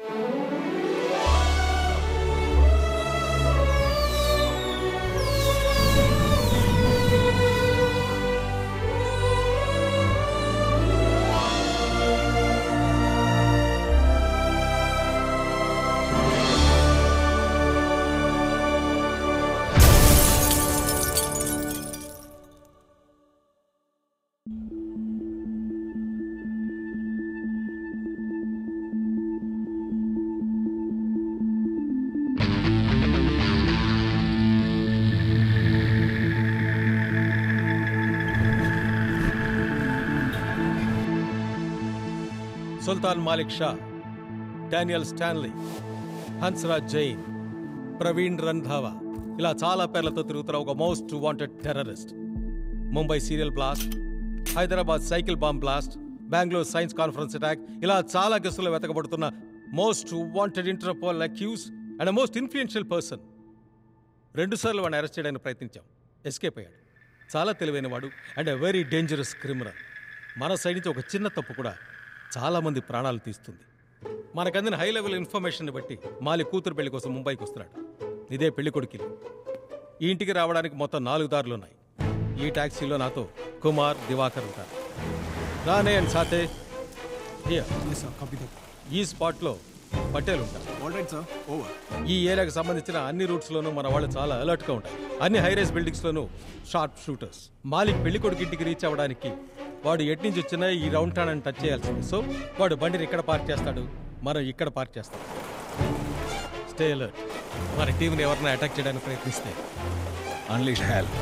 సుల్తాన్ Malik Shah Daniel Stanley Hansraj Jain Praveen Randhawa ఇలా చాలా పేర్లతో తిరుగుతున్న ఒక most wanted terrorist Mumbai serial blast Hyderabad cycle bomb blast Bengaluru science conference attack ఇలా చాలా కేసులు వెతకబడుతున్న most wanted Interpol accused and most influential person రెండుసార్లు వాడిని అరెస్ట్ చేయడానికి ప్రయత్నించాం ఎస్కేప్ అయ్యాడు చాలా తెలివైనవాడు and a very dangerous criminal మన సైడ్ నుంచి ఒక చిన్న తప్పు కూడా చాలామంది ప్రాణాలు తీస్తుంది మనకందిన హై లెవెల్ ఇన్ఫర్మేషన్ బట్టి మాలి కూతురు పెళ్లి కోసం ముంబైకి వస్తున్నాడు ఇదే పెళ్లి కొడుకిల్లు ఈ ఇంటికి రావడానికి మొత్తం నాలుగు దారులు ఉన్నాయి ఈ టాక్సీలో నాతో కుమార్ దివాకర్ ఉంటారు రానే అండ్ సాతే here. ఈ స్పాట్లో పటేల్ ఉంటారు ఆల్ రైట్ సార్ ఓవర్ ఈ ఏరియాకి సంబంధించిన అన్ని రూట్స్ లోనూ మన వాళ్ళు చాలా అలర్ట్ గా ఉంటారు అన్ని హైరైస్ బిల్డింగ్స్ లోనూ షార్ప్ షూటర్స్ మాలిక్ పెళ్లి కొడుకు ఇంటికి రీచ్ అవ్వడానికి వాడు ఎటు నుంచి వచ్చినా ఈ రౌండ్ టాన్ టచ్ చేయాల్సింది సో వాడు బండిని ఇక్కడ పార్క్ చేస్తాడు మనం ఇక్కడ పార్క్ చేస్తాం స్టే అలర్ట్ మన టీంని ఎవరైనా అటాక్ చేయడానికి ప్రయత్నిస్తే అన్లీష్ హెల్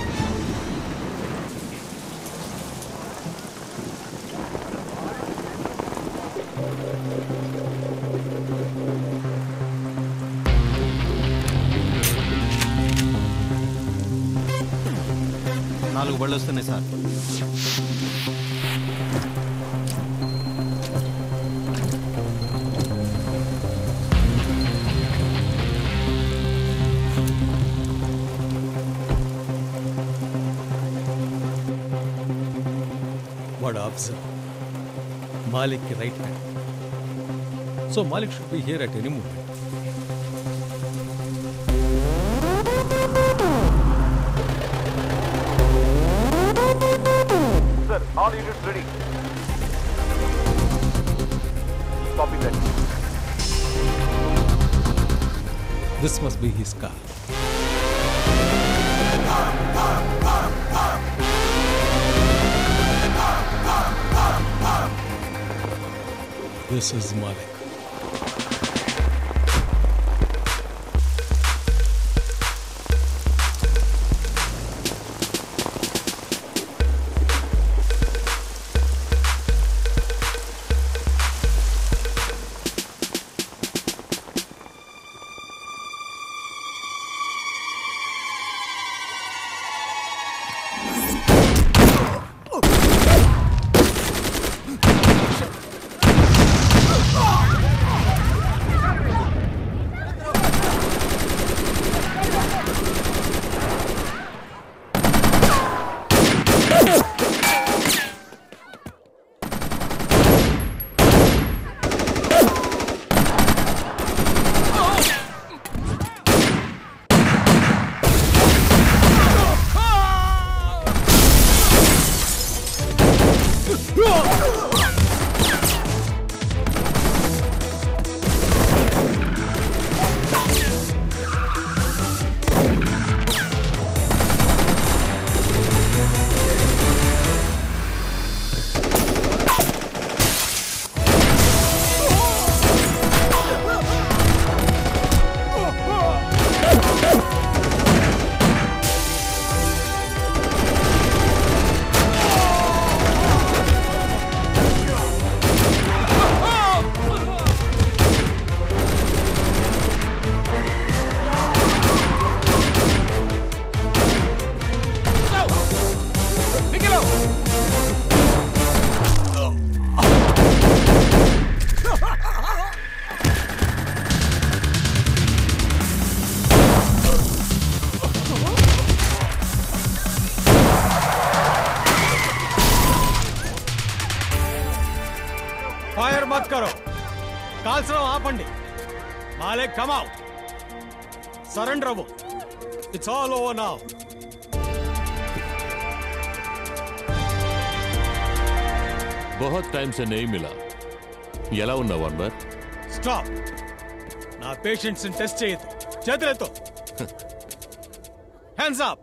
నాలుగు బళ్ళు వస్తున్నాయి సార్ వాడు officer Malik right hand so Malik should be here at any moment Sir, all units ready. Copy that. This must be his car this is Malik fire मत करो కాల్చడం ఆపండి మాలే కమౌట్ సరెండర్ అవ్వు ఇట్స్ ఆల్ ఓవర్ నౌ बहुत time से नहीं मिला ఎలా ఉన్నావు అన్వర్ స్టాప్ నా పేషెంట్స్ టెస్ట్ చేయొద్దు చేతులెత్తు హ్యాండ్స్ అప్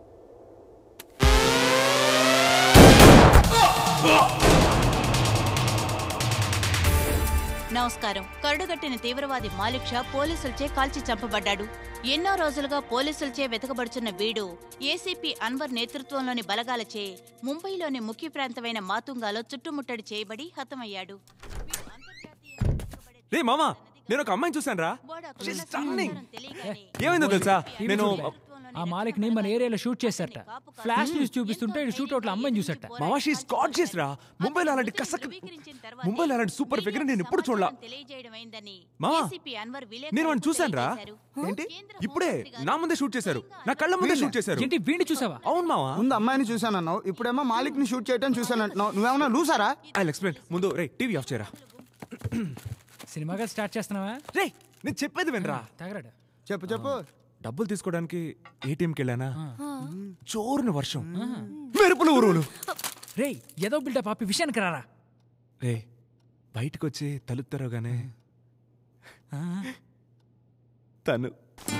నమస్కారం కరడుగట్టిన తీవ్రవాది మాలిక్ షా పోలీసులచే కాల్చి చంపబడ్డాడు ఎన్నో రోజులుగా పోలీసులచే వెతకబడుచున్న వీడు ఏసీపీ అన్వర్ నేతృత్వంలోని బలగాలచే ముంబైలోని ముఖ్య ప్రాంతమైన మాతుంగాలో చుట్టుముట్టడి చేయబడి హతమయ్యాడు వీడు అంతర్జాతీయంగా వెతకబడే రే మామా నేను ఒక అమ్మాయిని చూసాను రా వాడు అక్కడ She's ఉన్న stunning. సమాచారం తెలియగానే ఏమైందో తెలుసా నేను ఆ మాలిక్ ని మన ఏరియాలో షూట్ చేశారట ఫ్లాష్ న్యూస్ చూపిస్తుంటే ఈడు షూట్అవుట్ లో అమ్మాయిని చూసట మామా షీస్ గాడ్జియస్ రా ముంబైలో అలాంటి కసక్ ముంబైలో అలాంటి సూపర్ ఫిగర్ నేను ఎప్పుడు చూడలా మామా, నేను వాడిని చూశాను రా ఏంటి ఇప్పుడే నా ముందే షూట్ చేశారు నా కళ్ళ ముందే షూట్ చేశారు ఏంటి వీడిని చూసావా అవును మావా ముందు అమ్మాయిని చూశానన్నావు ఇప్పుడేమో మాలిక్ ని షూట్ చేయటం చూశానంటున్నావు నువ్వేమన్నా లూసారా ఐ ఎక్స్ప్లెయిన్ ముందు రే టీవీ ఆఫ్ చేయరా సినిమాగా స్టార్ట్ చేస్తున్నావా రే నేను చెప్పేది వినరా తగలడు చెప్పు చెప్పు డబ్బులు తీసుకోవడానికి ఏటీఎంకి వెళ్ళానా చోరున వర్షం మెరుపులు ఊరువులు రేయ్ ఏదో బిల్డప్ ఆపి విషయానికి రారా రే బయటకు వచ్చి తలుపు తెరవగానే తను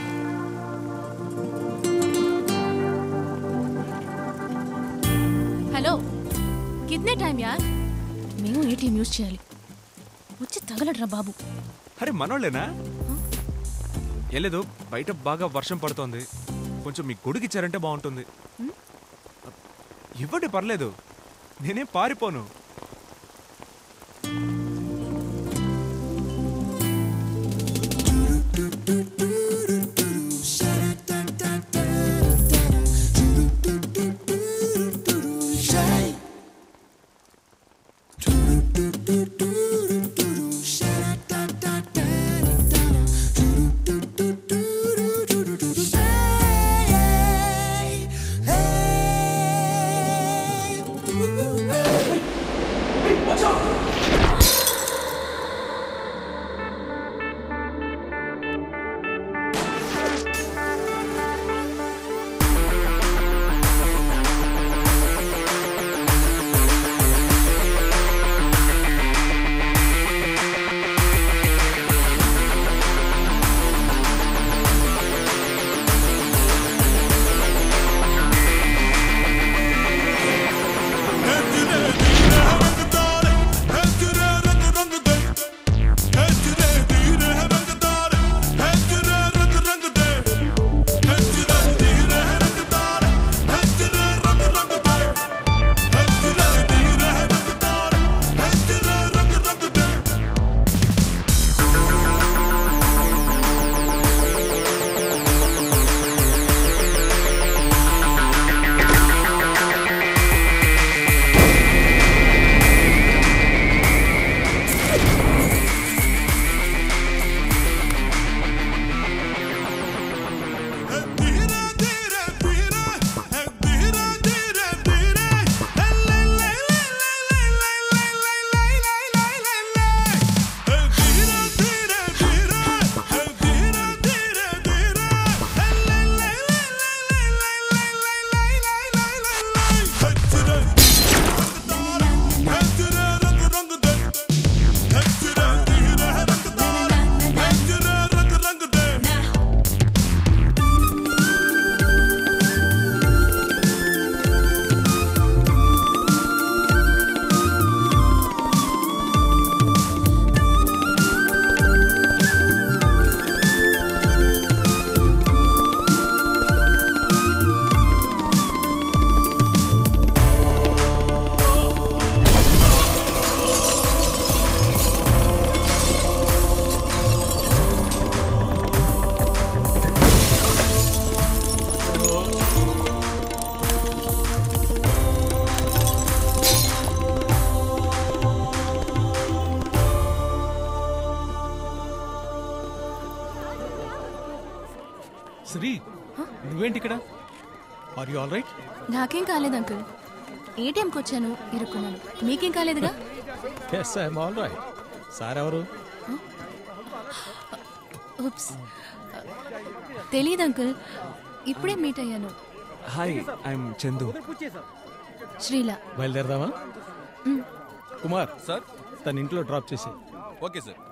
హలో కితనే టైం యార్ మేము ఏటీఎం యూజ్ చేయాలి వచ్చి తగలడ్రా బాబు అరే మనోళ్ళేనా ఏం లేదు బయట బాగా వర్షం పడుతోంది కొంచెం మీ కొడుకు ఇచ్చారంటే బాగుంటుంది ఇవ్వండి పర్లేదు నేనేం పారిపోను శ్రీ నువ్వేంటి ఇక్కడ ఆర్ యు ఆల్ రైట్ నాకేం కాలేదు అంకుల్ ఏటీఎంకి వచ్చాను ఇరుక్కున్నాను మీకేం కాలేదుగా yes I'm all right sir ఎవరు హ? ఉప్స్ తెలీదు అంకుల్ ఇప్పుడే మీట్ అయ్యాను హాయ్ ఐఎమ్ చందు శ్రీల బయలుదేరదామా మ్. కుమార్ సార్ తన ఇంట్లో డ్రాప్ చేసి ఓకే సార్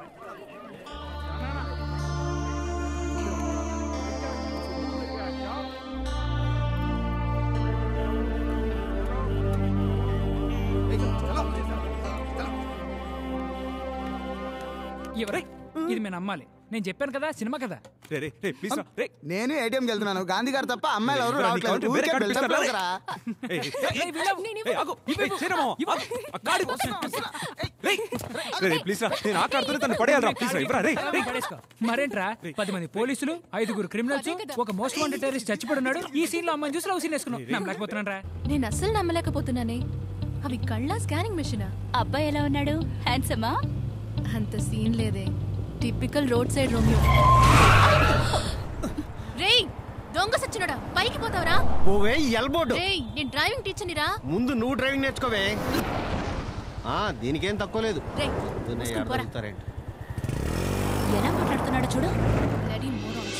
ఎవరై ఇది మేము నమ్మాలి నేను చెప్పాను కదా సినిమా కదా రే రే రే ప్లీజ్ రా రే నేను ఏటీఎంకి వెళ్తున్నాను గాంధీ గారు తప్ప అమ్మాయిలు ఎవరు రావట్లేదు వేరే ఊరికే కార్డు build up పిలుస్తారా? ఇవ్వకరా? ఏయ్, ఏయ్, ఏయ్, ఏయ్, ఆగు. ఏయ్, చేయరా మామ, ఆగు. ఆ కార్డు ఇవ్వు. రేయ్, రే, రే, ప్లీజ్ రా నేను ఆ కార్డుతోనే తను పడేయాలరా ప్లీజ్ రా ఇవ్వరా రే రే. పడేసుకో. మరేంట్రా పది మంది పోలీసులు ఐదుగురు క్రిమినల్స్ ఒక మోస్ట్ వాంటెడ్ టెర్రరిస్ట్ చచ్చిపడి ఉన్నాడు ఈ సీన్ లో అమ్మాయిని చూసి లవ్ సీన్ వేసుకున్నాం నమ్మలేకపోతున్నాను రా నేను అస్సలు నమ్మలేకపోతున్నానే అవి కళ్ళ స్కానింగ్ మెషినా అబ్బాయి ఎలా ఉన్నాడు హ్యాండ్సమా అంత సీన్ లేదే టిపికల్ రోడ్ సైడ్ రోమియో రేయ్ దొంగ సచ్చినోడా పైకి పోతావరా పోవే ఎల్బోర్డు రేయ్ నేను డ్రైవింగ్ టీచర్ని రా ముందు నువ్వు డ్రైవింగ్ నేర్చుకోవే ఆ దీనికేం తక్కువ లేదు రేయ్ పొద్దున్నే మూసుకొని పోరా. ఆడతారేంటి ఎలా మాట్లాడుతున్నాడు చూడు Bloody morons.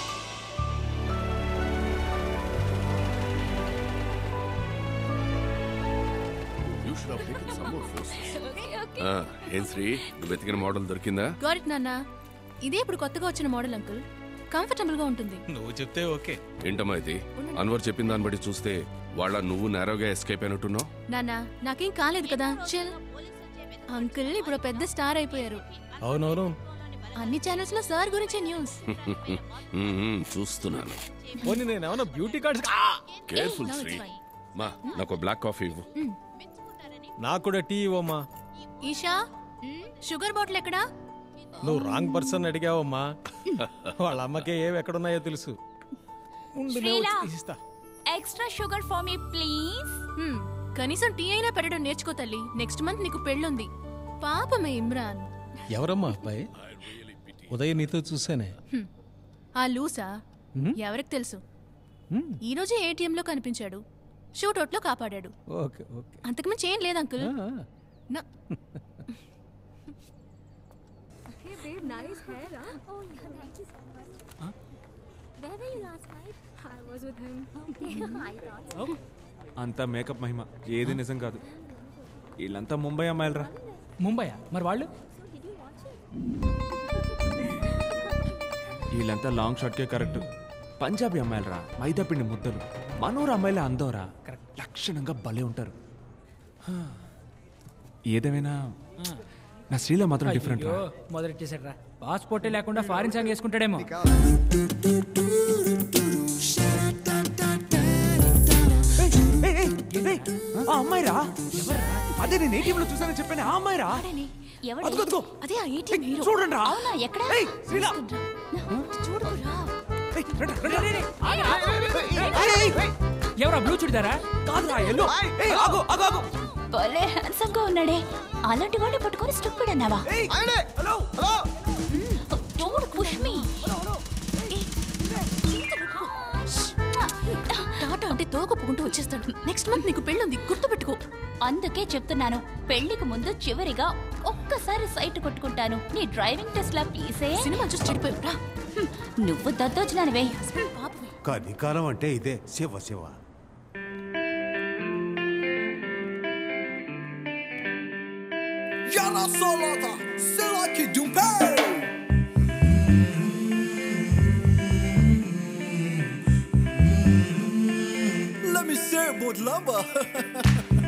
ఏం శ్రీ నువ్వు వెతికిన మోడల్ దొరికిందా Got it, నాన్న ఇదే ఇప్పుడు కొత్తగా వచ్చిన మోడల్ అంకుల్ కంఫర్టబుల్ గా ఉంటుంది నువ్వు చెప్తే ఓకే ఏంటమ్మా ఇది అన్వర్ చెప్పిన దాన్ని బట్టి చూస్తే వాళ్ళ నువ్వు నేరోగా ఎస్కేప్ అయినట్టున్నావు నాన్న నాకేం కాలేదు కదా చిల్ అంకుల్ ఇప్పుడు పెద్ద స్టార్ అయిపోయారు అవునవును అన్ని ఛానల్స్ లో సార్ గురించే న్యూస్ మ్మ్, చూస్తున్నాను పోనీ నేను ఏమన్నా beauty cards careful now it's Sree fine. మా నాకు బ్లాక్ కాఫీ ఇవ్వు నాకు కూడా టీ ఇవ్వమ్మా ఈషా షుగర్ బాటిల్ ఎక్కడా నువ్వు రాంగ్ పర్సన్ అడిగావమ్మా వాళ్ళ అమ్మకే ఏవి ఎక్కడున్నాయో తెలుసు ఉండు, నేను శ్రీలా. వచ్చి తీసిస్తా. Extra sugar for me please hmm, కనీసం టీ అయినా పెట్టడం నేర్చుకో తల్లి నెక్స్ట్ మంత్ నీకు పెళ్ళుంది పాపమే ఇమ్రాన్ ఎవరమ్మా అబ్బాయి ఉదయం నీతో చూసానే హ్మ్, ఆ లూసా హ్మ్? ఎవరికి తెలుసు ఈ రోజే ఏటీఎం లో కనిపించాడు షూట్అవుట్ లో కాపాడాడు ఓకే ఓకే అంతకుమించి ఏం లేదు అంకుల్ ఆ, నా- అంతా మేకప్ మహిమ ఏది నిజం కాదు వీళ్ళంతా ముంబై అమ్మాయిలరా ముంబయా మరి వాళ్ళు వీళ్ళంతా లాంగ్ షాట్కే కరెక్ట్ పంజాబీ అమ్మాయిలరా మైదా పిండి ముద్దలు మనూరు అమ్మాయిలే అందోరా లక్షణంగా భలే ఉంటారు హా. ఏదేమైనా నా శ్రీల మాత్రం డిఫరెంట్ రా అయ్యో, మొదలెట్టేశాడు రా పాస్పోర్టే లేకుండా ఫారిన్ సాంగ్ వేసుకుంటాడేమో ఏయ్, ఏయ్, ఏయ్, ఆ అమ్మాయి రా అదే నేను ఏటీఎం లో చూసానని చెప్పాను ఆ అమ్మాయి రా వాడేనే. ఎవడు? అదిగో అదిగో అదే ఆ ఏటీఎం హీరో చూడండి రా అవునా ఎక్కడ ఏయ్, శ్రీల చూడుకురా ఏయ్, రండి, రండి, రండి. ఎవరా బ్లూ చుడిదారా కాదురా ఎల్లో ఏయ్ ఆగు ఆగు ఆగు భలే హ్యాండ్సమ్ గా ఉన్నాడే అలాంటి వాడిని పట్టుకొని స్టూపిడ్ అన్నావా ఆయనే. Hello hello don't push me టాటా అంటే తోకపుకుంటూ వచ్చేస్తాడు నెక్స్ట్ మంత్ నీకు పెళ్ళుంది గుర్తుపెట్టుకో అందుకే చెప్తున్నాను పెళ్లికి ముందు చివరిగా ఒక్కసారి సైట్ కొట్టుకుంటాను నీ డ్రైవింగ్ టెస్ట్ లా ప్లీజే సినిమా చూసి చెడిపోయావు రా నువ్వు దద్దోజనానివే పాపమే కలికాలం అంటే ఇదే Shiva Shiva Yara Solata, Selaki Dumpe. Let me say about lamba.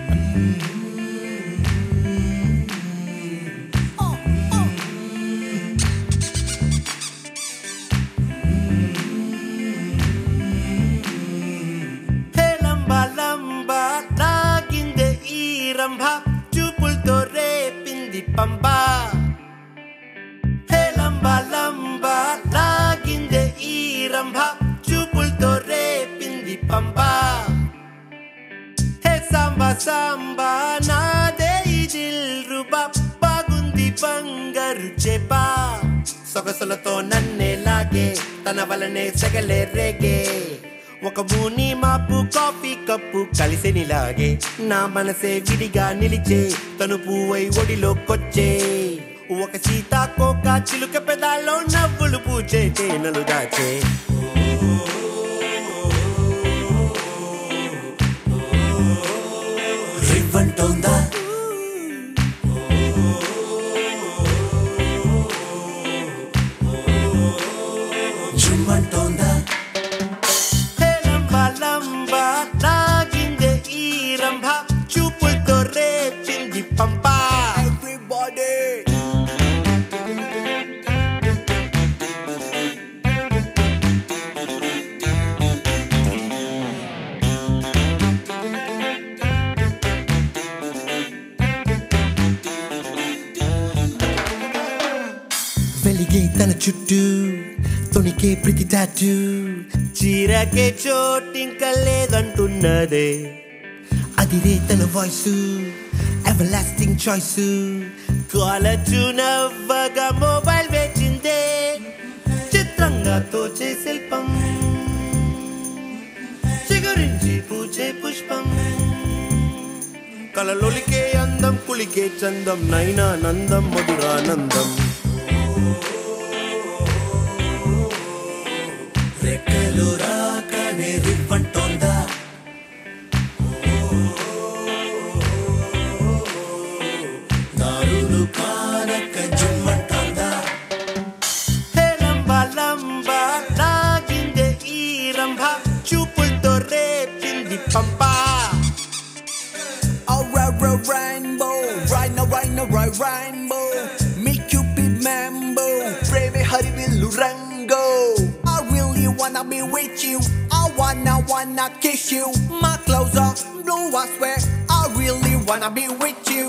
హే లంబా లంబా తాగిందే ఈ రంభ చూపులతో రేపింది పంబ హే లంబా లంబా తాగిందే ఈ రంభ చూపులతో రేపింది పంబ హే సాంబా సాంబా నాదే ఈ దిల్ రుబా బాగుంది బంగారు చేపా సొగసులతో నన్నే లాగే తన వలనే సెగలే రేగే ఒక బూని మాపు కాఫీ కప్పు కలిసినిలాగే నా మనసే విడిగా నిలిచే తను పువ్వై ఒడిలోకొచ్చే ఒక సీతాకోక చిలుక పెదాల్లో నవ్వులు పూచే తేనెలు దాచే రివ్వంటోందా జుమ్మంటోందా లంబ లంబ లాగిందే ఈ రంభ చూపులతో రేపింది పంప Everybody. వెలిగే తన చుట్టూ తొణికే ప్రతి టాటూ చీరకే చోటింక లేదంటున్నదే అదిరే తన వాయిస్ ఎవర్ లాస్టింగ్ చాయిస్ కాలచు నవ్వగా మొబైల్ వేచిందే చిత్రంగా తోచే శిల్పం చిగురించి పూచే పుష్పం కలలొలికే అందం కులికే చందం నైనా నందం మధురానందం రెక్కలు రాకనే రివ్వంటోందా దారులు కానక జుమ్మంటోందా హే లంబ లంబ లాగిందే ఈ రంభ చూపులతో రేపింది పంపా Oh, right, right, rainbow. Right now, right now, right, rainbow. Me cupid mambo. Baby, hurry, will rango. I really wanna be with you. I wanna, wanna kiss you. My clothes are blue, I swear. I really wanna be with you.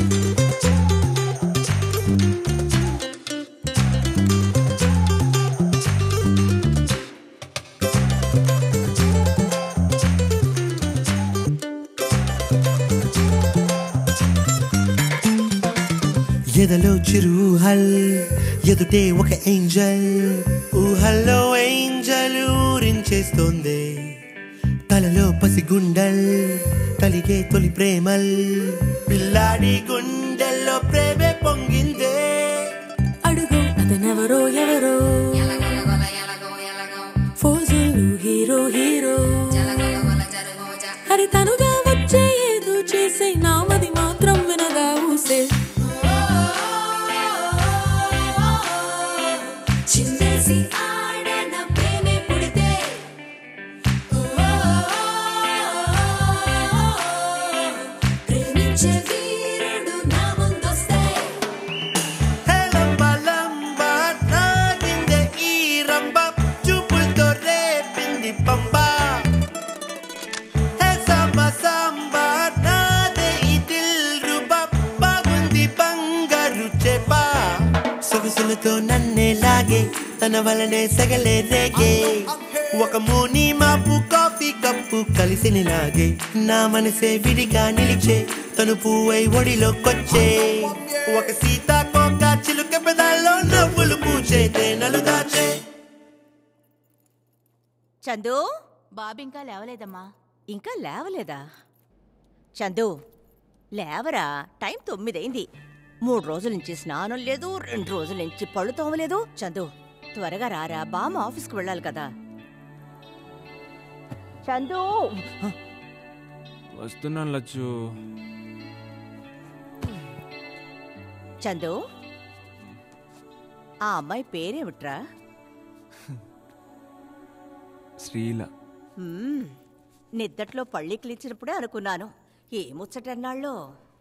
ఎదలో చిరు ఊహల్ ఎదుటే ఒక Angel ఊహల్లో Angel ఊరించేస్తోంది తలలో పసిగుండల్ కలిగే తొలి ప్రేమల్ పిల్లాడి గుండెల్లో ప్రేమే పొంగిందే అడుగు అతనెవరో ఎవరో ఫోజులు హీరో హీరో హరి తనుగా వచ్చే ఏదో చేసే నామది మాత్రం వినగా ఊసే చిందేసి ఆడన ప్రేమే పుడితే ప్రేమించే వీరుడు నా ముందొస్తే హే లంబ లంబ నాగిందే ఈ రంబ చూపులతో రేపింది పంప హే సాంబ సాంబ నాదే ఈ దిల్ రుబ బాగుంది బంగారు చెప సొగసులతో నన్నే లాగే తన వలనే సగలే రేగే ఒక మూని మాపు కాఫీ కప్పు కలిసిన లాగే నా మనసే విడిగా నిలిచే తను పువ్వై ఒడిలోకొచ్చే ఒక సీతాకోక చిలుక పెదాల్లో నవ్వులు పూచే తేనెలు దాచే చందు బాబు ఇంకా లేవలేదమ్మా ఇంకా లేవలేదా చందు లేవరా టైం తొమ్మిదైంది మూడు రోజుల నుంచి స్నానం లేదు రెండు రోజుల నుంచి పళ్ళు తోమలేదు చందు త్వరగా రారా బామ్మ ఆఫీస్కి వెళ్ళాలి కదా చందు వస్తున్నాను లచ్చు చందు ఆ అమ్మాయి పేరేమిట్రా శ్రీల హ్మ్, నిద్దట్లో పళ్ళి క్లిచ్చినప్పుడే అనుకున్నాను ఏ ముచ్చటన్నాళ్ళో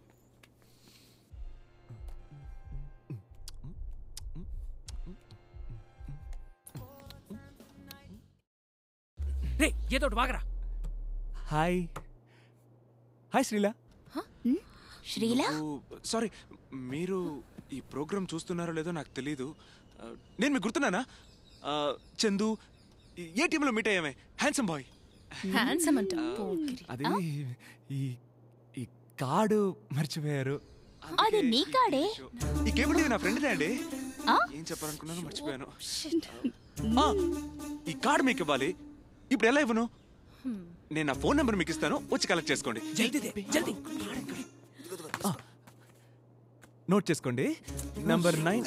రే ఏదో ఒకటి వాగరా hi hi Sreela Sreela sorry మీరు ఈ ప్రోగ్రామ్ చూస్తున్నారో లేదో నాకు తెలీదు ఆ, నేను మీకు గుర్తున్నానా ఆ, చందు ఈ- ఏ టీంలో మీట్ అయ్యామే హ్యాండ్సమ్ బాయ్ హ్యాండ్సమ్ అంట పోకిరి. అది ఈ ఈ కార్డు మర్చిపోయారు అది నీ కాడే ఈ కేబుల్ టీవీ నా ఫ్రెండ్దే అండి ఏం చెప్పాలనుకున్నానో మర్చిపోయాను ఆ, ఈ కార్డు మీకు ఇవ్వాలి ఇప్పుడు ఎలా ఇవ్వను నేను నా ఫోన్ నెంబర్ మీకు ఇస్తాను వచ్చి కలెక్ట్ చేసుకోండి జల్దీ దే, జల్దీ నోట్ చేసుకోండి number nine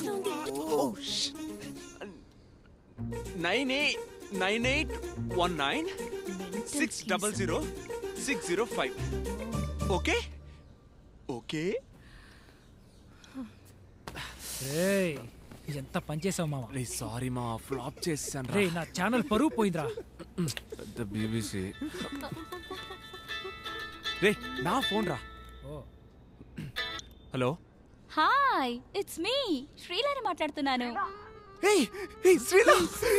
nine eight nine eight one nine six double zero six zero five okay okay ఏయ్ ఎంత పనిచేసావు మామ రే సారీ మా ఫ్లాప్ చేశాను రే నా ఛానల్ పరువు పోయిందిరా పెద్ద బీబీసీ రే నా ఫోన్ రా హలో హాయ్ ఇట్స్ మీ శ్రీలాని మాట్లాడుతున్నాను ఏయ్ ఏయ్ శ్రీలా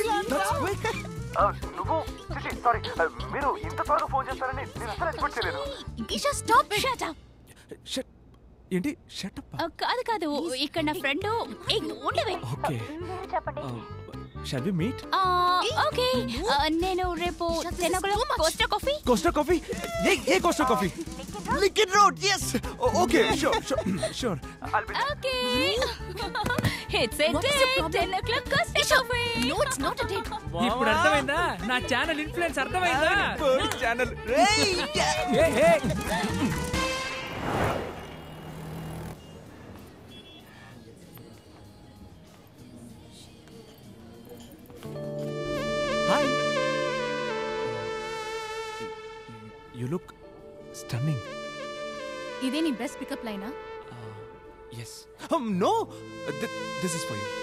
నువ్వు సారీ మీరు ఇంత త్వరగా ఫోన్ చేస్తారని నేను అసలు ఎక్స్పెక్ట్ చేయలేదు Eesha stop shut up shut ఏంటి షట్ అప్ కాదు కాదు ఇక్కడ నా ఫ్రెండ్ ఉండవే okay shall we meet okay నేను రేపు ten o'clock Costa coffee Costa coffee ఏ ఏ Costa coffee liquid road yes okay sure sure sure okay it's a date ten o'clock Costa coffee no it's not a date ఇప్పుడు అర్థమైందా నా channel influence అర్థమైందా channel ఏ, ఏ. Hi you look stunning ఇదే నీ బెస్ట్ పికప్ లైనా yes no this is for you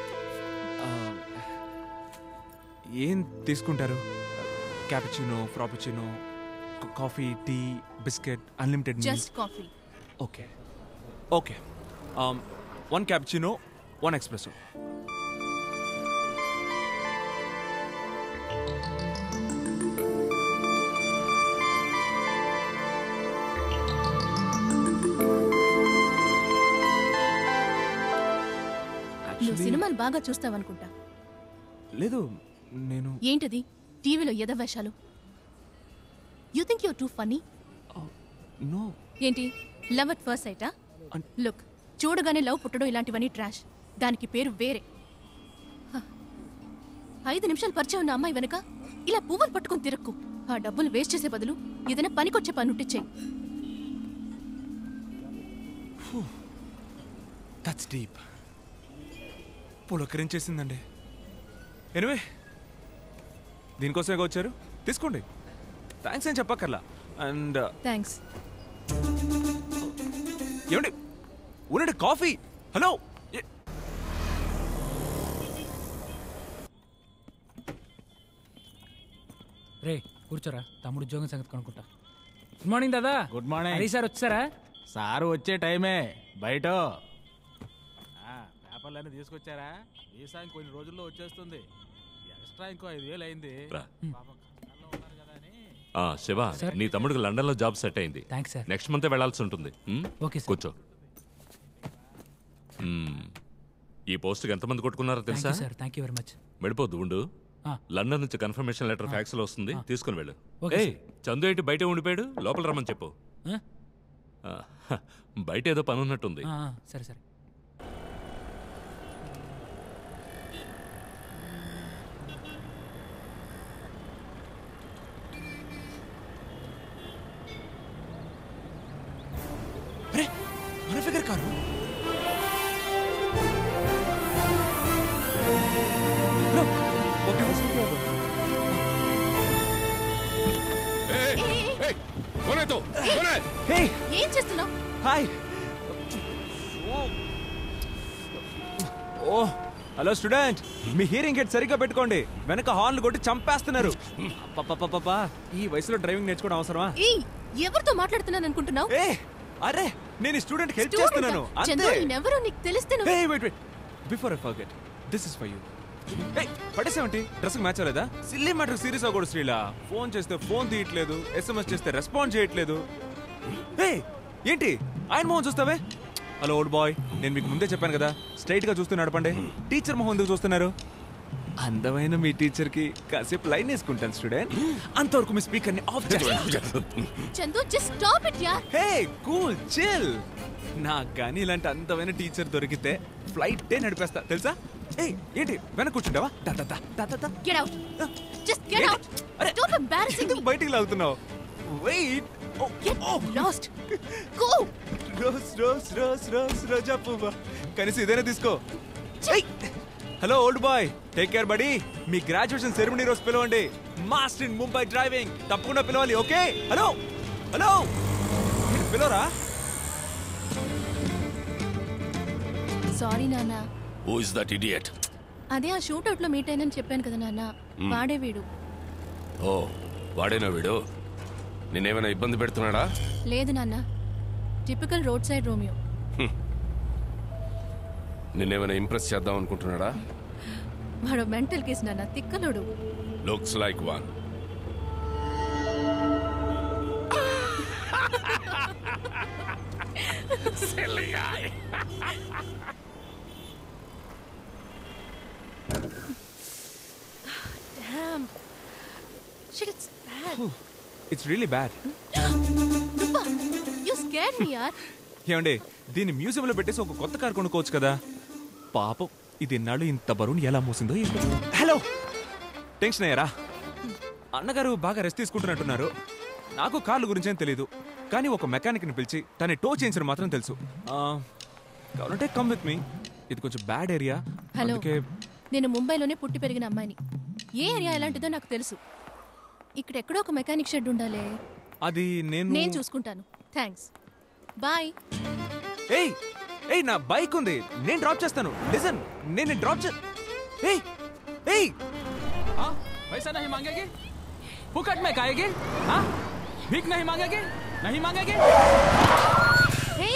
ఏం తీసుకుంటారు cappuccino frappuccino coffee tea biscuit unlimited just coffee okay okay one cappuccino one espresso నువ్వు సినిమాలు బాగా చూస్తావనుకుంటా లేదు నేను ఏంటది టీవీలో ఎదవేషాలు you think you're too funny no ఏంటి లవ్ అట్ ఫస్ట్ సైటా లుక్ చూడగానే లవ్ పుట్టడం ఇలాంటివన్నీ ట్రాష్ దానికి పేరు వేరే హ. ఐదు నిమిషాలు పరిచయం ఉన్న అమ్మాయి వెనక ఇలా పువ్వులు పట్టుకుని తిరక్కు ఆ డబ్బులు వేస్ట్ చేసే బదులు ఏదైనా పనికొచ్చే పని ఉంటిచ్చేయి దట్స్ డీప్ పులకరించేసిందండి ఎనివే దీనికోసమే వచ్చారు తీసుకోండి థ్యాంక్స్ ఏం చెప్పక్కర్లా అండ్ థ్యాంక్స్ ఏమండి ఉండండి కాఫీ హలో ఏ- రే కూర్చోరా తమ్ముడు ఉద్యోగం సంగతి కనుక్కుంటా గుడ్ మార్నింగ్ దాదా గుడ్ మార్నింగ్ హరి సార్ వచ్చారా సారు వచ్చే టైమే బయట ఆ, పేపర్లన్నీ తీసుకొచ్చారా వీసా ఇంకొన్ని రోజుల్లో వచ్చేస్తుంది ఎక్స్ట్రా ఇంకో ఐదు వేలు అయింది రా. పాపం కష్టాల్లో ఉన్నారు కదా అని ఆ శివ నీ తమ్ముడికి లండన్ లో జాబ్ సెట్ అయింది థ్యాంక్స్ సార్ నెక్స్ట్ మంత్ వెళ్లాల్సి ఉంటుంది ఉమ్? Okay sir. కూర్చో ఉమ్. ఈ పోస్ట్కి ఎంతమంది కొట్టుకున్నారో థ్యాంక్ తెలుసా you sir thank you very much వెళ్ళిపోద్దు ఉండు ఆ. లండన్ నుంచి కన్ఫర్మేషన్ లెటర్ ఫ్యాక్స్ లో వస్తుంది తీసుకుని వెళ్ళు ఓకే ఏయ్ చందు ఏంటి బయట ఉండిపోయాడు లోపల రమ్మని చెప్పు ఆ? ఆ, హ, బయట ఏదో పని ఉన్నట్టుంది ఆ, ఆ, సరే సరే అరే మన ఫిగర్ కారు బ్రో, ఒకటి వస్తుంది బ్రో. హే ఏం చేస్తున్నావు హాయ్ ఓ హలో స్టూడెంట్ మీ హియరింగ్ హెడ్ సరిగ్గా పెట్టుకోండి వెనక హార్న్లు కొట్టి చంపేస్తున్నారు పప్పపప్పపా, ఈ వయసులో డ్రైవింగ్ నేర్చుకోవడం అవసరమా ఏయ్ ఎవరితో మాట్లాడుతున్నాను అనుకుంటున్నావు ఏ అరే నేను ఈ స్టూడెంట్ హెల్ప్ చేస్తున్నాను చందు అంతే నేనెవరో నీకు తెలిస్తే హే నువ్వు wait wait before I forget this is for you hey పడేసేమంటి డ్రెస్ మ్యాచ్ అవ్వలేదా సిల్లీ మ్యాటర్ సీరియస్ అవ్వకూడదు శ్రీలా ఫోన్ చేస్తే ఫోన్ తీయట్లేదు ఎస్ఎంఎస్ చేస్తే రెస్పాండ్ చేయట్లేదు హే ఏంటి ఆయన మొహం చూస్తావే హలో ఓల్డ్ బాయ్ నేను మీకు ముందే చెప్పాను కదా స్ట్రైట్ గా చూస్తూ నడపండి టీచర్ మొహం ఎందుకు చూస్తున్నారు అందమైన మీ టీచర్ కి కాసేపు లైన్ వేసుకుంటాను స్టూడెంట్ అంతవరకు మీ స్పీకర్ ని ఆఫ్ చేస్తాను చందు జస్ట్ స్టాప్ ఇట్ యార్ హే కూల్ చిల్ నాకు కానీ ఇలాంటి అందమైన టీచర్ దొరికితే ఫ్లైట్ డే నడిపేస్తా తెలుసా ఏయ్ ఏంటి వెనక కూర్చుంటావా దా, దా, దా, దా, దా, దా. Get out just get out don't embarrassing ఎందుకు బయటికి లాగుతున్నావు wait last go rose rose rose rose రోజా పువ్వ కనీసం ఇదేనా తీసుకో hello old boy take care buddy me graduation ceremony రోజు పిలవండి మాస్టర్ ఇన్ ముంబై డ్రైవింగ్ తప్పకుండా పిలవాలి ఓకే హలో హలో మీరు పిలవరా సారీ నాన్న హూ ఇస్ దట్ ఇడియట్ అదే ఆ షూట్అవుట్ లో మీట్ అయినని చెప్పాను కదా నాన్న Hmm. వాడే వీడు ఓ వాడేనా వీడు నిన్నేమైనా ఇబ్బంది పెడుతున్నాడా లేదు నాన్న టిపికల్ రోడ్ సైడ్ రోమియో నిన్నేమైనా ఇంప్రెస్ చేద్దాం అనుకుంటున్నాడా వాడు మెంటల్ కేసు నాన్న తిక్కలోడు looks like one Damn. Shit, it's bad. It's really bad Rupa, you scared me, yaar. ఏమండి దీన్ని మ్యూజియంలో పెట్టేసి ఒక కొత్త కార్ కొనుక్కోవచ్చు కదా పాపం ఇది ఎన్నాళ్ళు ఇంత బరువుని ఎలా మోసిందో ఏంటో. హలో టెన్షన్ అయ్యారా అన్నగారు బాగా రెస్ట్ తీసుకుంటున్నట్టున్నారు నాకు కార్ల గురించి ఏం తెలియదు కానీ ఒక మెకానిక్ని పిలిచి తన టో చేయించడం మాత్రం తెలుసు ఆ, కావాలంటే కమ్ విత్ మీ ఇది కొంచెం బ్యాడ్ ఏరియా హలో అందుకే నేను ముంబైలోనే పుట్టి పెరిగిన అమ్మాయిని ఏ ఏరియా ఎలాంటిదో నాకు తెలుసు ఇక్కడ ఎక్కడో ఒక మెకానిక్ షెడ్ ఉండాలి అది నేను నేను చూసుకుంటాను థ్యాంక్స్ బాయ్ ఏయ్ ఏయ్ నా బైక్ ఉంది నేను డ్రాప్ చేస్తాను లిజన్ నేను డ్రాప్ చే ఏయ్ ఏయ్ हाँ पैसा नहीं मांगेगी फुकट में खाएगी हाँ भीख नहीं मांगेगी नहीं मांगेगी हे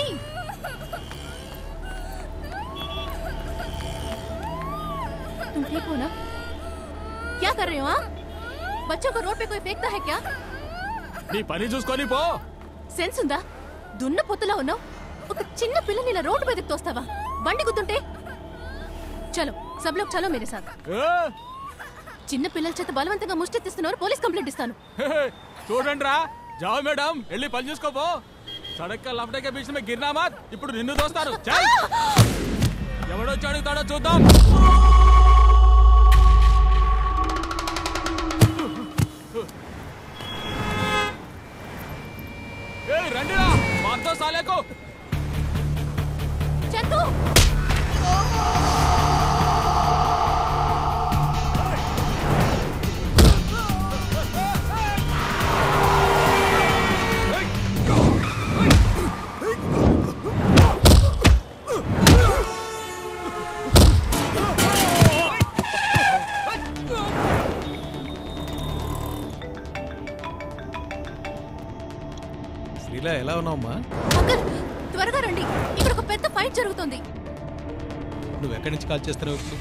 तुम ठीक हो ना क्या कर रहे हो हाँ बच्चों को रोड पे कोई फेंकता है क्या నీ పని చూసుకొని పో సెన్స్ ఉందా దున్న పొత్తులో ఉన్నావు ఒక చిన్న పిల్లని ఇలా రోడ్డు మీదకి తోస్తావా బండి గుద్దుంటే చలో సబ్ లోగ్ చలో మేరే సాత్ చిన్న పిల్లల చేత బలవంతంగా ముష్టెత్తిస్తున్నారు పోలీస్ కంప్లైంట్ ఇస్తాను చూడండి రా జాओ మేడం వెళ్ళి పని చూసుకోపో సడక్ లఫడే కే బీచ్ మే గిర్నా మత్ ఇప్పుడు నిన్ను దోస్తారు చల్ ఎవడొచ్చి అడుగుతాడో చూద్దాం ఏయ్ రండిరా మాతో సాలేకో చందు శ్రీలా ఎలా ఉన్నావమ్మా అంకుల్ త్వరగా రండి ఇక్కడ ఒక పెద్ద ఫైట్ జరుగుతుంది నువ్వు ఎక్కడి నుంచి కాల్ చేస్తున్నావు ఇప్పుడు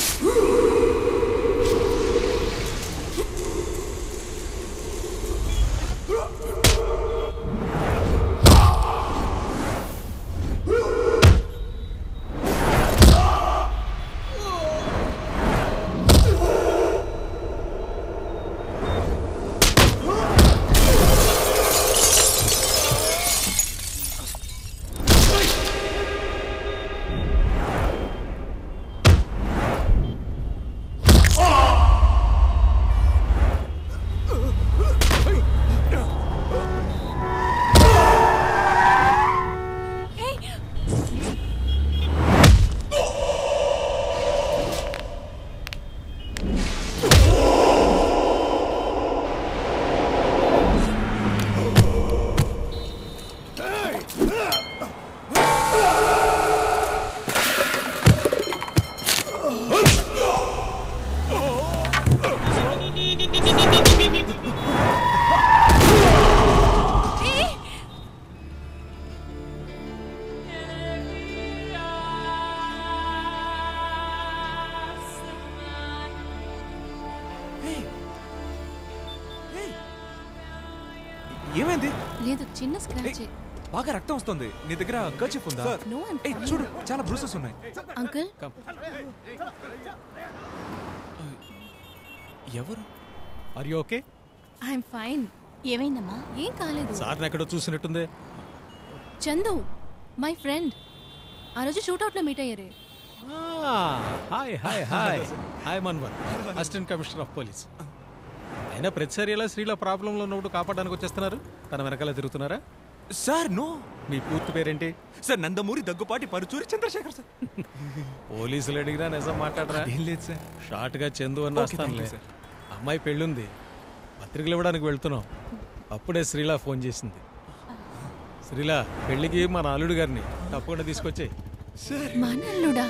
ఏమైంది లేదు చిన్న స్క్రాచ్ బాగా రక్తం వస్తుంది నీ దగ్గర కర్చీఫ్ ఉందా No, I'm ఏయ్, చూడు చాలా బ్రూసెస్ ఉన్నాయి అంకుల్ ఎవరు are you okay I'm fine ఏమైందమ్మా ఏం కాలేదు సార్ని ఎక్కడో చూసినట్టుంది చందు మై ఫ్రెండ్ ఆ రోజు షూట్అవుట్ లో మీట్ అయ్యారే hi hi hi hi Manwar assistant commissioner of police అయినా ప్రతిసారి ఎలా శ్రీల ప్రాబ్లంలో ఉన్నప్పుడు కాపాడడానికి వచ్చేస్తున్నారు తన వెనకాల తిరుగుతున్నారా సార్ నో మీ పూర్తి పేరేంటి సార్ నందమూరి దగ్గుపాటి పరుచూరి చంద్రశేఖర్ సార్ పోలీసులు అడిగినా నిజం మాట్లాడరా ఏం లేదు సార్ షార్ట్ గా చందు అని Okay, రాస్తానులే thank you, sir. అమ్మాయి పెళ్ళుంది పత్రికలు ఇవ్వడానికి వెళ్తున్నాం అప్పుడే శ్రీల ఫోన్ చేసింది శ్రీల పెళ్ళికి మన అల్లుడు గారిని తప్పకుండా తీసుకొచ్చేయి మనల్లుడా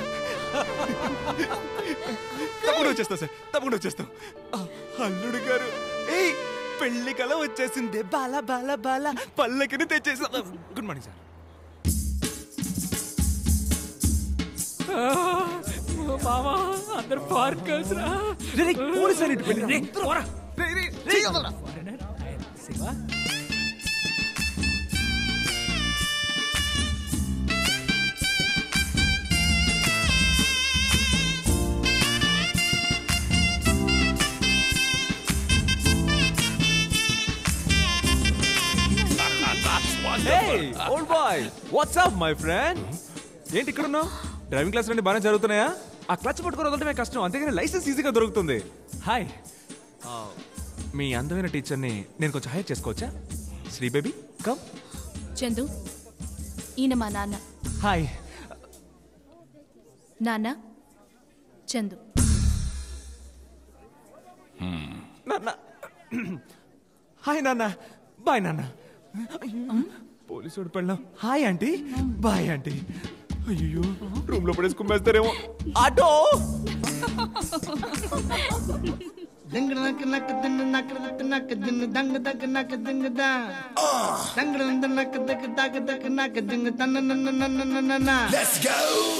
తప్పకుండా వచ్చేస్తా సార్ తప్పకుండా వచ్చేస్తాం ఆ, అల్లుడు గారు ఏయ్ పెళ్లి కల వచ్చేసింది బాల బాల బాల పల్లకిని తెచ్చేసా గుడ్ మార్నింగ్ సార్ మామా అందరు పార్క్ గర్ల్స్ రా పోలీసు అని ఇటు వెళ్ళి. రేయ్, పోరా. చెయ్యొదరా. Shiva old boy what's up my friend ఏంటి ఇక్కడ ఉన్నావు డ్రైవింగ్ క్లాస్ నుండి బాగానే జరుగుతున్నాయా ఆ క్లచ్ పట్టుకొని వదలటమే కష్టం అంతేగాని లైసెన్స్ ఈజీగా దొరుకుతుంది హాయ్ మీ అందమైన టీచర్ని నేను కొంచెం హైర్ చేసుకోవచ్చా శ్రీ బేబీ కమ్ చందు ఈయన మా నాన్న హాయ్ నాన్న చందు నాన్న హాయ్ నాన్న బాయ్ నాన్న పోలీసు పెళ్ళాం హాయ్ ఆంటీ బాయ్ ఆంటీ అయ్యో రూమ్ లో పడేసి కుమ్మేస్తారేమో ఆటో దంగ నక్క నక్క దిన్న నక్క నక్క నక్క దిన్న దంగ దగ్గ నక్క దింగ దా దంగ నంద నక్క దగ్గ దగ్గ దగ్గ నక్క దింగ తన్న నన్న నన్న నన్న నా Let's go.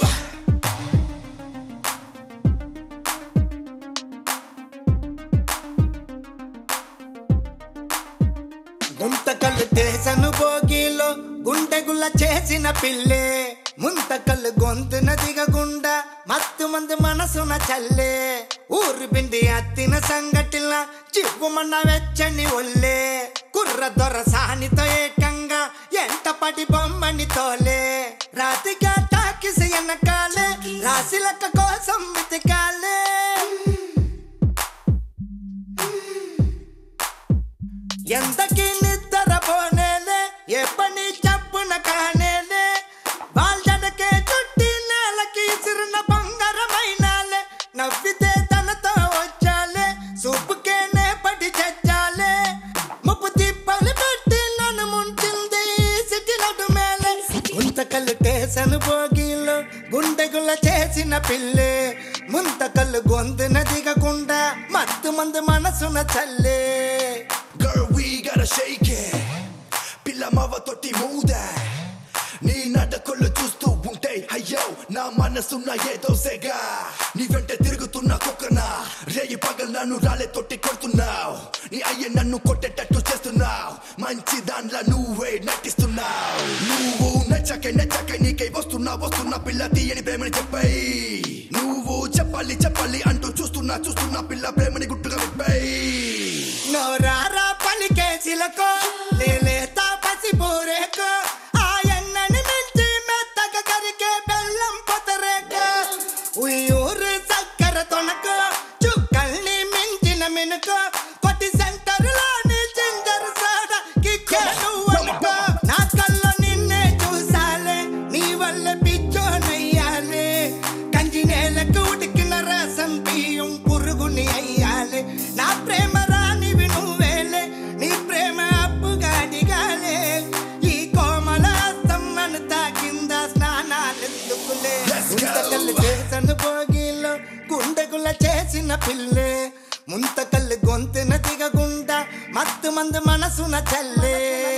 గుంతకల్లు చేసను భోగిలో గుండెగుల్ల చేసిన పిల్లే ముంతకల్లు గొంతున దిగగుండా మత్తు మంది మనసున చల్లే ఊరు పిండి అత్తిన సంగటిల చివ్వుమన్న వెచ్చని ఒల్లే కుర్ర దొర సానితో ఏకంగా ఎంట పడి బొమ్మని తోలే రాతిగా టాకిసి ఎనకాలే రాశిలక కోసం వెతికాలే ఎంతకి నిద్ర పోనేలే ఏ పని చెప్పున కానేలే వాళ్ళకే చుట్టి నేలకి సిరున బంగారమైనాలే నవ్వితే తనతో వచ్చాలే సూపుకే నే పడి చచ్చాలే ముప్పు తిప్పలు పెట్టి నన్ను ముంచింది సిటి నడు మేలే గుంతకల్లు టేసను భోగిలో గుండెగుల చేసిన పిల్లే ముంతకల్లు గొంతున దిగకుండా మత్తు మందు మనసున చల్లే Girl, we gotta shake it. పిల్ల మవ తోటి మూదా నీ నడకలు చూస్తూ ఉంటే అయ్యో నా మనసున్న ఏదో సెగా నీ వెంట తిరుగుతున్న కుక్కనా రేయి పగల్ నన్ను రాలే తొట్టి కొడుతున్నావు నీ అయ్య నన్ను కొట్టేటట్టు చేస్తున్నావు మంచి దాంట్లో నువ్వే నటిస్తున్నావు నువ్వు నచ్చకే నచ్చకే నీకై వస్తున్నా వస్తున్నా పిల్ల తీయని ప్రేమని చెప్పై నువ్వు చెప్పాలి చెప్పాలి అంటూ చూస్తున్నా చూస్తున్నా పిల్ల ప్రేమని గుట్టుగా విప్పై నోరారా పలికేసిలకో లేలేత పసిపూరేకో ఆ ఎన్నని మించి మెత్తగా కరికే బెల్లం పొతరేక ఉయ్యూరు చక్కెర తొనకో చుక్కల్ని మించిన మినుకో కొట్టి సెంటర్లోని జింజర్ సోడా కిక్కే నువ్వనుకో నా కల్లో నిన్నే చూసాలే నీ వల్ల పిచ్చోనయ్యాలే కంచి నేలకు ఉడికిన రసం బియ్యం పురుగుని అయ్యాలే నా ప్రేమ రానివి నువ్వేలే నీ ప్రేమ అప్పుగా దిగాలే ఈ కోమల అస్తమ్మను తాకింద స్నానాలెందుకులే ముంతకల్లు చేసను భోగిలో గుండెగుల చేసిన పిల్లే ముంతకల్లు గొంతున దిగగుండా మత్తు మందు మనసున చల్లే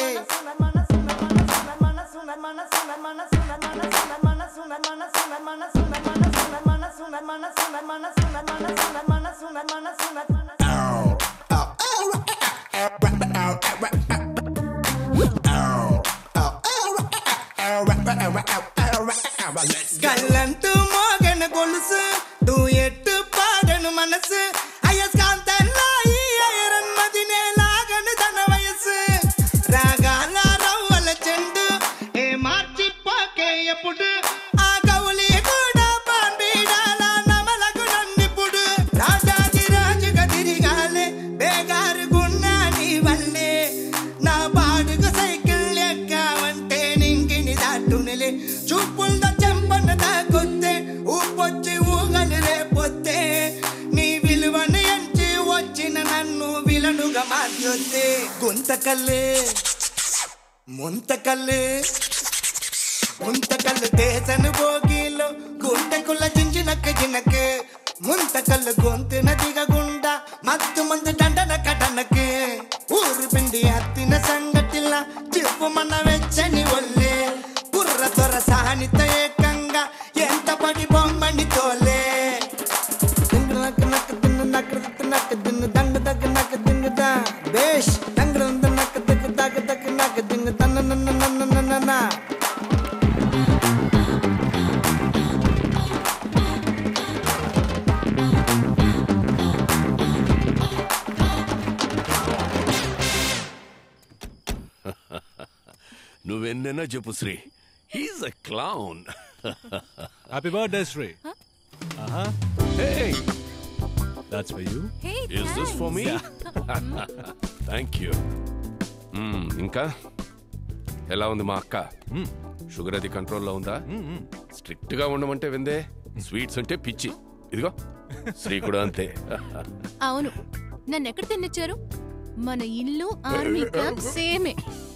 గల్లంటూ మోగన గొలుసు టూ ఎట్టు పాడను మనసు అయస్కాంతంలో ఈ ఐరన్ మదినే లాగను తన వయసు రాగాల రవ్వల చెండు ఏ మార్చి పోకే ఎప్పుడు ఆ గౌలి కూడా పాంబీడాల నమలకు నన్నిప్పుడు రాజాది రాజుగా తిరిగాలే బేగారు ముంతకల్లు ముంతకల్లు ముంతకల్లు దేశను భోగిలో గుంటకుల జింజినక్క జినకు ముంతకల్లు గొంతున దిగగుండా మత్తు మందు దండన కటనకు ఊరు పిండి హత్తిన సంగటిలా చెప్పు మన వెచ్చని ఒల్లే కుర్ర తొర సహనిత ఏకంగా ఎంత పడి బొమ్మని తోలే నక్క నక్క దిన్ను నక్క దిక్కు నక్క దిన్ను దంగ దగ్గ నక్క దింగ దా బేష్ దంగ దంగ నక్క దిక్కు దగ్గ దగ్గ నక్క దింగ తన్న నన్న నన్న నన్న నా నువ్వెన్నైనా చెప్పు Sri he's a clown happy birthday Sri ఆహా hey that's for you Hey, is this for me thank you ఇంకా ఎలా ఉంది మా అక్క షుగర్ అది కంట్రోల్లో ఉందా స్ట్రిక్ట్ గా ఉండమంటే విందే స్వీట్స్ అంటే పిచ్చి ఇదిగో శ్రీ కూడా అంతే అవును నన్ను ఎక్కడ తినిచ్చారు మన ఇల్లు ఆర్మీ క్యాంప్ సేమే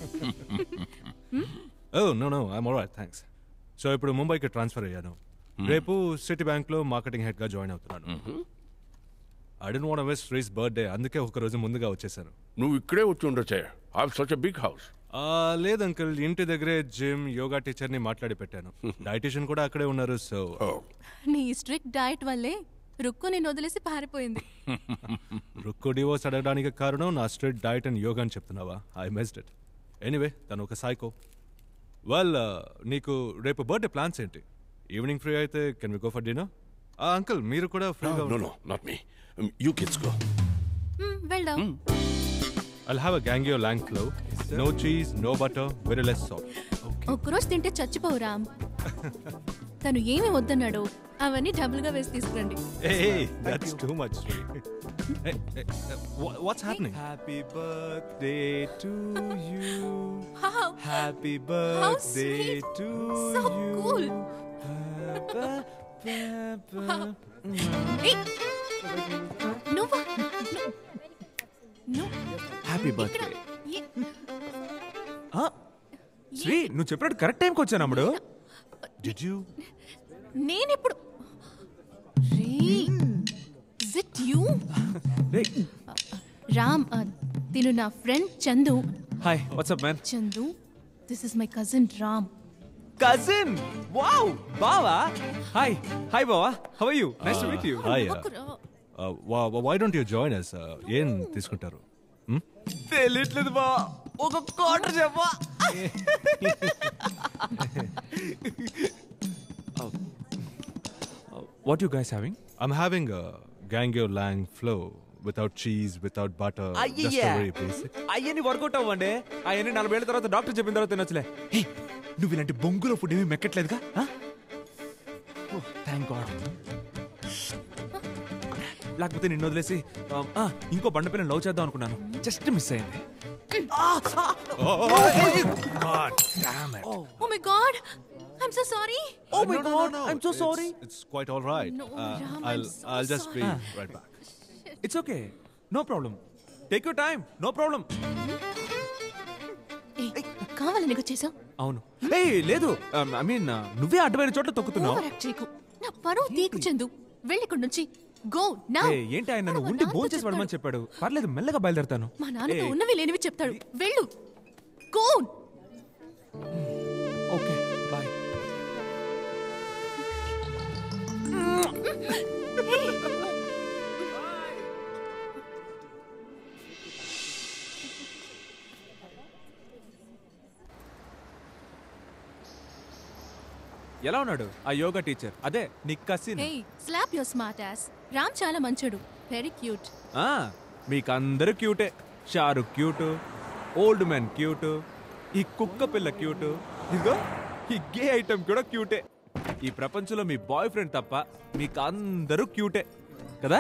oh no no I'm all right thanks so ఇప్పుడు ముంబైకి ట్రాన్స్ఫర్ అయ్యాను రేపు సిటీ బ్యాంక్ లో మార్కెటింగ్ హెడ్ గా జాయిన్ అవుతున్నాను I don't want miss Sri's birthday అందుకే ఒక రోజు ముందుగా వచ్చేసాను నువ్వు ఇక్కడే వచ్చి ఉండొచ్చే have such a big house లేదు అంకుల్ ఇంటి దగ్గరే జిమ్ యోగా టీచర్ ని మాట్లాడి పెట్టాను డైటీషియన్ కూడా అక్కడే ఉన్నారు సో నీ స్ట్రిక్ట్ డయట్ వల్లే రుక్కు నేను వదిలేసి పారిపోయింది రుక్కు డివోర్స్ అడగడానికి కారణం నా స్ట్రిక్ట్ డైట్ అండ్ యోగా అని చెప్తున్నావా ఐ మిస్డ్ ఇట్ ఎనీవే తను ఒక సైకో వెల్ నీకు రేపు బర్త్డే ప్లాన్స్ ఏంటి ఈవినింగ్ ఫ్రీ అయితే can we go for dinner uncle మీరు కూడా ఫ్రీగా no no not me you kids go hmm, వెళ్దాం I'll have a gangio lang flow. No cheese, no butter, very less salt. ఒక్కరోజు తింటే చచ్చిపోవు రామ్ తను ఏమి వద్దన్నాడో అవన్నీ డబుల్ గా వేసి తీసుకురండి Hey, that's too much, Sri. hey, hey, uh, wha- what's happening? Happy birthday to you. How? Happy How birthday sweet. to So you. cool. ఏయ్, నువ్వా నువ్వు హ్యాపీ బర్త్డే ఏ- శ్రీ నువ్వు చెప్పినట్టు కరెక్ట్ టైంకి వచ్చాను అమ్ముడు డిడ్ యూ నేనెప్పుడు ఇట్ యూ రామ్ ఆ, తిను నా friend Chandu hi what's up man Chandu this is my cousin Ram cousin wow బావా హాయ్ హాయ్ బావా how are you nice to meet you Hi. Uh, uh, why, why don't you join us? Uh, ఏం తీసుకుంటారు Hmm? తెలియట్లేదు బా ఒక క్వార్టర్ చెప్పా what you guys having I'm having a gangio lang flow without cheese, without butter. Just a very basic. అయ్యని workout అవ్వండి అవన్నీ నలభై ఏళ్ళ తర్వాత డాక్టర్ చెప్పిన తర్వాత తినొచ్చులే హే, నువ్వు ఇలాంటి బొంగులో ఫుడ్ ఏమీ మెక్కట్లేదుగా థ్యాంక్ గాడ్ లేకపోతే నిన్ను వదిలేసి ఆ, ఆ, ఇంకో బండ పిల్లని లవ్ చేద్దాం అనుకున్నాను జస్ట్ మిస్ అయింది God damn it. Oh my god I'm so sorry Oh my No, no, no, God, no. I'm so It's- sorry. It's quite all right. No, Uh, Ram, I'll, I'm so I'll just be sorry. right back. It's okay no problem take your time no problem కావాలని నీకు చేసావు అవును ఏ లేదు I mean నువ్వే అడ్డమైన చోట్ల తొక్కుతున్నావు over act చేయకు నా పరువు తీకు చందు వెళ్ళి ఇక్కడి నుంచి గో నా ఏ, ఏంటి ఆయన నన్ను ఉండి భోజనం చేసి పడమని చెప్పాడు పర్లేదు మెల్లగా బయలుదేరుతాను మా నాన్నతో ఏ, ఉన్నవి లేనివి చెప్తాడు వెళ్ళు గో ఓకే బాయ్ ఎలా ఉన్నాడు ఆ యోగా టీచర్ అదే నీ cousin hey slap your smart ass Ram చాలా మంచోడు వెరీ క్యూట్ ఆ, మీకందరూ క్యూటే Shahrukh cute old man cute ఈ కుక్క పిల్ల క్యూట్ ఇదిగో ఈ గే ఐటమ్ కూడా క్యూటే ఈ ప్రపంచంలో మీ బాయ్ ఫ్రెండ్ తప్ప మీకు అందరూ క్యూటే కదా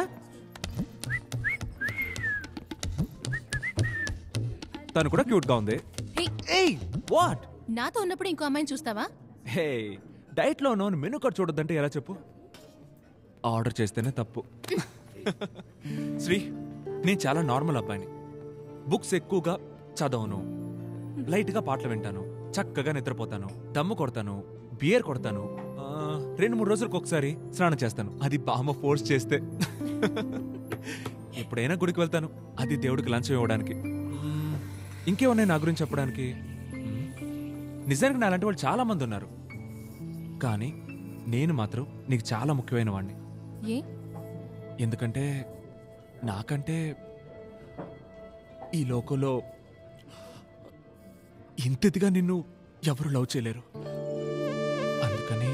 తను కూడా క్యూట్ గా ఉంది ఏయ్ వాట్ నాతో ఉన్నప్పుడు ఇంకో అమ్మాయిని చూస్తావా హే డైట్ లో ఉన్న మెనూ కార్డ్ చూడొద్దంటే ఎలా చెప్పు ఆర్డర్ చేస్తేనే తప్పు శ్రీ నేను చాలా నార్మల్ అబ్బాయిని బుక్స్ ఎక్కువగా చదవను లైట్గా పాటలు వింటాను చక్కగా నిద్రపోతాను దమ్ము కొడతాను బియర్ కొడతాను ఆ, రెండు మూడు రోజులకు ఒకసారి స్నానం చేస్తాను అది బామ్మ ఫోర్స్ చేస్తే ఎప్పుడైనా గుడికి వెళ్తాను అది దేవుడికి లంచం ఇవ్వడానికి మ్మ్, ఇంకేమున్నాయి నా గురించి చెప్పడానికి మ్మ్, నిజానికి నా అలాంటి వాళ్ళు చాలా మంది ఉన్నారు కానీ నేను మాత్రం నీకు చాలా ముఖ్యమైన వాడిని ఏ ఎందుకంటే నాకంటే ఈ లోకంలో ఇంతదిగా నిన్ను ఎవరు లవ్ చేయలేరు అందుకని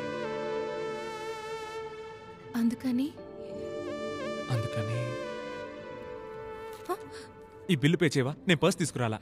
అందుకని అందుకని ఈ బిల్లు పే చేయవా నేను పర్స్ తీసుకురాలా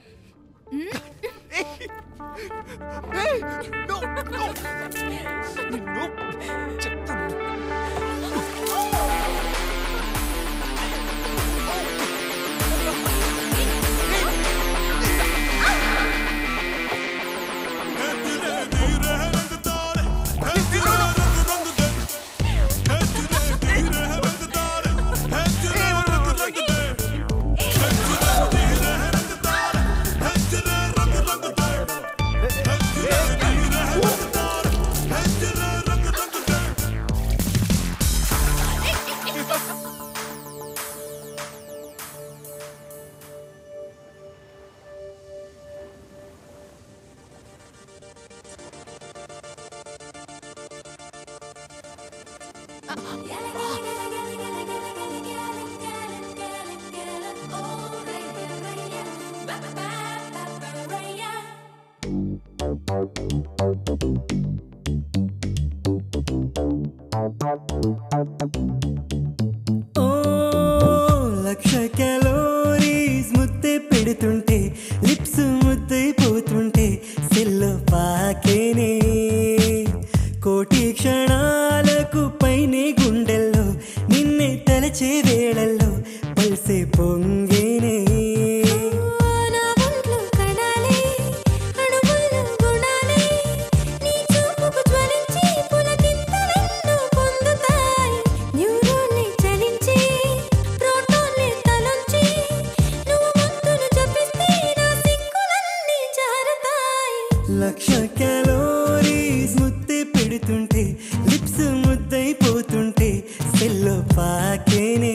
ఓ లక్ష క్యాలోరీస్ ముద్దే పెడుతుంటే లిప్స్ ముద్దైపోతుంటే సెల్లో పాకేనే కోటి క్షణాలకు పైనే గుండెల్లో నిన్నే తలచే వేళల్లో పల్సే పొంగేనే నా ఒంట్లో కణాలే అణువుల్లో గుణాలే నీ చూపుకు జ్వలించి పులకింతలెన్నో పొందుతాయి న్యూరాన్లే చలించి ప్రోటాన్లే తలొంచి నువ్వు ముద్దులు జపిస్తే నా సిక్కులన్నీ జారుతాయి లక్ష క్యాలోరీస్ ముద్దే పెడుతుంటే లిప్స్ ముద్దైపోతుంటే సెల్లో పాకేనే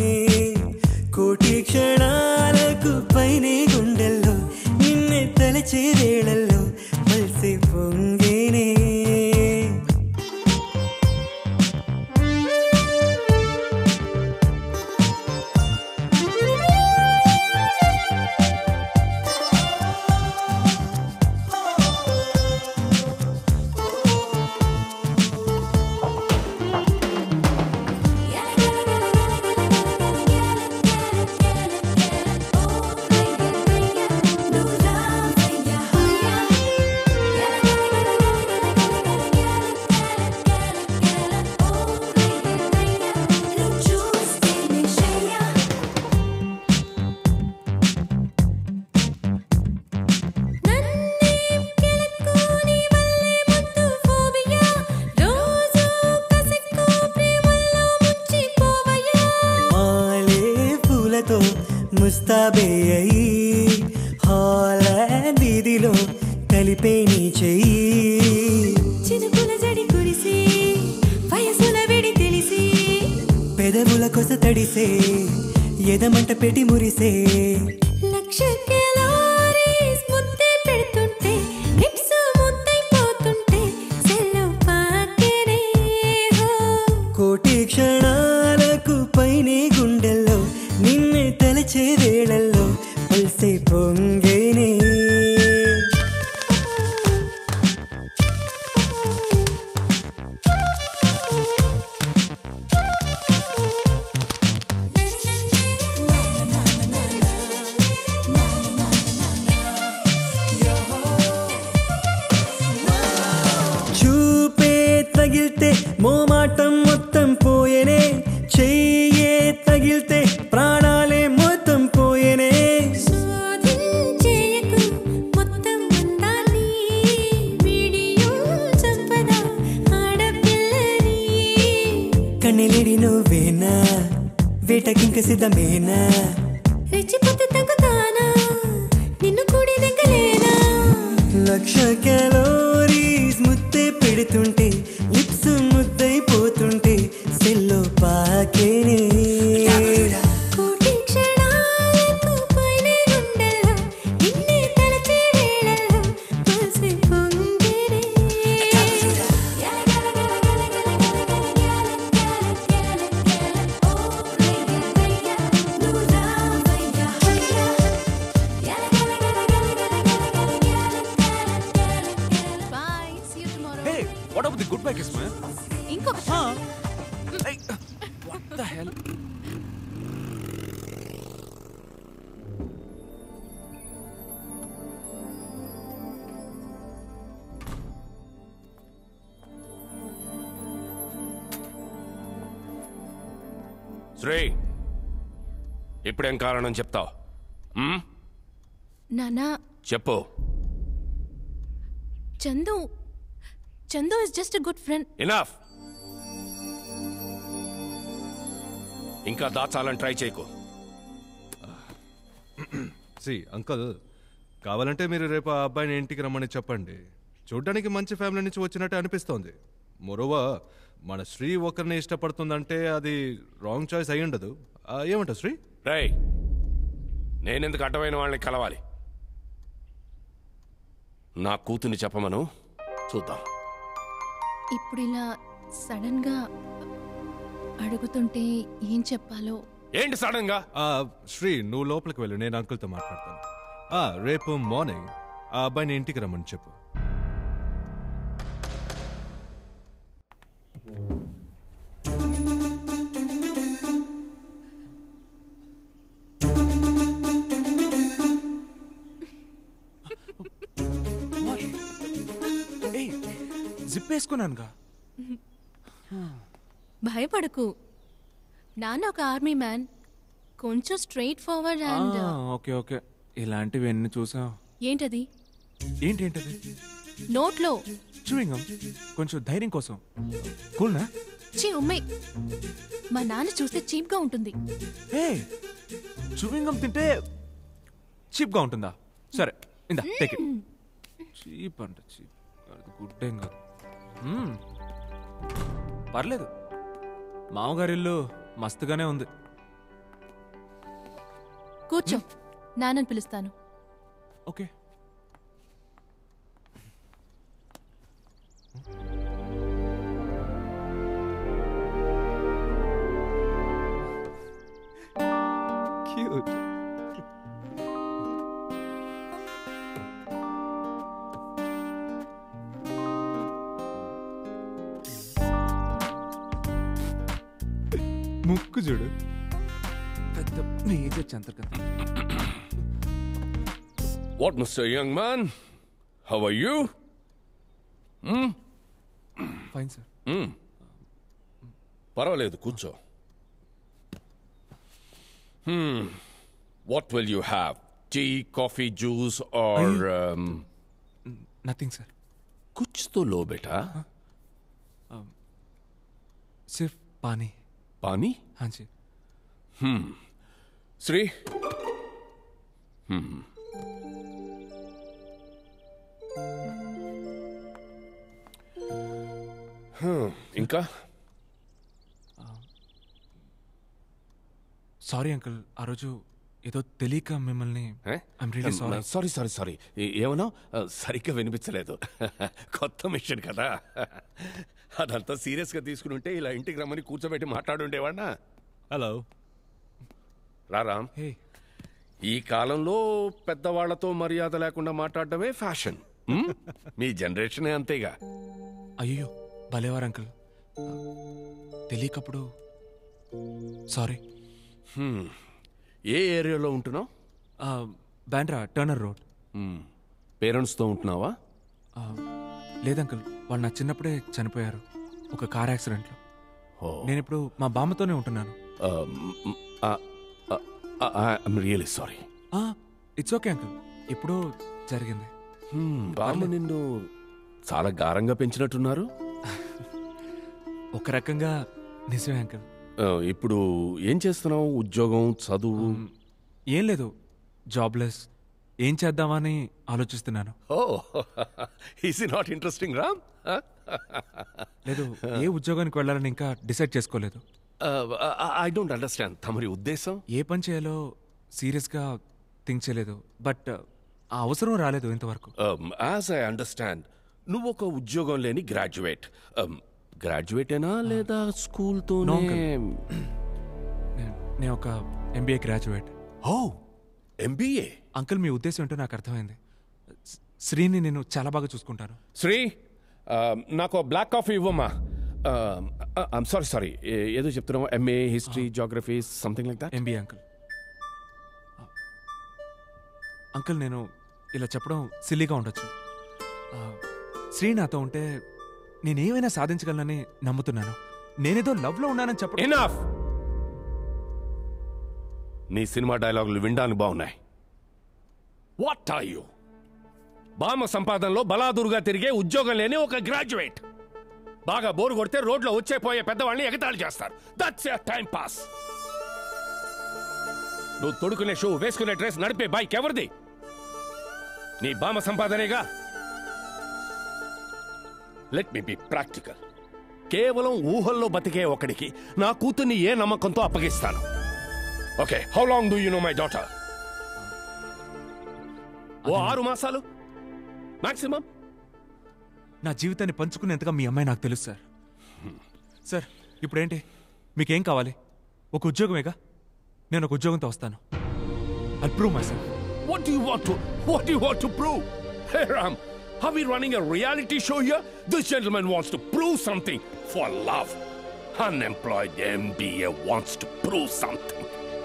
కోటి క్షణాలకు పైనే గుండెల్లో నిన్నే తలచే వేళల్లో మల్సే పొంగేనే మాలే పూలతో ముస్తాబే అయి హాలాండ్ వీధిలో కలిపే నీ చెయ్యి చినుకుల జడి కురిసి వయసుల విడి తెలిసి పెదవుల కొస తడిసే ఎదమంట పెట్టి మురిసే లక్ష క్యాలోరీస్ ముద్దే పెడుతుంటే లిప్స్ ముద్దైపోతుంటే సెల్లో పాకేనే హో కోటి క్షణాలకు పైనే గుండెల్లో నిన్నే తలచే వేళల్లో పల్సే పొంగేనే చూపే తగిలితే మోమాటం మొత్తం పోయేనే చెయ్యే తగిలితే ప్రాణాలే మొత్తం పోయేనే శోధించేయకు మొత్తం అందాన్ని వీడియో చంపద ఆడపిల్లని కన్నెలేడి నువ్వేనా వేటకింక సిద్ధమేనా రెచ్చిపోతే తగ్గుతానా లక్ష క్యాలోరీస్ ముద్దే పెడుతుంటే లిప్స్ ముద్దైపోతుంటే సెల్లో పాకేనే కోటి క్షణాలకు పైనే గుండెల్లో నిన్నే తలచే వేళల్లో పసి పొంగినే bye see you tomorrow hey what about the goodbye kiss man ఇంకొక వాట్ ద హెల్ శ్రీ ఇప్పుడేం కారణం చెప్తావు నానా చెప్పు Chandu Chandu is just good friend enough ఇంకా దాచాలని ట్రై చేయకు సి అంకల్ కావాలంటే మీరు రేపు ఆ అబ్బాయిని ఇంటికి రమ్మని చెప్పండి చూడ్డానికి మంచి ఫ్యామిలీ నుంచి వచ్చినట్టు అనిపిస్తోంది మొరవ మన శ్రీ ఒకరిని ఇష్టపడుతుందంటే అది రాంగ్ చాయిస్ అయి ఉండదు ఆ, ఏమంటావు శ్రీ రేయ్ నేనెందుకు అడ్డమైన వాళ్ళని కలవాలి నా కూతుని చెప్పమను చూద్దాం ఇప్పుడు ఇలా సడన్ గా అడుగుతుంటే ఏం చెప్పాలో ఏంటి సడన్ గా ఆ, శ్రీ నువ్వు లోపలికి వెళ్ళు నేను అంకుల్తో మాట్లాడతాను ఆ, రేపు మార్నింగ్ ఆ అబ్బాయిని ఇంటికి రమ్మని చెప్పు ఏయ్ జిప్ వేసుకున్నానుగా భయపడకు నాన్న ఒక ఆర్మీ మ్యాన్ కొంచెం straight forward and okay okay ఇలాంటివి ఎన్ని చూసాం ఏంటది ఏంటి ఏంటది నోట్లో చూయింగం కొంచెం ధైర్యం కోసం కూల్నా చీ ఉమ్మే మా నాన్న చూస్తే చీప్ గా ఉంటుంది ఏ చూయింగం తింటే చీప్గా ఉంటుందా సరే ఇందా టేక్ ఇట్ చీప్ అంట చీప్ అది గుడ్ ఏం కాదు మ్మ్. పర్లేదు మామగారి ఇల్లు మస్తుగానే ఉంది కూర్చో నాన్నని పిలుస్తాను ఓకే క్యూట్ ముక్కు చూడు పెద్ద major Chandrakant what mister young man how are you fine sir పర్వాలేదు కూర్చో what will you have tea coffee juice or nothing sir కుచ్ తో లో బేటా सिर्फ पानी पानी हाँ जी Hmm. శ్రీ Hmm. Hmm. ఇంకా సారీ అంకుల్ ఆ రోజు ఏదో తెలియక మిమ్మల్ని I'm really sorry sorry sorry sorry ఏమన్నా సరిగ్గా వినిపించలేదు కొత్త మిషన్ కదా అదంతా సీరియస్గా తీసుకుని ఉంటే ఇలా ఇంటికి రమ్మని కూర్చోబెట్టి మాట్లాడుండేవాడినా హలో రారామ్ ఈ కాలంలో పెద్దవాళ్లతో మర్యాద లేకుండా మాట్లాడటమే ఫ్యాషన్ హ్మ్? మీ జనరేషనే అంతేగా అయ్యో భలేవారు అంకుల్ తెలియకప్పుడు సారీ హ్మ్. ఏ ఏరియాలో ఉంటున్నావు బ్యాండ్రా టర్నర్ రోడ్ పేరెంట్స్తో ఉంటున్నావా లేదంకుల్ వాళ్ళు నా చిన్నప్పుడే చనిపోయారు ఒక కార్ యాక్సిడెంట్లో ఓ. నేను ఇప్పుడు మా బామ్మతోనే ఉంటున్నాను I'm really sorry it's okay uncle ఇప్పుడు జరిగింది బామ్మ నిన్ను చాలా గారంగా పెంచినట్టున్నారు ఒక రకంగా నిజమే అంకుల్ ఆ, ఇప్పుడు ఏం చేస్తున్నావు ఉద్యోగం చదువు ఏం లేదు జాబ్లెస్ ఏం చేద్దామని ఆలోచిస్తున్నాను oh is not interesting Ram లేదు ఏ ఉద్యోగానికి వెళ్ళాలని ఇంకా డిసైడ్ చేసుకోలేదు ఐ డోంట్ అండర్స్టాండ్ తమరి ఉద్దేశం ఏ పని చేయాలో సీరియస్గా థింక్ చేయలేదు బట్ ఆ అవసరం రాలేదు ఇంతవరకు యాజ్ ఐ అండర్స్టాండ్ నువ్వు ఒక ఉద్యోగం లేని గ్రాడ్యుయేట్ గ్రాడ్యుయేటేనా లేదా స్కూల్తోనే నేను ఒక MBA graduate oh MBA uncle మీ ఉద్దేశం ఏంటో నాకు అర్థమైంది స్- శ్రీని నేను చాలా బాగా చూసుకుంటాను శ్రీ uh, నాకు బ్లాక్ కాఫీ ఇవ్వమ్మా ఐమ్ సారీ సారీ ఏదో చెప్తున్నావు MA history geography something like that MBA uncle uncle నేను ఇలా చెప్పడం సిల్లీగా ఉండొచ్చు ఆ, శ్రీ నాతో ఉంటే నేనేమైనా సాధించగలనని నమ్ముతున్నాను నేనేదో లవ్లో ఉన్నానని చెప్పడం ఎనఫ్ నీ సినిమా డైలాగులు వినడానికి బాగున్నాయి వాట్ ఆర్ యు బామ సంపాదనలో బలాదురుగా తిరిగే ఉద్యోగం లేని ఒక గ్రాడ్యుయేట్ బాగా బోరు కొడితే రోడ్లో వచ్చే పోయే పెద్దవాళ్ళని ఎగతాళి చేస్తారు దట్స్ టైం పాస్ నువ్వు తొడుకునే షూ వేసుకునే డ్రెస్ నడిపే బైక్ ఎవరిది నీ బామ సంపాదనేగా లెట్ మీ బి ప్రాక్టికల్ కేవలం ఊహల్లో బతికే ఒకడికి నా కూతుర్ని ఏ నమ్మకంతో అప్పగిస్తాను okay how long do you know my daughter oh ఆరు మాసాలు మాక్సిమం నా జీవితాన్ని పంచుకునేంతగా మీ అమ్మాయి నాకు తెలుసు సార్ సార్ ఇప్పుడేంటి మీకేం కావాలి ఒక ఉద్యోగమేగా నేను ఒక ఉద్యోగంతో వస్తాను I prove myself What do you want to what do you want to prove? Hey Ram, are we running a reality show here? This gentleman wants to prove something for love. Unemployed MBA wants to prove something.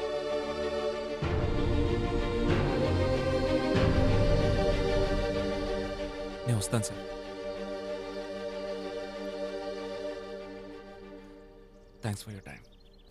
నేను వస్తాను sir thanks for your time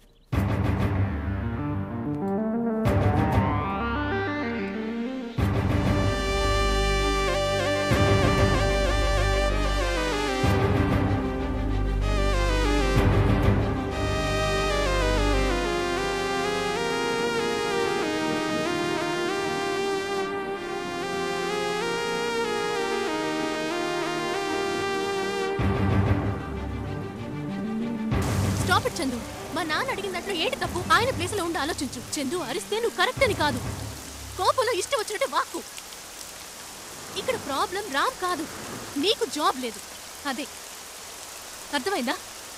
stop it Chandu మా నాన్న అడిగిన దాంట్లో ఏంటి తప్పు ఆయన place లో ఉండి ఆలోచించు చందు అరిస్తే నువ్వు కరెక్ట్ అని కాదు కోపంలో ఇష్టం వచ్చినట్టే వాక్కు ఇక్కడ ప్రాబ్లం రామ్ కాదు నీకు జాబ్ లేదు అదే అర్థమైందా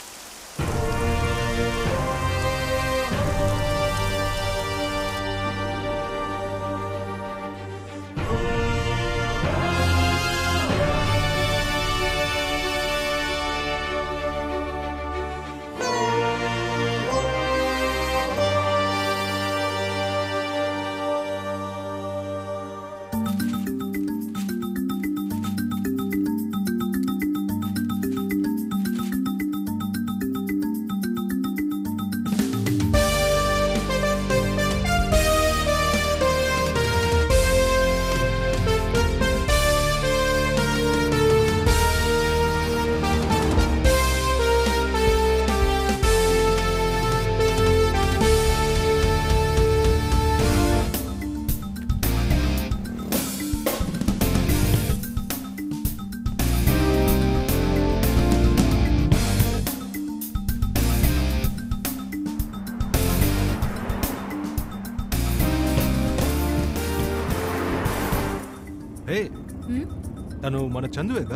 హే తను మన చందువేగా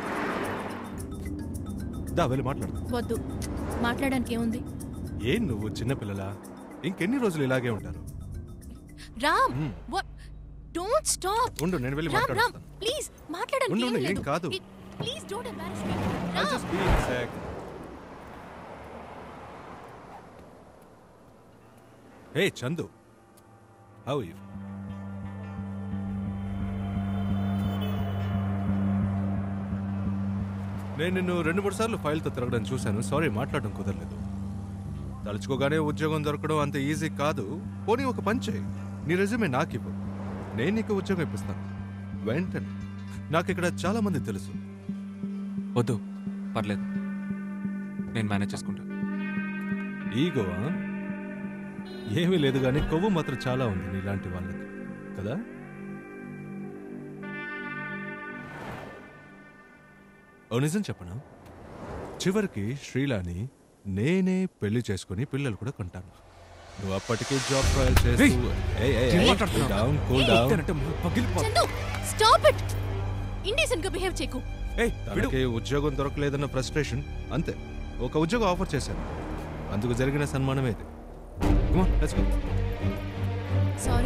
దా వెళ్ళి మాట్లాడు వద్దు మాట్లాడడానికి ఏముంది ఏం నువ్వు చిన్నపిల్లలా ఇంకెన్ని రోజులు ఇలాగే ఉంటారు రామ్ మ్మ్. డోంట్ స్టాప్ ఉండు నేను వెళ్ళి రామ్ రామ్ మాట్లాడుతాను ప్లీజ్ మాట్లాడడానికి ఉండు, ఏమీ ఉండు, ఏం లేదు. కాదు. It- please don't embarrass me I'll just be a sec. Hey, Chandu. How are you? నేను నిన్ను రెండు మూడు సార్లు ఫైల్తో తిరగడం చూశాను సారీ మాట్లాడడం కుదరలేదు తలుచుకోగానే ఉద్యోగం దొరకడం అంత ఈజీ కాదు పోనీ ఒక పని చేయి నీ రెజ్యూమే నాకు ఇవ్వు నేను నీకు ఉద్యోగం ఇప్పిస్తాను వెంటనే నాకు ఇక్కడ చాలా మంది తెలుసు వద్దు పర్లేదు నేను మేనేజ్ చేసుకుంటాను ఈగోవా ఏమీ లేదు కానీ కొవ్వు మాత్రం చాలా ఉంది నీలాంటి వాళ్ళకి కదా ఓ నిజం చెప్పనా చివరికి శ్రీలాని నేనే పెళ్లి చేసుకుని పిల్లలు కూడా కొంటాను నువ్వు అప్పటికే జాబ్ ట్రయల్ చేస్తూ ఏయ్, ఏయ్, ఏయ్, cool down, cool down. Chandu stop it indecent గా బిహేవ్ చేయకు తనకి ఉద్యోగం దొరకలేదన్న ఫ్రస్ట్రేషన్ అంతే ఒక ఉద్యోగం ఆఫర్ చేశాను అందుకు జరిగిన సన్మానమే ఇది Come on, let's go. Sorry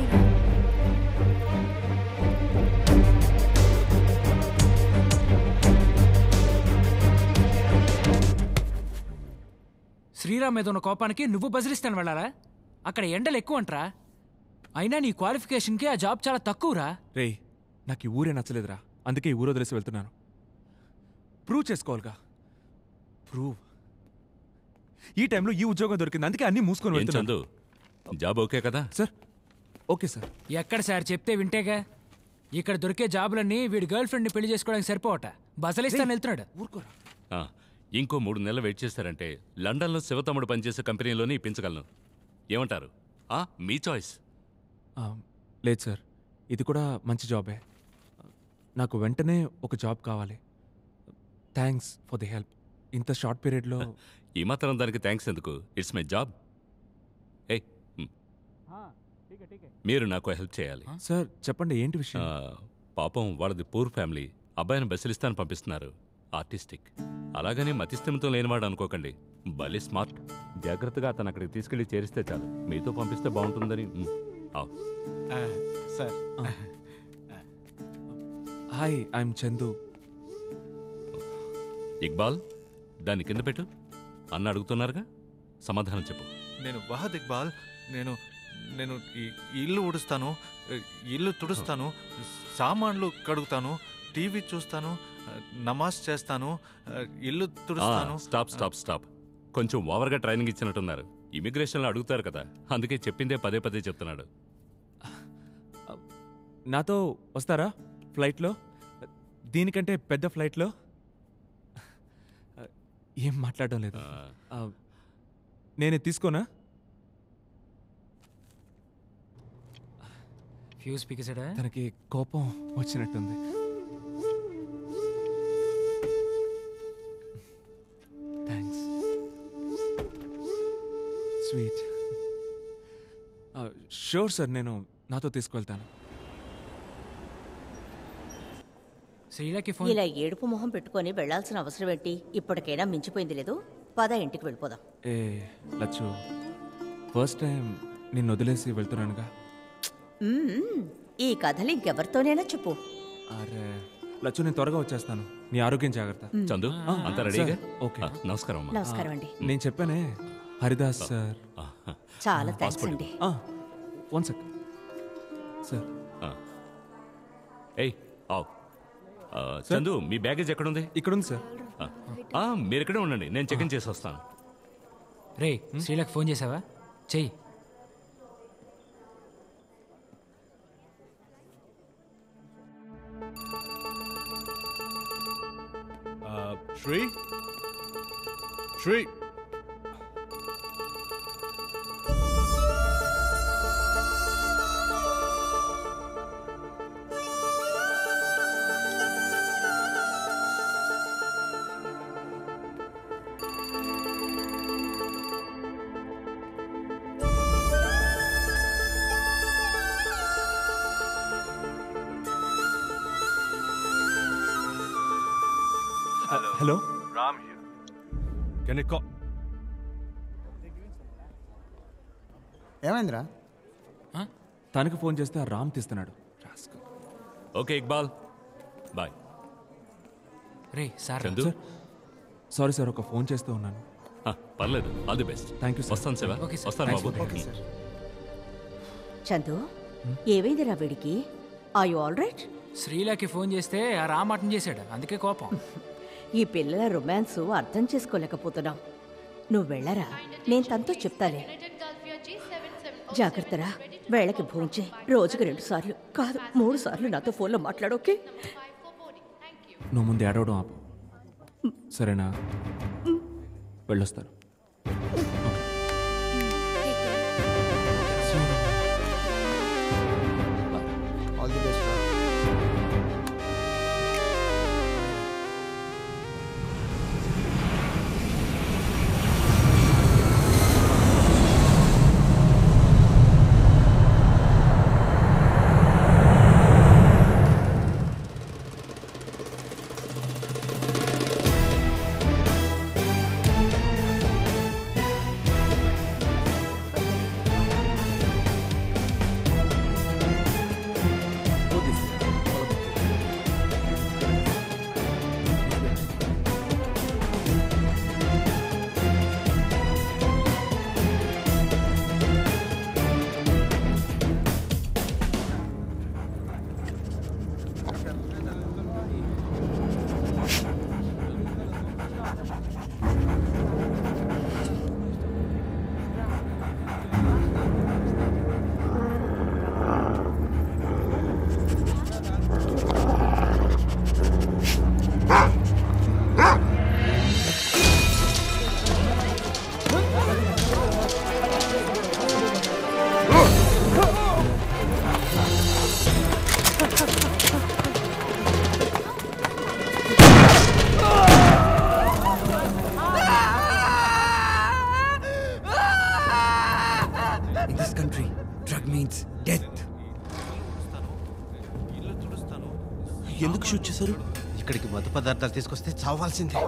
Sriram మీద ఉన్న కోపానికి నువ్వు బదిలిస్తాను వెళ్ళాలా అక్కడ ఎండలు ఎక్కువ అంటరా అయినా నీ క్వాలిఫికేషన్కి ఆ జాబ్ చాలా తక్కువరా రేయ్ నాకు ఈ ఊరే నచ్చలేదురా అందుకే ఈ ఊరు వదిలేసి వెళ్తున్నాను ప్రూవ్ చేసుకోవాలిగా ప్రూవ్ ఈ టైంలో ఈ ఉద్యోగం దొరికింది అందుకే అన్ని మూసుకొని ఏం వెళ్తున్నాను చందు జాబ్ ఓకే కదా సార్ ఓకే సార్ ఎక్కడ సార్ చెప్తే వింటేగా ఇక్కడ దొరికే జాబులన్నీ వీడి గర్ల్ ఫ్రెండ్ని పెళ్లి చేసుకోవడానికి సరిపోవట బసలిస్తాను వెళ్తున్నాడు ఆ, ఇంకో మూడు నెలలు వెయిట్ చేశారంటే లండన్లో శివతమ్ముడు పనిచేసే కంపెనీలోనే ఇప్పించగలను ఏమంటారు ఆ, మీ చాయిస్ ఆ, లేదు సార్ ఇది కూడా మంచి జాబే నాకు వెంటనే ఒక జాబ్ కావాలి థ్యాంక్స్ ఫర్ ది హెల్ప్ ఇంత షార్ట్ పీరియడ్లో ఈ మాత్రం దానికి థ్యాంక్స్ ఎందుకు ఇట్స్ మై జాబ్ ఏ మీరు నాకు హెల్ప్ చేయాలి సార్ చెప్పండి ఏంటి విషయం ఆ, పాపం వాళ్ళది పూర్ ఫ్యామిలీ అబ్బాయిని బసిలిస్తాను పంపిస్తున్నారు ఆర్టిస్టిక్ అలాగని మతిస్థిమితం లేనివాడు అనుకోకండి భలే స్మార్ట్ జాగ్రత్తగా అతను అక్కడికి తీసుకెళ్లి చేరిస్తే చాలు మీతో పంపిస్తే బాగుంటుందని మ్, ఆవ్. Sir hi I'm Chandu Iqbal దాన్ని కింద పెట్టు అన్న అడుగుతున్నారుగా సమాధానం చెప్పు నేను వహద్ ఇక్బాల్ నేను నేను ఈ ఈ ఇల్లు ఊడుస్తాను ఇల్లు తుడుస్తాను సామాన్లు కడుగుతాను టీవీ చూస్తాను నమాజ్ చేస్తాను ఇల్లు తుడుస్తాను స్టాప్ స్టాప్ స్టాప్ కొంచెం ఓవర్గా ట్రైనింగ్ ఇచ్చినట్టున్నారు ఇమిగ్రేషన్లో అడుగుతారు కదా అందుకే చెప్పిందే పదే పదే చెప్తున్నాడు నాతో వస్తారా ఫ్లైట్లో దీనికంటే పెద్ద ఫ్లైట్లో ఏం మాట్లాడడం లేదు ఆ, నేనే తీసుకోనా ఫ్యూజ్ పికేసాడా తనకి కోపం వచ్చినట్టుంది థ్యాంక్స్ స్వీట్ షూర్ సార్ నేను నాతో తీసుకువెళ్తాను శ్రీలకి ఫోన్ ఇలా ఏడుపు మొహం పెట్టుకొని వెళ్లాల్సిన అవసరం ఏంటి ఇప్పటికైనా మించిపోయింది లేదు పద ఇంటికి వెళ్ళిపోదాం ఏ లచ్చు ఫస్ట్ టైం నిన్ను వదిలేసి వెళ్తున్నానుగా మ్మ్. ఈ కథలు ఇంకెవరితోనైనా చెప్పు అరే లచ్చు నేను త్వరగా వచ్చేస్తాను నీ ఆరోగ్యం జాగ్రత్త చందు ఆ, అంతా రెడీగా సార్, ఓకే ఆ, నమస్కారం అమ్మా నమస్కారం అండి నేను చెప్పానే హరిదాస్ సార్ చాలా థ్యాంక్స్ అండి వన్ సెక్ సార్ ఆ. ఏయ్ ఆవ్ ఆ, చందు మీ బ్యాగేజ్ ఎక్కడుంది ఇక్కడ ఉంది సార్ ఆ. ఆ, మీరు ఇక్కడే ఉండండి నేను చెక్ ఇన్ చేసి వస్తాను రే శ్రీలకి ఫోన్ చేసావా చెయ్యి Sri Sri hello Ram can it ఏమైందిరా తనకి ఫోన్ చేస్తే ఆ రామ్ తీస్తున్నాడు ఓకే ఇక్బాల్ బాయ్ రే సార్ చందు సారీ సార్ ఒక ఫోన్ చేస్తూ ఉన్నాను ఆ, పర్లేదు all the best thank you sir వస్తాను శివ ఓకే సార్. వస్తాను థాంక్స్ బాబు for the help, sir. Chandu ఏమైందిరా వీడికి ఆ యు ఆల్ రైట్ శ్రీలకి ఫోన్ చేస్తే ఆ రామాటం చేశాడు అందుకే కోపం ఈ పిల్లల రొమాన్స్ అర్థం చేసుకోలేకపోతున్నాం నువ్వు వెళ్ళరా నేను తనతో చెప్తాలే జాగ్రత్తరా వేళకి భోంచే రోజుకి రెండు సార్లు కాదు మూడు సార్లు నాతో ఫోన్లో మాట్లాడోకే నువ్వు ముందు ఏడవడం ఆపు సరేనా వెళ్ళొస్తాను all the best In this country, drug means death. ఎందుకు షూట్ చేశారు ఇక్కడికి మత్తు పదార్థాలు తీసుకొస్తే చావాల్సిందే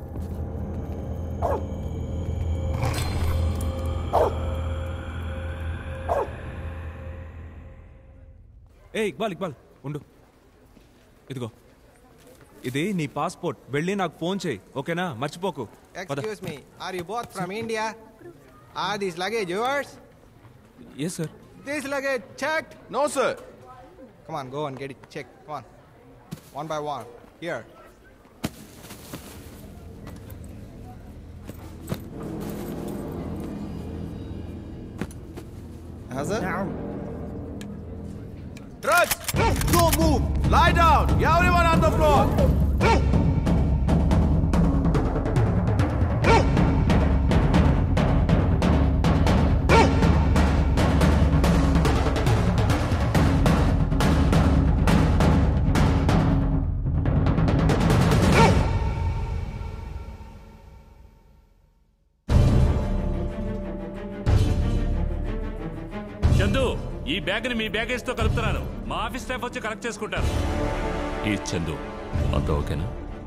ఏ ఇక్బాల్ ఇక్బాల్ ఉండు ఇదిగో ఇది నీ పాస్పోర్ట్ వెళ్ళి నాకు ఫోన్ చేయి ఓకేనా మర్చిపోకు పద Excuse me, are you both from India? Are these luggage yours? Yes sir This luggage checked? No, sir. Come on, go and get it checked. Come on. One by one. Here. Has it? Drugs! Don't move! Lie down! Everyone on the floor! Chandu ఈ బ్యాగ్ని మీ baggage తో కలుపుతున్నాను మా office staff వచ్చి collect చేసుకుంటారు ఈ చందు అంతా ఓకేనా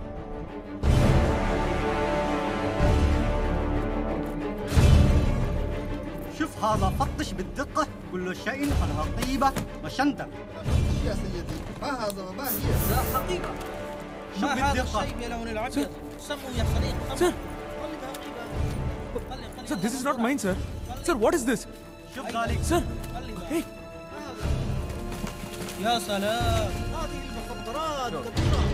شوف هذا فتش بالدقة كل شيء على طيبة وشنطة يا سيدي ما هذا وما هي لا حقيقة شوف ما هذا بالدقة الشيء بلون الابيض سموا يا خليل Sir. Sir, this is not mine, sir. Sir, what is this? شوف ذلك Sir, hey, يا سلام هذه المخدرات كثيرة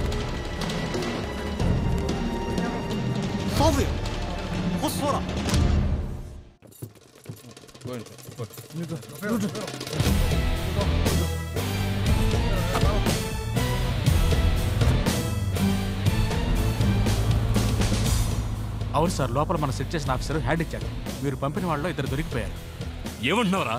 صافي خذ صورة అవును సార్ లోపల మన సెట్ చేసిన ఆఫీసర్ హ్యాండ్ ఇచ్చాడు మీరు పంపిన వాళ్ళు ఇద్దరు దొరికిపోయారు ఏమంటున్నావురా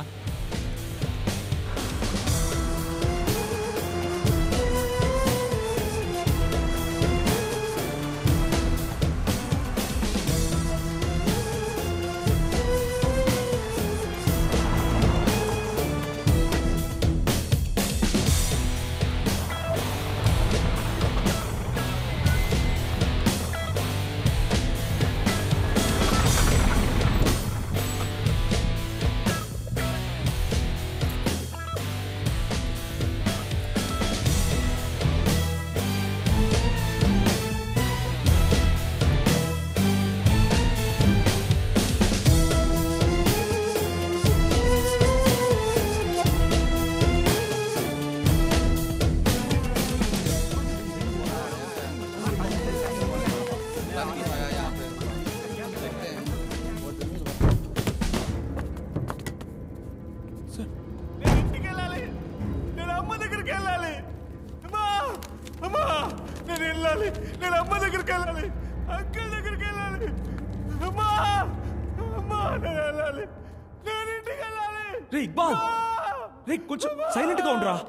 ఇంటికి వెళ్ళాలి నేను అమ్మ దగ్గరికి వెళ్ళాలి అమ్మా అమ్మా నేను వెళ్ళాలి నేను అమ్మ దగ్గరికి వెళ్ళాలి అంకల్ దగ్గరికి వెళ్ళాలి అమ్మా అమ్మా నేను వెళ్ళాలి నేను ఇంటికి వెళ్ళాలి రే ఇక్బాల్ రే కొంచెం సైలెంట్ గా ఉండరా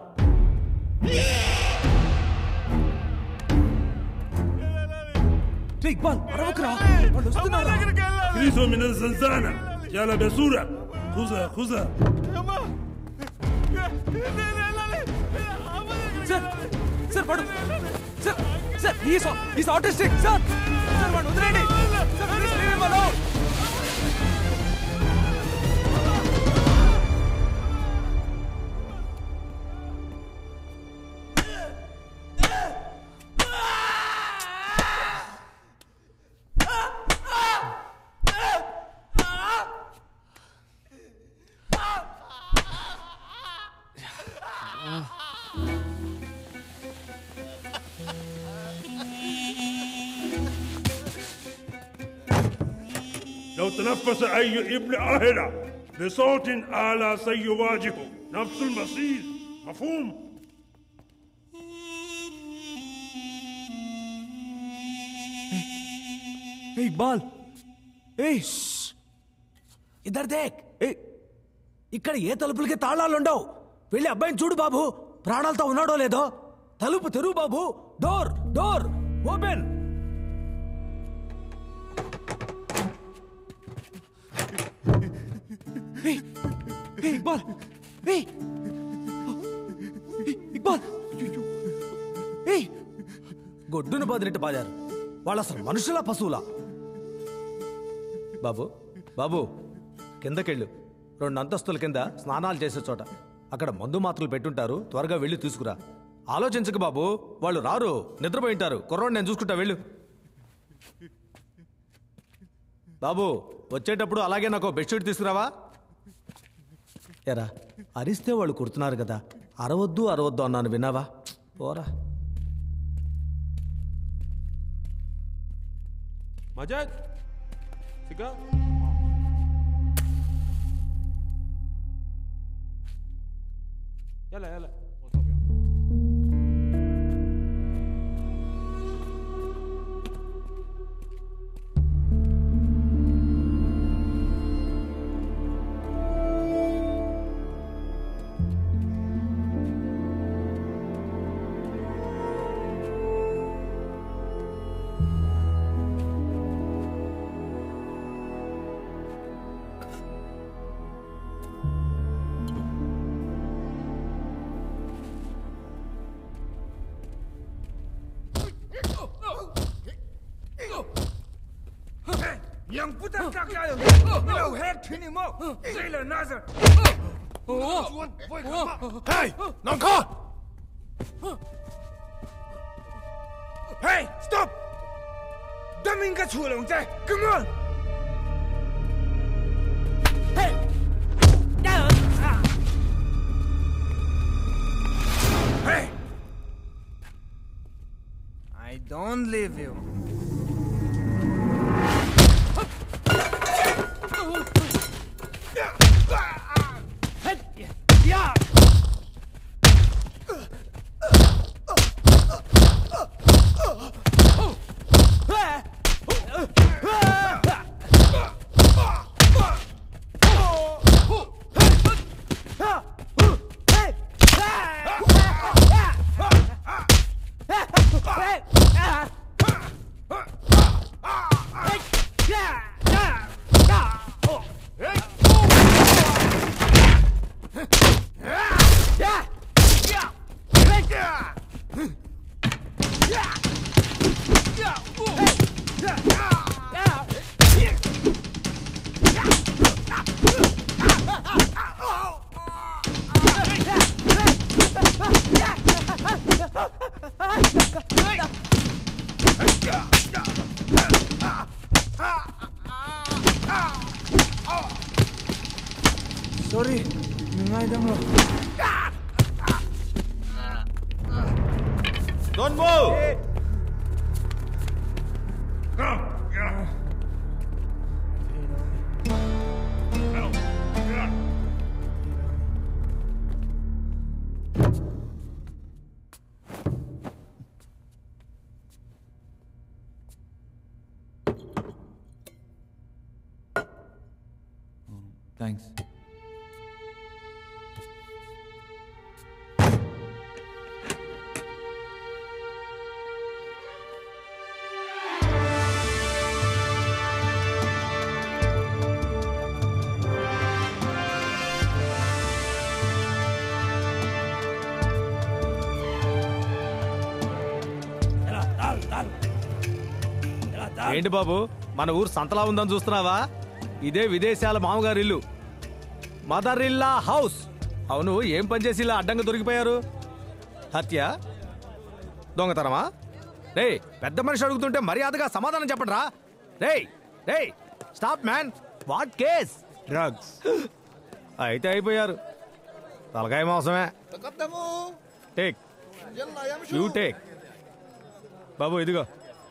రే ఇక్బాల్ అరవకురా వాళ్ళు వస్తున్నారు اخرجوا من الزنزانة يلا بسرعة خذها خذها సార్ సార్ వాడు sir sir is is autistic sir sir వాడు వదిలేండి sir please leave him alone لو تنفس أي ابن أهله بصوت أعلى سيواجهه نفس المصير مفهوم Iqbal ఏ ఇద్దరు దేక్ ఇక్కడ ఏ తలుపులకి తాళాలు ఉండవు వెళ్ళి అబ్బాయిని చూడు బాబు ప్రాణాలతో ఉన్నాడో లేదో తలుపు తెరువు బాబు డోర్ డోర్ ఓపెన్ ఇక్బాల్ ఏయ్ ఇక్బాల్ ఏయ్ గొడ్డును బదిలిట్టు పాదారు వాళ్ళు అసలు మనుషుల పశువులా బాబు బాబు కిందకెళ్ళు రెండు అంతస్తుల కింద స్నానాలు చేసే చోట అక్కడ మందు మాత్రలు పెట్టుంటారు త్వరగా వెళ్ళి తీసుకురా ఆలోచించకు బాబు వాళ్ళు రారు నిద్రపోయి ఉంటారు కుర్రోడు నేను చూసుకుంటా వెళ్ళు బాబు వచ్చేటప్పుడు అలాగే నాకు ఓ బెడ్షీట్ తీసుకురావా ఎరా అరిస్తే వాళ్ళు కుడుతున్నారు కదా అరవద్దు అరవద్దు అన్నాను విన్నావా పోరా మజాద్ సిగా يلا يلا Yang putar tak kaya. Kalau head kini mau. Sila nazar. Hey, Nongko! Hey, stop! Damin ka chulong zai. Come on. Hey. Down. Hey. I don't leave you. Yeah. Sorry, mengadang lo. Don't move! Thanks ఏంటి బాబు మన ఊరు సంతలా ఉందని చూస్తున్నావా ఇదే విదేశాల మామగారి ఇల్లు మదర్ ఇల్లా హౌస్ అవును ఏం పని చేసి ఇలా అడ్డంగా దొరికిపోయారు హత్య దొంగతనమా రే పెద్ద మనిషి అడుగుతుంటే మర్యాదగా సమాధానం చెప్పండి రా రే రే stop man what case drugs అయితే అయిపోయారు తలకాయ మోసమే టేక్ యూ టేక్ బాబు ఇదిగో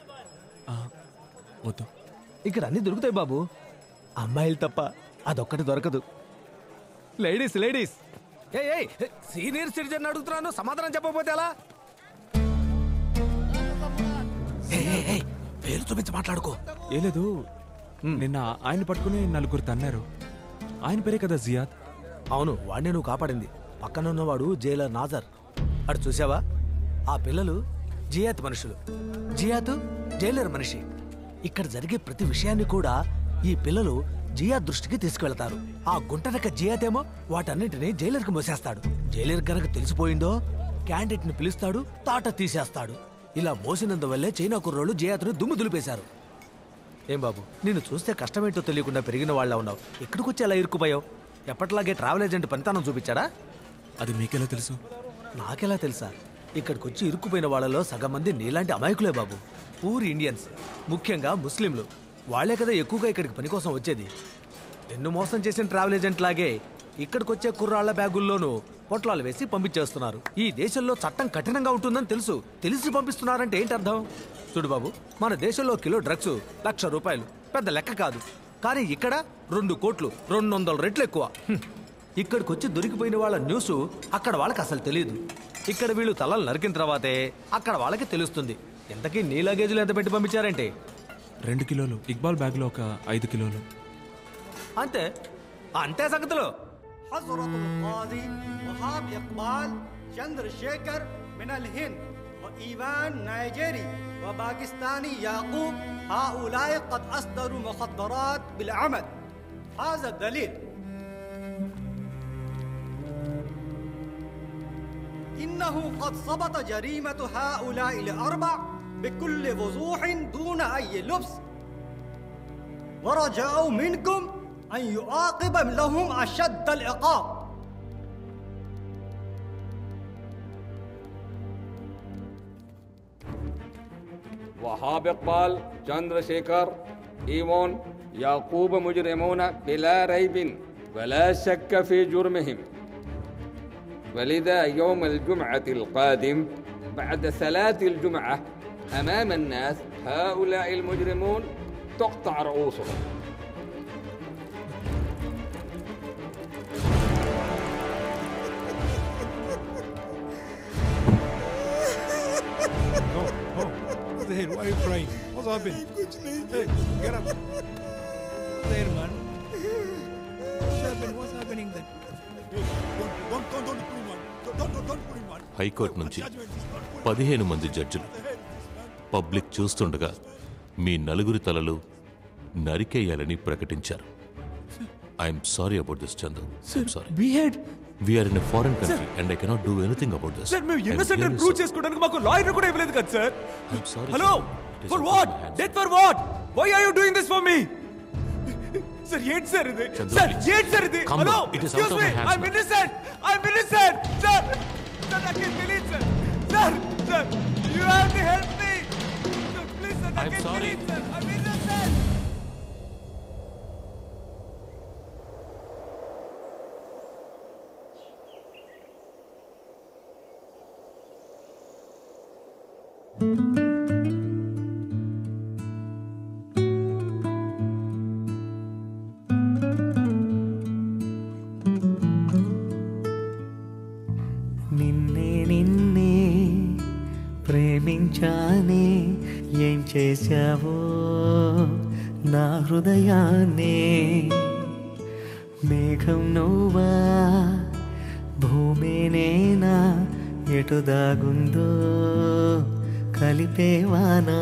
వద్దు ఇక్కడ అన్ని దొరుకుతాయి బాబు అమ్మాయిలు తప్ప అదొక్కటి దొరకదు లేడీస్ లేడీస్ ఏ ఏ సీనియర్ సిటిజన్ అడుగుతున్నాను సమాధానం చెప్పకపోతే ఎలా పేరు వేలు చూపించి మాట్లాడుకో ఏ లేదు నిన్న ఆయన పట్టుకుని నలుగురు తన్నారు ఆయన పేరే కదా జియాద్ అవును వాడిని నువ్వు కాపాడింది పక్కన ఉన్నవాడు జైలర్ నాజర్ అటు చూసావా ఆ పిల్లలు జియాత్ మనుషులు జియాత్ జైలర్ మనిషి ఇక్కడ జరిగే ప్రతి విషయాన్ని కూడా ఈ పిల్లలు జియాద్ దృష్టికి తీసుకువెళ్తారు ఆ గుంటనక జియాత్ ఏమో వాటన్నిటిని జైలర్కి మోసేస్తాడు జైలర్ కనుక తెలిసిపోయిందో క్యాండిడేట్ ని పిలుస్తాడు తాట తీసేస్తాడు ఇలా మోసినందువల్లే చైనా కుర్రోళ్ళు జియాత్ను దుమ్ము దులిపేశారు ఏం బాబు నిన్ను చూస్తే కష్టమేంటో తెలియకుండా పెరిగిన వాళ్ళ ఉన్నావు ఎక్కడికి వచ్చి అలా ఇరుక్కుపోయావు ఎప్పటిలాగే ట్రావెల్ ఏజెంట్ పనితనం చూపించాడా అది మీకెలా తెలుసు నాకెలా తెలుసా ఇక్కడికి వచ్చి ఇరుక్కుపోయిన వాళ్ళలో సగం మంది నీలాంటి అమాయకులే బాబు పూర్ ఇండియన్స్ ముఖ్యంగా ముస్లింలు వాళ్లే కదా ఎక్కువగా ఇక్కడికి పని కోసం వచ్చేది నిన్ను మోసం చేసిన ట్రావెల్ ఏజెంట్ లాగే ఇక్కడికి వచ్చే కుర్రాళ్ల బ్యాగుల్లోనూ పొట్లాలు వేసి పంపించేస్తున్నారు ఈ దేశంలో చట్టం కఠినంగా ఉంటుందని తెలుసు తెలిసి పంపిస్తున్నారంటే ఏంటి అర్థం చూడు బాబు మన దేశంలో కిలో డ్రగ్స్ లక్ష రూపాయలు పెద్ద లెక్క కాదు కానీ ఇక్కడ రెండు కోట్లు రెండు వందల రెట్లు ఎక్కువ హ్మ్. ఇక్కడికి వచ్చి దొరికిపోయిన వాళ్ళ న్యూస్ అక్కడ వాళ్ళకి అసలు తెలియదు ఇక్కడ వీళ్ళు తలలు నరికిన తర్వాతే అక్కడ వాళ్ళకి తెలుస్తుంది ఎంతకీ నీ లగేజీలు ఎంత పెట్టి పంపించారంటే రెండు కిలోలు ఇక్బాల్ బ్యాగ్లో ఒక ఐదు కిలోలు అంతే అంతే సంగతులు حضرة القاضي وهاب إقبال چندرشيكر من الهند وإيوان نيجيري وباكستاني يعقوب هؤلاء قد أصدروا مخدرات بالعمد هذا الدليل إنه قد ثبت جريمة هؤلاء الأربع بكل وضوح دون أي لبس ورجعوا منكم أن يعاقب لهم أشد العقاب وهاب إقبال چندرشيكر إيمون يعقوب مجرمون بلا ريب ولا شك في جرمهم ولذا يوم الجمعة القادم بعد صلاة الجمعة أمام الناس هؤلاء المجرمون تقطع رؤوسهم Zahir, why are you crying? What's happened? Hey, get up. There, man. What's happening? What's happening then? Don't, don't, don't, don't, don't, don't, don't, don't put him on. High court నుంచి పదిహేను మంది జడ్జిలు పబ్లిక్ చూస్తుండగా మీ నలుగురి తలలు నరికేయాలని ప్రకటించారు I'm sorry about this Chandu sorry We had we're in foreign country and I cannot do anything about this sir మేము innocent అని ప్రూవ్ చేసుకోవడానికి మాకు లాయర్ కూడా ఇవ్వలేదు కదా sir sorry, hello sir. It is for out of what my hands. Death for what why are you doing this for me sir ఏంటి sir ఇది Chandru, sir please. ఏంటి సార్ ఇది Calm hello down. It is out excuse of me my hands, I man. innocent I innocent sir sir నాకేం తెలియదు sir sir sir you have to help me please sir నాకేం తెలియదు sir I innocent నిన్నే నిన్నే ప్రేమించానే ఏం చేశావో నా హృదయాన్నే మేఘం నువ్వా భూమినేనా ఎటు దాగుందో కలిపేవానా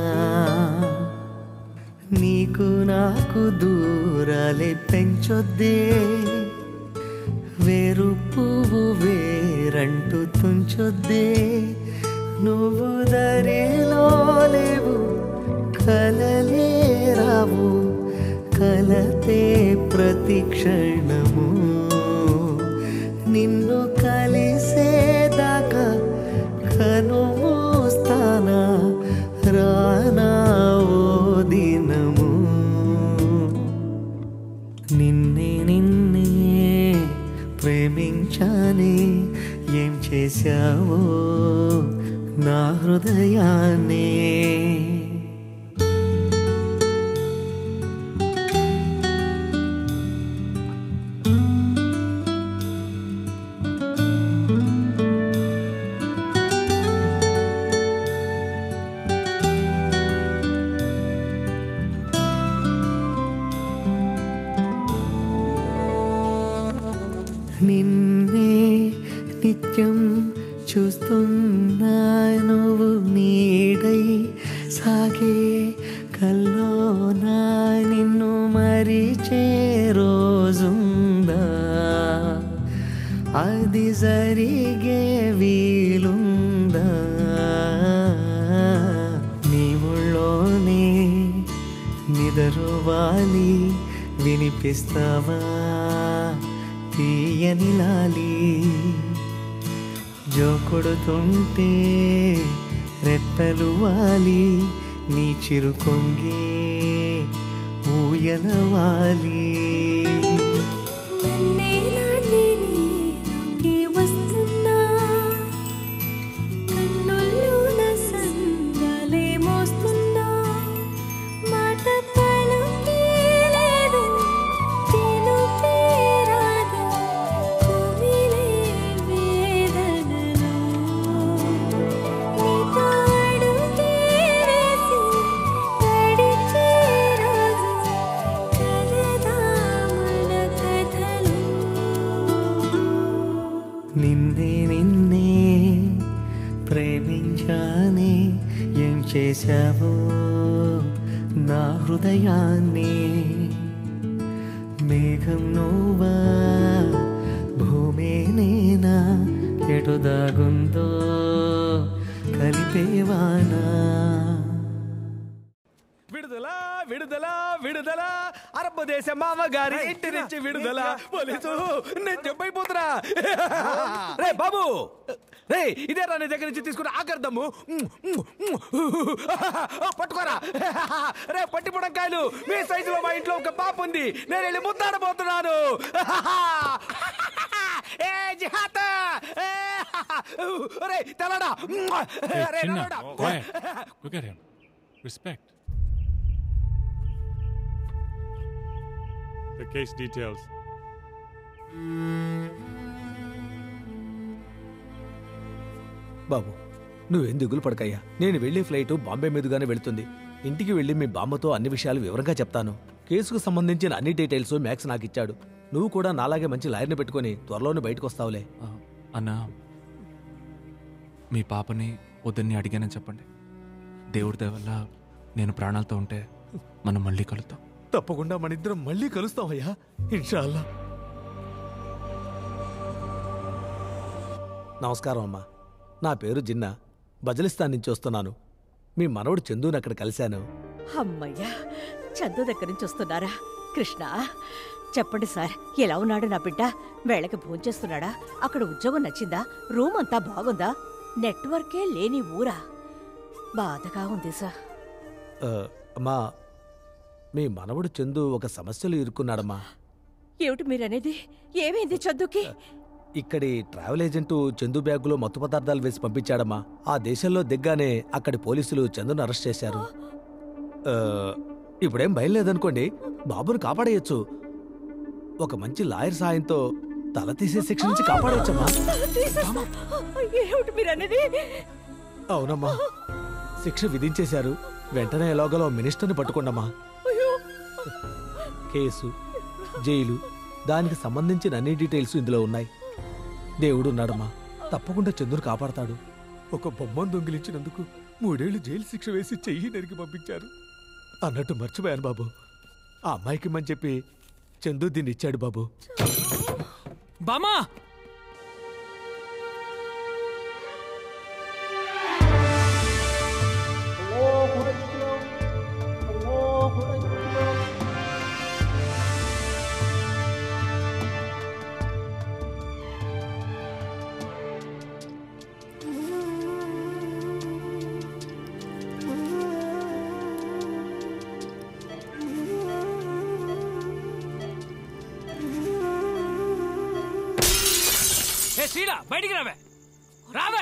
నీకు నాకు దూరాలే పెంచొద్దే వేరు పువ్వు వేరంటూ తుంచొద్దే నువ్వు దరిలో లేవు కలలే రావు కలతే ప్రతి క్షణము నిన్ను కలిసేదాకా కనుమూస్తానా రానా ఓ దినము నిన్నే నిన్నే ప్రేమించానే ఏం చేశావో నా హృదయాన్నే నిన్నే నిత్యం చూస్తున్నా నువ్వు నీడై సాగే కల్లోనా నిన్ను మరిచే రోజుందా అది జరిగే వీలుందా నీ ఒళ్ళోనే నిదరువాలి వినిపిస్తావా తీయని లాలి జో కొడుతుంటే రెప్పలు వాలి నీ చిరు కొంగే ఊయనవాలి నిన్నే నిన్నే ప్రేమించానే ఏం చేశావో నా హృదయాన్ని మేఘం నువ్వా భూమే నేనా ఎటు దాగుందో కలిపేవానా విడుదల విడుదల విడుదల అరబ్బ దేశ మామగారి ఇంటి నుంచి విడుదల పోలీసు నేను చెప్పైపోతున్నా రే బాబు రే ఇదేరా నీ దగ్గర నుంచి తీసుకున్న ఆకర్దమ్ము పట్టుకోరా రే పట్టి పుడంకాయలు మీ సైజులో మా ఇంట్లో ఒక పాప ఉంది నేను వెళ్ళి ముద్దాడబోతున్నాను ఏ జిహాత రే తెలడా రే చిన్న నల్లడా. quiet. Look at him. Respect. The case details. బాబు నువ్వేం దిగులు పడకయ్యా నేను వెళ్ళే ఫ్లైట్ బాంబే మీదుగానే వెళుతుంది ఇంటికి వెళ్ళి మీ బామ్మతో అన్ని విషయాలు వివరంగా చెప్తాను కేసుకు సంబంధించిన అన్ని డీటెయిల్స్ మ్యాక్స్ నాకు ఇచ్చాడు నువ్వు కూడా నాలాగే మంచి లాయర్ని పెట్టుకొని త్వరలోనే బయటకు వస్తావులే అన్నా మీ పాపని వద్దని అడిగానని చెప్పండి దేవుడి దయ వల్ల నేను ప్రాణాలతో ఉంటే మనం మళ్ళీ కలుద్దాం తప్పకుండా మన ఇద్దరం మళ్ళీ కలుస్తామయ్యా ఇన్షాల్లా నమస్కారం అమ్మా నా పేరు జిన్నా బజలిస్తాన్ నుంచి వస్తున్నాను మీ మనవడు చందుని అక్కడ కలిశాను అమ్మయ్యా చందు దగ్గర నుంచి వస్తున్నారా కృష్ణ చెప్పండి సార్ ఎలా ఉన్నాడు నా బిడ్డ వేళకి భోంచేస్తున్నాడా అక్కడ ఉద్యోగం నచ్చిందా రూమ్ అంతా బాగుందా నెట్వర్కే లేని ఊరా బాధగా ఉంది సార్ ఆ, అమ్మా మీ మనవడు చందు ఒక సమస్యలో ఇరుక్కున్నాడమ్మా ఏమిటి మీరనేది ఏమైంది చందుకి ఇక్కడి ట్రావెల్ ఏజెంట్ చందు బ్యాగులో మత్తు పదార్థాలు వేసి పంపించాడమ్మా ఆ దేశంలో దిగ్గానే అక్కడి పోలీసులు చందును అరెస్ట్ చేశారు ఆ, ఇప్పుడేం భయం లేదనుకోండి బాబుని కాపాడేయచ్చు ఒక మంచి లాయర్ సాయంతో తల తీసే శిక్ష నుంచి కాపాడవచ్చమ్మా ఏమిటి మీరనేది అవునమ్మా శిక్ష విధించేశారు వెంటనే ఎలాగలో మినిస్టర్ని పట్టుకోండమ్మా కేసు జైలు దానికి సంబంధించిన అన్ని డీటెయిల్స్ ఇందులో ఉన్నాయి దేవుడు ఉన్నాడమ్మా తప్పకుండా చంద్రుని కాపాడతాడు ఒక బొమ్మను దొంగిలించినందుకు మూడేళ్లు జైలు శిక్ష వేసి చెయ్యి నరికి పంపించారు అన్నట్టు మర్చిపోయాను బాబు ఆ అమ్మాయికి మని చెప్పి చందు దీన్ని ఇచ్చాడు బాబు బామా ఏ శ్రీలా బయటికి రావే రావే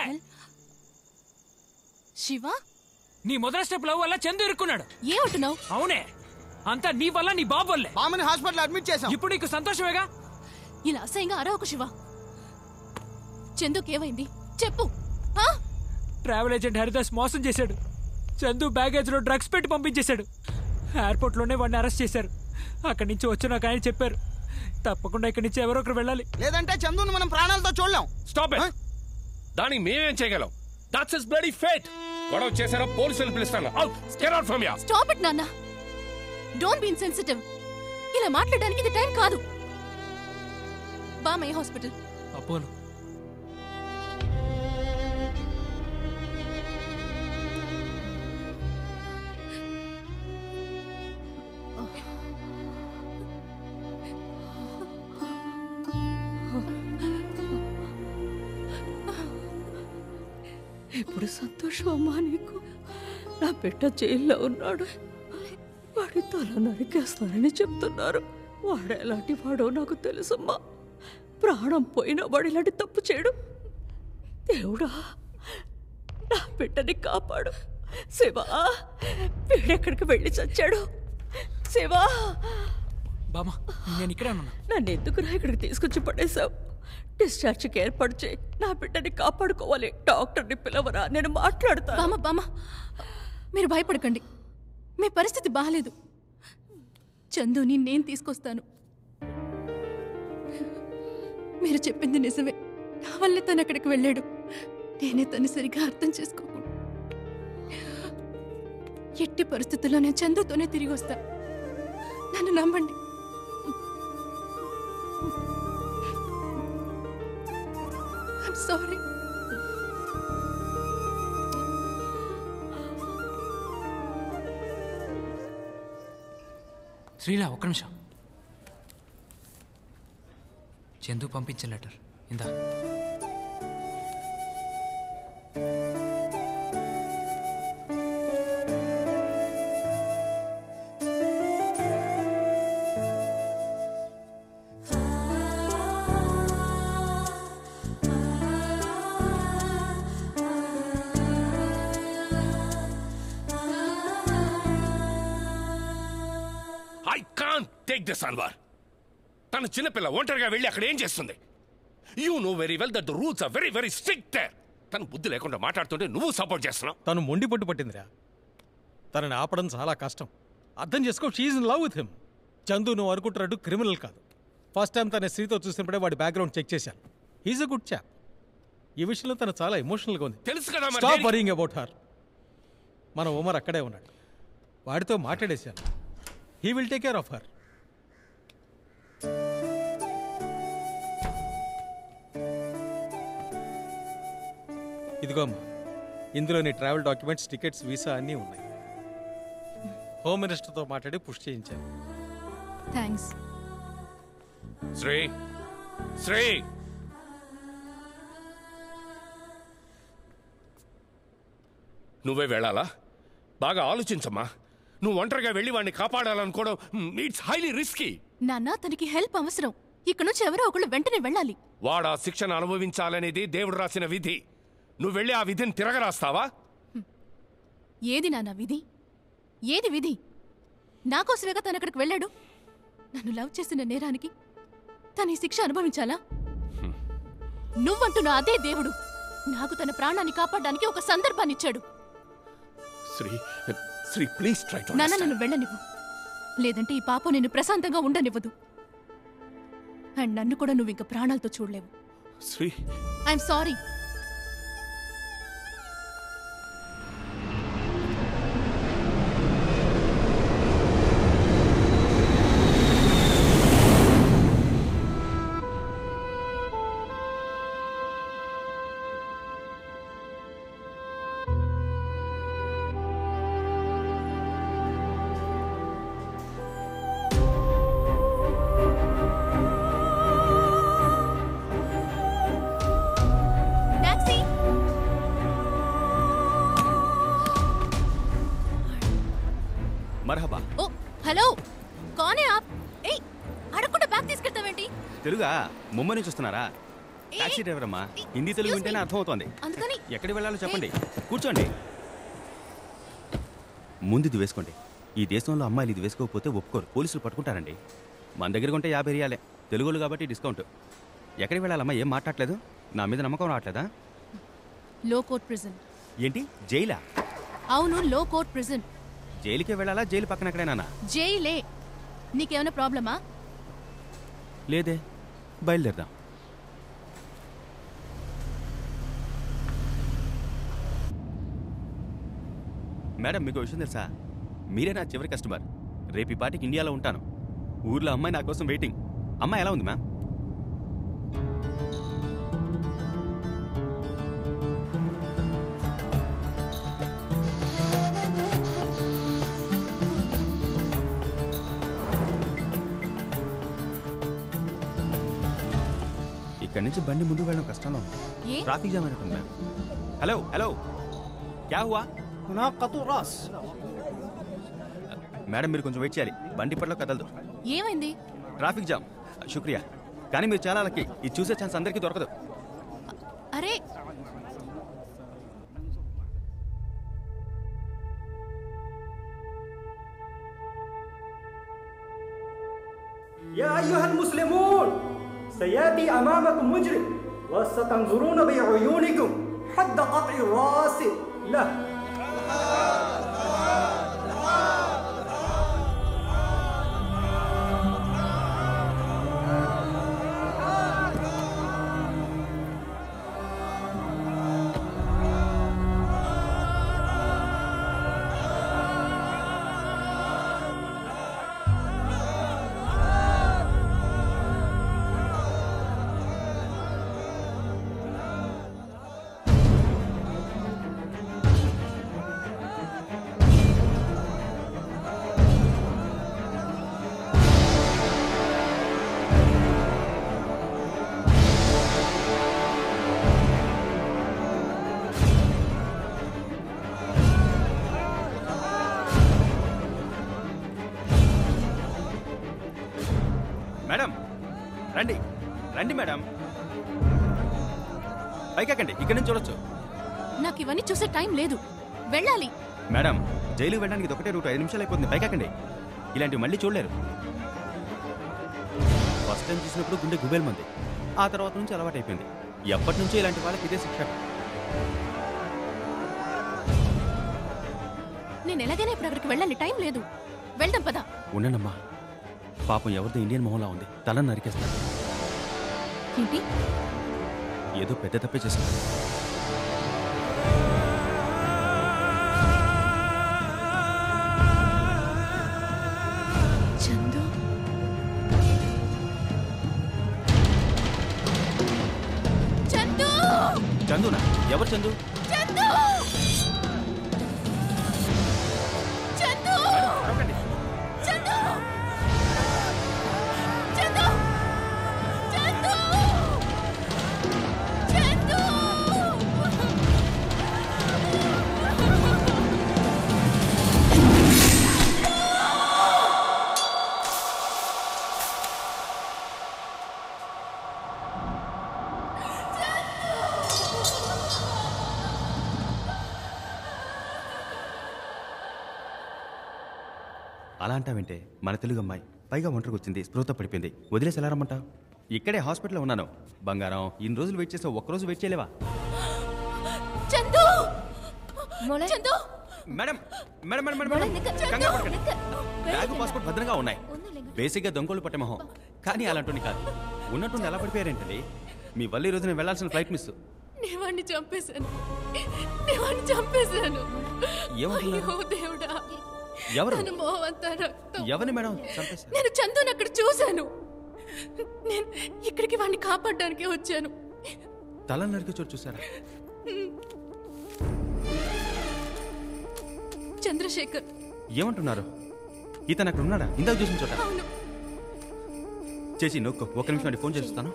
శివ నీ మొదటి స్టెప్ లవ్ వల్ల చందు ఇరుక్కున్నాడు ఏమంటున్నావు అవునే అంతా నీ వల్ల నీ బాబు వల్లే బామ్మని హాస్పిటల్ అడ్మిట్ చేశాం ఇప్పుడు నీకు సంతోషమేగా ఇలా అసహ్యంగా అరవకు శివ చందుకేమైంది చెప్పు ఆ? ట్రావెల్ ఏజెంట్ హరిదాస్ మోసం చేశాడు చందు బ్యాగేజ్ లో డ్రగ్స్ పెట్టి పంపించేశాడు ఎయిర్పోర్ట్ లోనే వాడిని అరెస్ట్ చేశారు అక్కడి నుంచి వచ్చినాక ఆయన చెప్పారు తప్పకుండా ఇక్కడి నుంచి ఎవరో ఒకరు వెళ్ళాలి లేదంటే చందుని మనం ప్రాణాలతో చూడలేం స్టాప్ ఇట్ దానికి మేమేం చేయగలం దట్స్ ఇస్ బ్లడీ ఫేట్ గొడవ చేశారో పోలీసులను పిలుస్తాను అవుట్ గెట్ అవుట్ ఫ్రమ్ యా స్టాప్ ఇట్ నాన్న డోంట్ బీ ఇన్సెన్సిటివ్ ఇలా మాట్లాడడానికి ఇది టైం కాదు బామయ్య హాస్పిటల్ అపోలో ఇప్పుడు సంతోషం అమ్మా నీకు నా బిడ్డ జైల్లో ఉన్నాడు వాడి తల నరికేస్తానని చెప్తున్నారు వాడు ఎలాంటి వాడో నాకు తెలుసమ్మా ప్రాణం పోయిన వాడు ఇలాంటి తప్పు చేయడు దేవుడా నా బిడ్డని కాపాడు శివా వీడెక్కడికి వెళ్ళి చచ్చాడు శివా బామా నేను ఇక్కడే ఉన్నా నన్ను ఎందుకురా ఇక్కడికి తీసుకొచ్చి పడేశావు డిశ్చార్జ్కి ఏర్పాటు చేయి నా బిడ్డని కాపాడుకోవాలి డాక్టర్ని పిలవరా నేను మాట్లాడతాను బామ్మ బామ్మ మీరు భయపడకండి మీ పరిస్థితి బాగాలేదు చందుని నేను తీసుకొస్తాను మీరు చెప్పింది నిజమే నా వల్లే తను అక్కడికి వెళ్ళాడు నేనే తను సరిగా అర్థం చేసుకోకుండా ఎట్టి పరిస్థితుల్లో నేను చందుతోనే తిరిగి వస్తా నన్ను నమ్మండి సారీ శ్రీలా ఒక్క నిమిషం చందు పంపించిన లెటర్ ఇందా I can't take this Anwar తన చిన్నపిల్ల ఒంటరిగా వెళ్ళి అక్కడ ఏం చేస్తుంది you know very well that the rules are very very strict there తను బుద్ధి లేకుండా మాట్లాడుతుంటే నువ్వు సపోర్ట్ చేస్తున్నావు తను మొండి పట్టు పట్టిందిరా తనని ఆపడం చాలా కష్టం అర్థం చేసుకో she's in love with him Chandu నువ్వు అనుకుంటున్నట్టు క్రిమినల్ కాదు ఫస్ట్ టైం తన స్త్రీతో చూసినప్పుడే వాడి బ్యాక్గ్రౌండ్ చెక్ చేశాను హీఈస్ అ గుడ్ చాప్ ఈ విషయంలో తను చాలా ఎమోషనల్గా ఉంది తెలుసు కదా మరి స్టాప్ దేనికి- వరింగ్ అబౌట్ హర్ మన ఉమర్ అక్కడే ఉన్నాడు వాడితో మాట్లాడేశాను he will take care of her ఇదిగో అమ్మా ఇందులో నీ ట్రావెల్ డాక్యుమెంట్స్ టికెట్స్ వీసా అన్నీ ఉన్నాయి హోమ్ మినిస్టర్తో మాట్లాడి పుష్ చేయించాను థ్యాంక్స్ శ్రీ శ్రీ నువ్వే వెళ్ళాలా బాగా ఆలోచించమ్మా నువ్వు ఒంటరిగా వెళ్ళి వాడిని కాపాడాలనుకోవడం ఇట్స్ హైలీ రిస్కీ నాన్న తనకి హెల్ప్ అవసరం ఇక్కడ నుంచి ఎవరో ఒకళ్ళు వెంటనే వెళ్ళాలి వాడు ఆ శిక్షను అనుభవించాలనేది దేవుడు రాసిన విధి నువ్వు వెళ్ళి ఆ విధిని తిరగరాస్తావా ఏది నాన్న విధి ఏది విధి నాకోసమేగా తను అక్కడికి వెళ్ళాడు నన్ను లవ్ చేసిన నేరానికి తను ఈ శిక్ష అనుభవించాలా నువ్వంటున్న అదే దేవుడు నాకు తన ప్రాణాన్ని కాపాడడానికి ఒక సందర్భాన్ని ఇచ్చాడు Sri Sri please try to నాన్న నన్ను వెళ్ళనివ్వు లేదంటే ఈ పాపం నిన్ను ప్రశాంతంగా ఉండనివ్వదు అండ్ నన్ను కూడా నువ్వు ఇంకా ప్రాణాలతో చూడలేవు శ్రీ ఐఎమ్ సారీ టాక్సీ మరహబా ఓ హలో కానే ఆప్ ఏయ్ అడగకుండా బ్యాగ్ తీసుకెళ్తావేంటి తెలుగా ముంబై నుంచి వస్తున్నారా టాక్సీ డ్రైవర్ అమ్మా హిందీ తెలుగు excuse వింటేనే me. అర్థమవుతోంది అందుకని ఎక్కడికి వెళ్ళాలో చెప్పండి కూర్చోండి ముందు ఇది వేసుకోండి ఈ దేశంలో అమ్మాయిలు ఇది వేసుకోకపోతే ఒప్పుకోరు పోలీసులు పట్టుకుంటారండి మన దగ్గర ఉంటే యాభై రియాలే తెలుగులు కాబట్టి డిస్కౌంట్ ఎక్కడికి వెళ్ళాలమ్మా ఏం మాట్లాడలేదు నా మీద నమ్మకం రావట్లేదా లో కోర్ట్ ప్రిజన్ ఏంటి జైలా అవును లో కోర్ట్ ప్రిజన్ జైలుకే వెళ్ళాలా జైలు పక్కన ఎక్కడైనా జైలే నీకేమైనా ప్రాబ్లమా లేదే బయలుదేరదాం మేడం మీకు విషయం తెలుసా మీరే నా చివరి కస్టమర్ రేపు ఈ పాటికి ఇండియాలో ఉంటాను ఊర్లో అమ్మాయి నా కోసం వెయిటింగ్ అమ్మాయి ఎలా ఉంది మ్యామ్ ఇక్కడి నుంచి బండి ముందుకు వెళ్ళడం కష్టంగా ఉంది ఏ? ట్రాఫిక్ జామ్ అయినట్టుంది మ్యామ్ హలో హలో క్యా హువా రాస్ మేడం మీరు కొంచెం వెయిట్ చేయాలి బండి ఇప్పట్లో కదలదు ఏమైంది ట్రాఫిక్ జామ్ శుక్రియా కానీ మీరు చాలా లక్కీ ఇది చూసే ఛాన్స్ అందరికీ దొరకదు అరే يا أيها المسلمون سيأتي أمامكم مجرم وستنظرون بعيونكم حد قطع الرأس له మేడం రండి రండి మేడం పైకెక్కండి ఇక్కడి నుంచి చూడొచ్చు నాకు ఇవన్నీ చూసే టైం లేదు వెళ్ళాలి మేడం జైలుకి వెళ్ళడానికి ఇది ఒకటే రూట్ ఐదు నిమిషాలు అయిపోతుంది పైకెక్కండి ఇలాంటివి మళ్ళీ చూడలేరు ఫస్ట్ టైం చూసినప్పుడు గుండె గుబేల్ మంది ఆ తర్వాత నుంచి అలవాటు అయిపోయింది ఎప్పటి నుంచో ఇలాంటి వాళ్ళకి ఇదే శిక్ష నేను ఎలాగైనా ఇప్పుడు అక్కడికి వెళ్ళాలి టైం లేదు వెళ్దాం పదా ఉండనమ్మా పాపం ఎవరిదో ఇండియన్ మొహంలా ఉంది తల నరికేస్తారు ఏంటి ఏదో పెద్ద తప్పే చేశారు చందు చందు చందునా ఎవరు చందు చందు చందు చందు చందు చందు చందు అలా అంటావేంటే మన తెలుగు అమ్మాయి పైగా ఒంటరికి వచ్చింది స్పృహతో పడిపోయింది వదిలేసి ఎలా రమ్మంటావు ఇక్కడే హాస్పిటల్లో ఉన్నాను బంగారం ఇన్ని రోజులు వెయిట్ చేసావు ఒక్కరోజు వెయిట్ చేయలేవా Chandu Chandu madam madam madam madam madam కంగారు పడకండి. బ్యాగు పాస్పోర్ట్ భద్రంగా ఉన్నాయి బేసిక్గా దొంగలు పట్టే మొహం కానీ అలాంటి కాదు ఉన్నట్టుండి ఎలా పడిపోయారేంటండి మీ వల్ల ఈ రోజు నేను వెళ్ళాల్సిన ఫ్లైట్ మిస్ నేను వాడిని చంపేశాను నేను వాడిని చంపేశాను ఏమంటున్నారు? అయ్యో దేవుడా ఎవరు? తన మొహం అంతా రక్తం ఎవరిని మేడం చంపేశారు నేను చందుని అక్కడ చూశాను నేను ఇక్కడికి వాడిని కాపాడడానికి వచ్చాను తల నరికి చోటు చూసారా చంద్రశేఖర్ ఏమంటున్నారు ఇతను అక్కడ ఉన్నాడా ఇందాక చూసిన చోట అవును చేసి నొక్కు ఒక నిమిషం అండి ఫోన్ చేస్తాను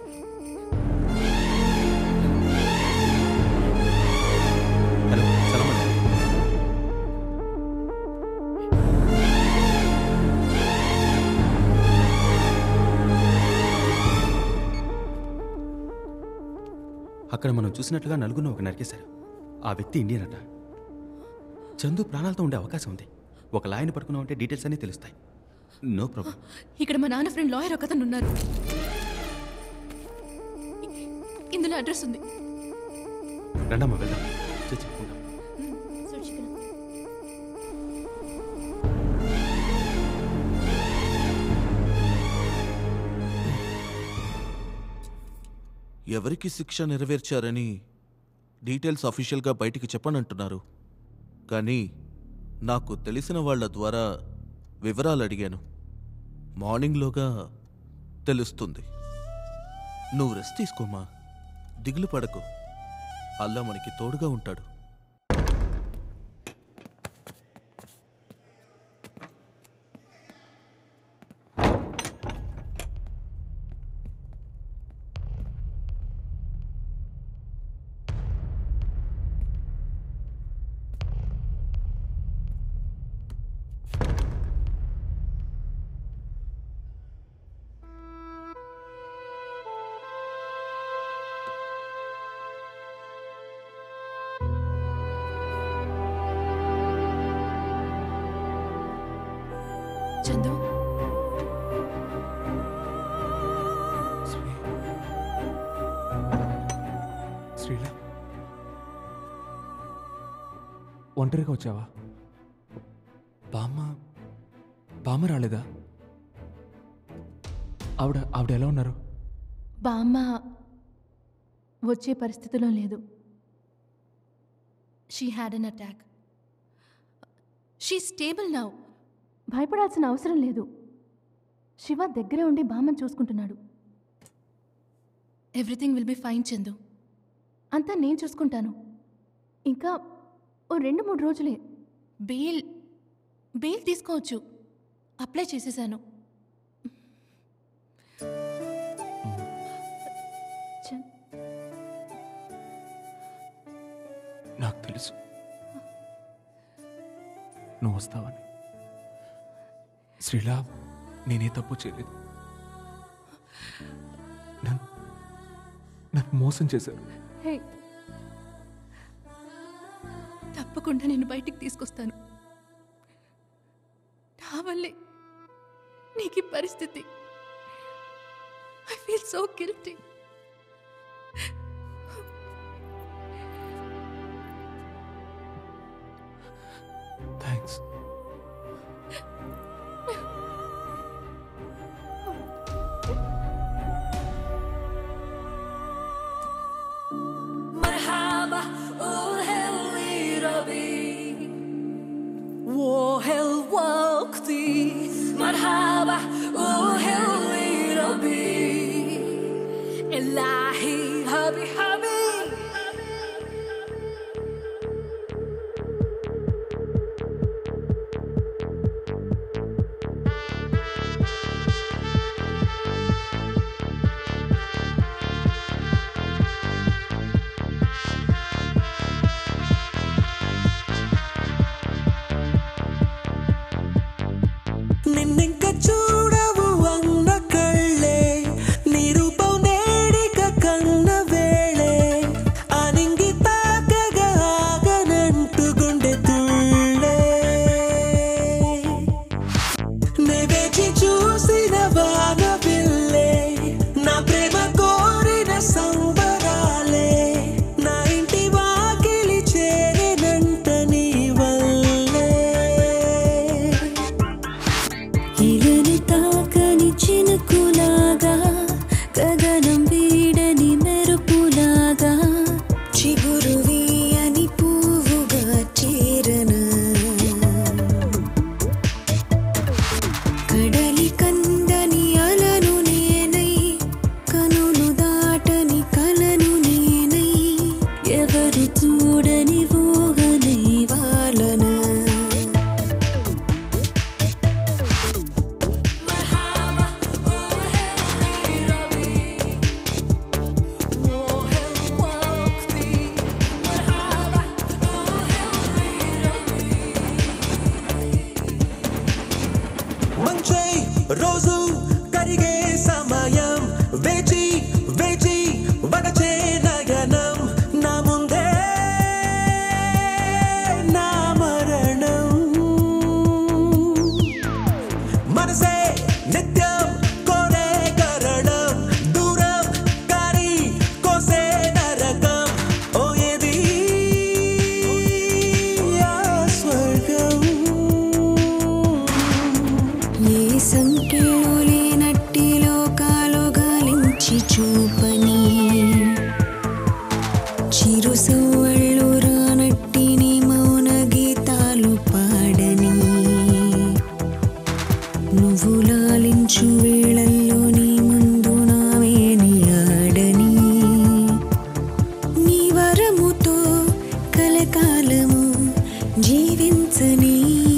హలో సలాం అండి అక్కడ మనం చూసినట్లుగా నలుగురిని ఒక నరికేశారు ఆ వ్యక్తి ఇండియన్ అట చందు ప్రాణాలతో ఉండే అవకాశం ఉంది ఒక లాయని పట్టుకున్నామంటే డీటెయిల్స్ అన్నీ తెలుస్తాయి నో ప్రాబ్లం ఇక్కడ మా నాన్న ఫ్రెండ్ లాయర్ ఒకతను ఉన్నారు ఇందులో అడ్రస్ ఉంది రండమ్మా వెళ్దాం చర్చించుకుందాం ఎవరికి శిక్ష నెరవేర్చారని డీటెయిల్స్ అఫీషియల్గా బయటికి చెప్పనంటున్నారు కానీ నాకు తెలిసిన వాళ్ళ ద్వారా వివరాలు అడిగాను మార్నింగ్లోగా తెలుస్తుంది నువ్వు రెస్ట్ తీసుకోమా దిగులు పడకు అల్లా మనకి తోడుగా ఉంటాడు చందు శ్రీల ఒంటరిగా వచ్చావా బామ్మ బామ్మ రాలేదా ఆవిడ ఆవిడ ఎలా ఉన్నారు బామ్మ వచ్చే పరిస్థితిలో లేదు she had an attack she stable now భయపడాల్సిన అవసరం లేదు శివ దగ్గరే ఉండి బామ్మని చూసుకుంటున్నాడు everything will be fine Chandu అంతా నేను చూసుకుంటాను ఇంకా ఓ రెండు మూడు రోజులే బెయిల్ బెయిల్ తీసుకోవచ్చు అప్లై చేసేసాను నాకు తెలుసు నువ్వు వస్తావని శ్రీలా నేనే తప్పు చేయలేదు నన్ను నన్ను మోసం చేశారు హే తప్పకుండా నేను బయటికి తీసుకొస్తాను నా వల్లే నీకు ఈ పరిస్థితి I feel so guilty thanks مرحبا وهلي ربي وهل وقتي مرحبا وهلي ربي إلهي هبي هبي నిన్నింక చూడవు అన్న కళ్ళే నిరూపం నేడిక కన్న వేళే అనింగి తాకగా ఆగనంటు గుండె తుళ్ళే నే వేచి చూసిన వాన పిల్లే నా ప్రేమ కోరిన సంబరాలే నా ఇంటి వాకిలి చేరినంట నీ వల్లే ఇలని తాకని చినుకులాగా గగనం వీడని మెరుపులాగా చిగురు వీయని పువ్వుగా చేరన కడలి కందని అలను నేనై కనులు దాటని కలను నేనై ఎవరు చూడని ఊహనై వాళ్ళనా మంచై రోజు కరిగే సమయం వేచి వేచి వగచే నయనం నా ముందే నా మరణం మనసే నిత్యం కోరే కరణం దూరం కారి కోసే నరకం ఓ ఏది ఆ స్వర్గం ఏ సంఖ్యలో లేనట్టి నువ్వు లాలించు వేళల్లో నీ ముందు నావేని ఆడని నీ వరముతో కలకాలము జీవించని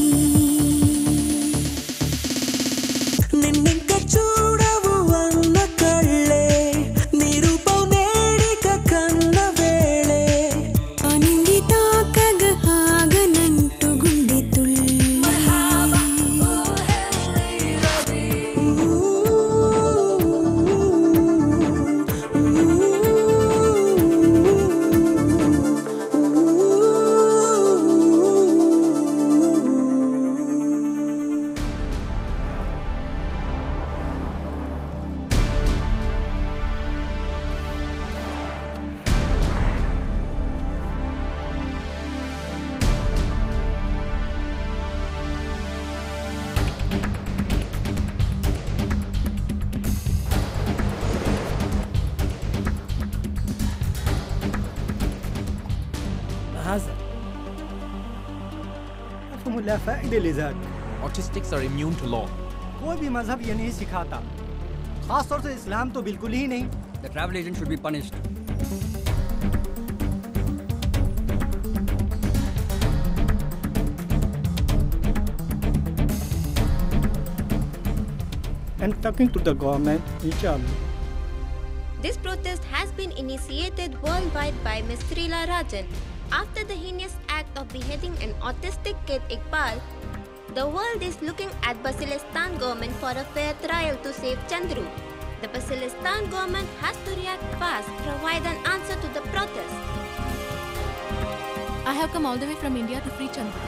నిన్నింక చూడవు అన్న కళ్ళే నీ రూపం నేడిక కన్న వేళే అనింగి తాకగ ఆగనంటు గుండె తుల్లి هذا أفهم لا فائدة لذاك Autistics are immune to law. कोई भी मजहब ये नहीं सिखाता खास तौर से इस्लाम तो बिल्कुल ही नहीं The travel agent should be punished. and talking to the government inshallah This protest has been initiated worldwide by Ms. Srila Rajan. After the heinous act of beheading an autistic kid Iqbal, the world is looking at Basilistan government for a fair trial to save Chandru. The Basilistan government has to react fast, provide an answer to the protest. I have come all the way from India to free Chandru.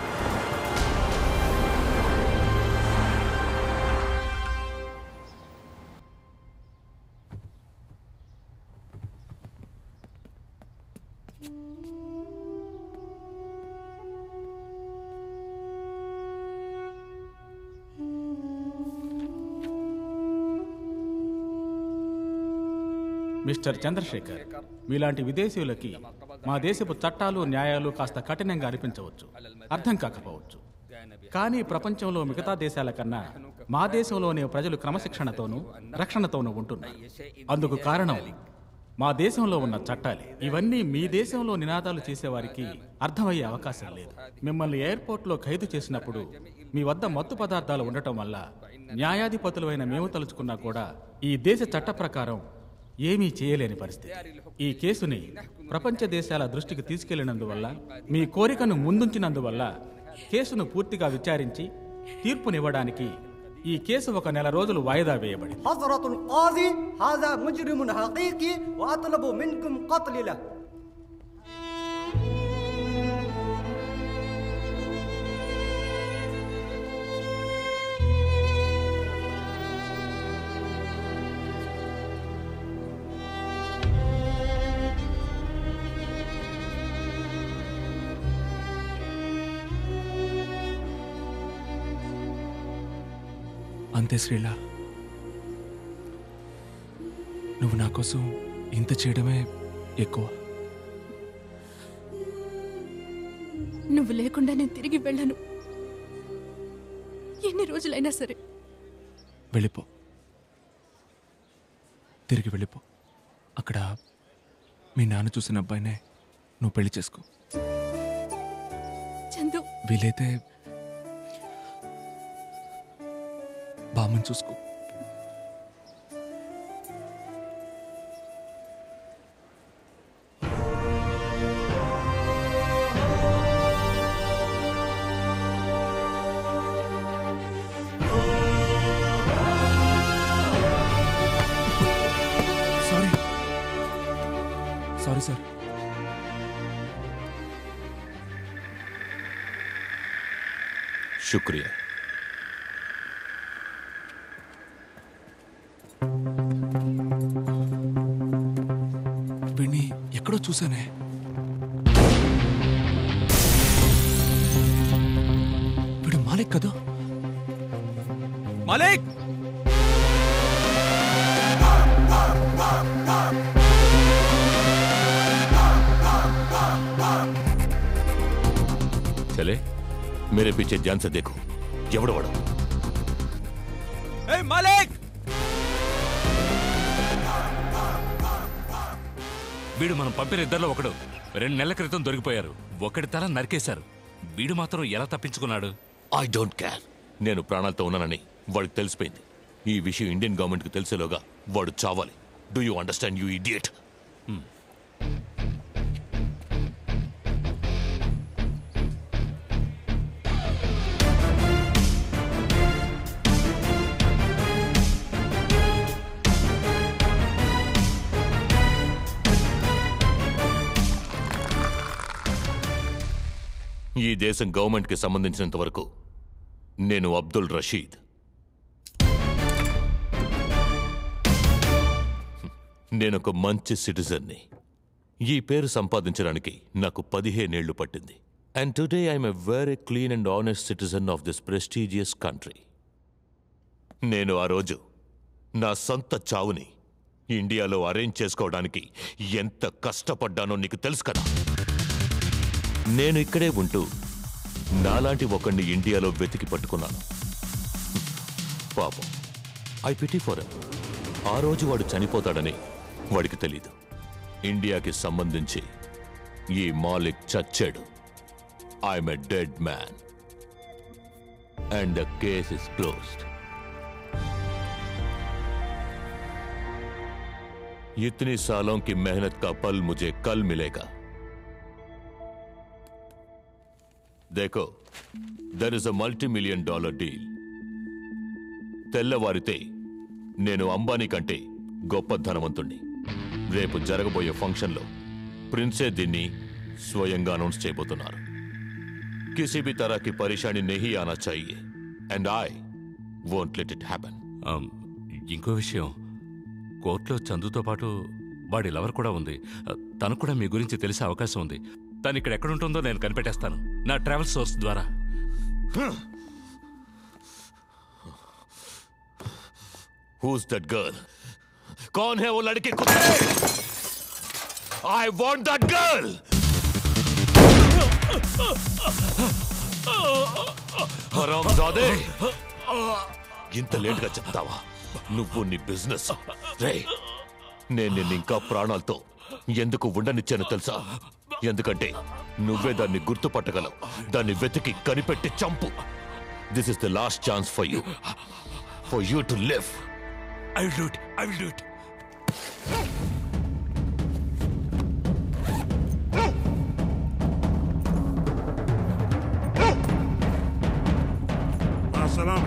Mister Chandrasekhar మీలాంటి విదేశీయులకి మా దేశపు చట్టాలు న్యాయాలు కాస్త కఠినంగా అనిపించవచ్చు అర్థం కాకపోవచ్చు కానీ ప్రపంచంలో మిగతా దేశాల కన్నా మా దేశంలోని ప్రజలు క్రమశిక్షణతోనూ రక్షణతోనూ ఉంటున్నారు అందుకు కారణం మా దేశంలో ఉన్న చట్టాలే ఇవన్నీ మీ దేశంలో నినాదాలు చేసేవారికి అర్థమయ్యే అవకాశం లేదు మిమ్మల్ని ఎయిర్పోర్ట్లో ఖైదు చేసినప్పుడు మీ వద్ద మత్తు పదార్థాలు ఉండటం వల్ల న్యాయాధిపతులైన మేము తలుచుకున్నా కూడా ఈ దేశ చట్ట ప్రకారం ఏమీ చేయలేని పరిస్థితి ఈ కేసుని ప్రపంచ దేశాల దృష్టికి తీసుకెళ్లినందువల్ల మీ కోరికను ముందుంచినందువల్ల కేసును పూర్తిగా విచారించి తీర్పునివ్వడానికి ఈ కేసు ఒక నెల రోజులు వాయిదా వేయబడింది حضرة القاضي هذا مجرم حقيقي وأطلب منكم قتل له అంతే శ్రీలా నువ్వు నా కోసం ఇంత చేయడమే ఎక్కువ నువ్వు లేకుండా నేను తిరిగి వెళ్ళను ఎన్ని రోజులైనా సరే వెళ్ళిపో తిరిగి వెళ్ళిపో అక్కడ మీ నాన్న చూసిన అబ్బాయినే నువ్వు పెళ్లి చేసుకో చందు వీలైతే బామ్మని చూసుకో సారీ సారీ సార్ శుక్రియా వీణ్ణి ఎక్కడో చూసానే వీడు మాలిక్ కదా మాలిక్ చలే मेरे पीछे ध्यान से देखो ఎవడు వాడు మాలిక్ వీడు మనం పంపిన ఇద్దరిలో ఒకడు రెండు నెలల క్రితం దొరికిపోయారు ఒకటి తల నరికేశారు వీడు మాత్రం ఎలా తప్పించుకున్నాడు ఐ డోంట్ కేర్ నేను ప్రాణాలతో ఉన్నానని వాడికి తెలిసిపోయింది ఈ విషయం ఇండియన్ గవర్నమెంట్కి తెలిసేలోగా వాడు చావాలి do you understand you idiot ఈ దేశం గవర్నమెంట్కి సంబంధించినంత వరకు నేను అబ్దుల్ రషీద్ నేను ఒక మంచి సిటిజన్ని ఈ పేరు సంపాదించడానికి నాకు పదిహేనేళ్లు పట్టింది and today I'm a very clean and honest citizen of this prestigious country నేను ఆ రోజు నా సొంత చావుని ఇండియాలో అరేంజ్ చేసుకోవడానికి ఎంత కష్టపడ్డానో నీకు తెలుసు కదా నేను ఇక్కడే ఉంటూ నాలాంటి ఒకడిని ఇండియాలో వెతికి పట్టుకున్నాను పాపం ఐ పిటి ఫర్ ఆ రోజు వాడు చనిపోతాడని వాడికి తెలీదు ఇండియాకి సంబంధించి ఈ మాలిక్ చచ్చాడు I'm a dead man and the case is closed इतनी सालों की मेहनत का फल मुझे कल मिलेगा देखो there is a multi million dollar deal తెల్లవారితే నేను అంబానీ కంటే గొప్ప ధనవంతుణ్ణి రేపు జరగబోయే ఫంక్షన్లో ప్రిన్సే దీన్ని స్వయంగా అనౌన్స్ చేయబోతున్నారు కిసి भी तरह की परेशानी नहीं आना चाहिए and I won't let it happen um, ఇంకో విషయం కోర్టులో చందుతో పాటు వాడి లవర్ కూడా ఉంది తనకు కూడా మీ గురించి తెలిసే అవకాశం ఉంది తను ఇక్కడ ఎక్కడుంటుందో నేను కనిపెట్టేస్తాను నా ట్రావెల్ సోర్స్ ద్వారా Who's that girl? कौन है वो लड़की कुत्ते आई वॉन्ट दैट गर्ल హరాంజాదే ఇంత లేట్గా చెప్తావా నువ్వు నీ బిజినెస్ రే నేను నిన్ను ఇంకా ప్రాణాలతో ఎందుకు ఉండనిచ్చాను తెలుసా ఎందుకంటే నువ్వే దాన్ని గుర్తుపట్టగలవు దాన్ని వెతికి కనిపెట్టి చంపు this is the last chance for you for you to live I will do it I will do it السلامة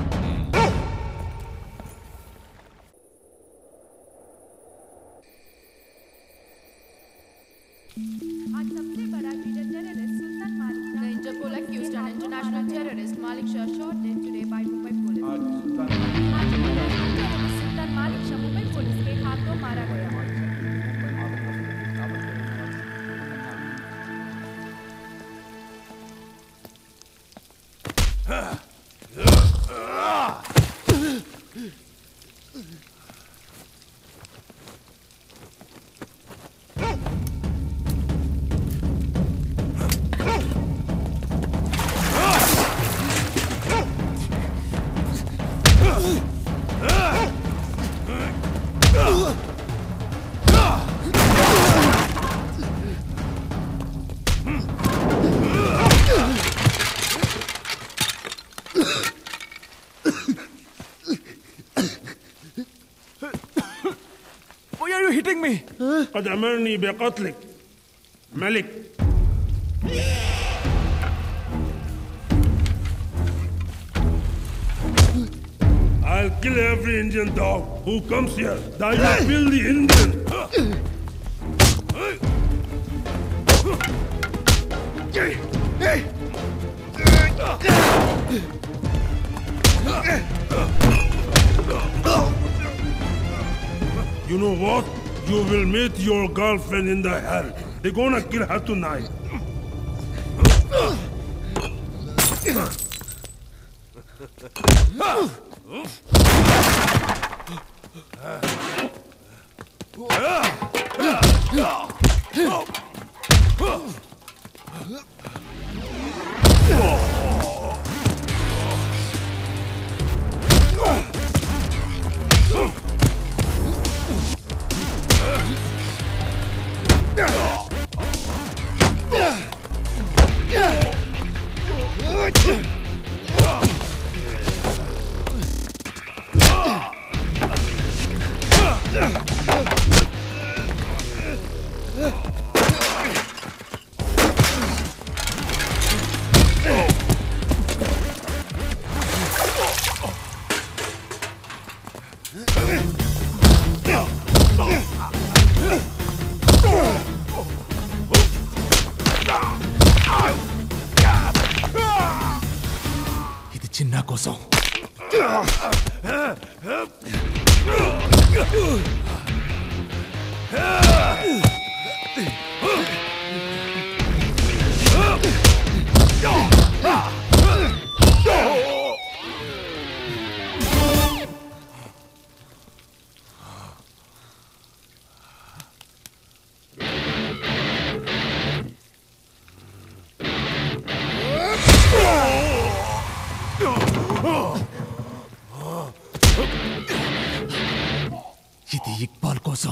आज सबसे बड़ा लीडर टेररिस्ट सुल्तान मालिक The Interpol accused an international terrorist Malik Shah shot dead today by Mumbai police. आज international terrorist सुल्तान मालिक Shah Mumbai police के हाथों मारा गया Why are you hitting me? قد أمرني بقتلك ملك I'll kill every Indian dog who comes here. That you kill the Indian. You know what? You will meet your girlfriend in the hell. They're gonna kill her tonight. ఇది చిన్న కోసం ఇది ఇక్బాల్ కోసం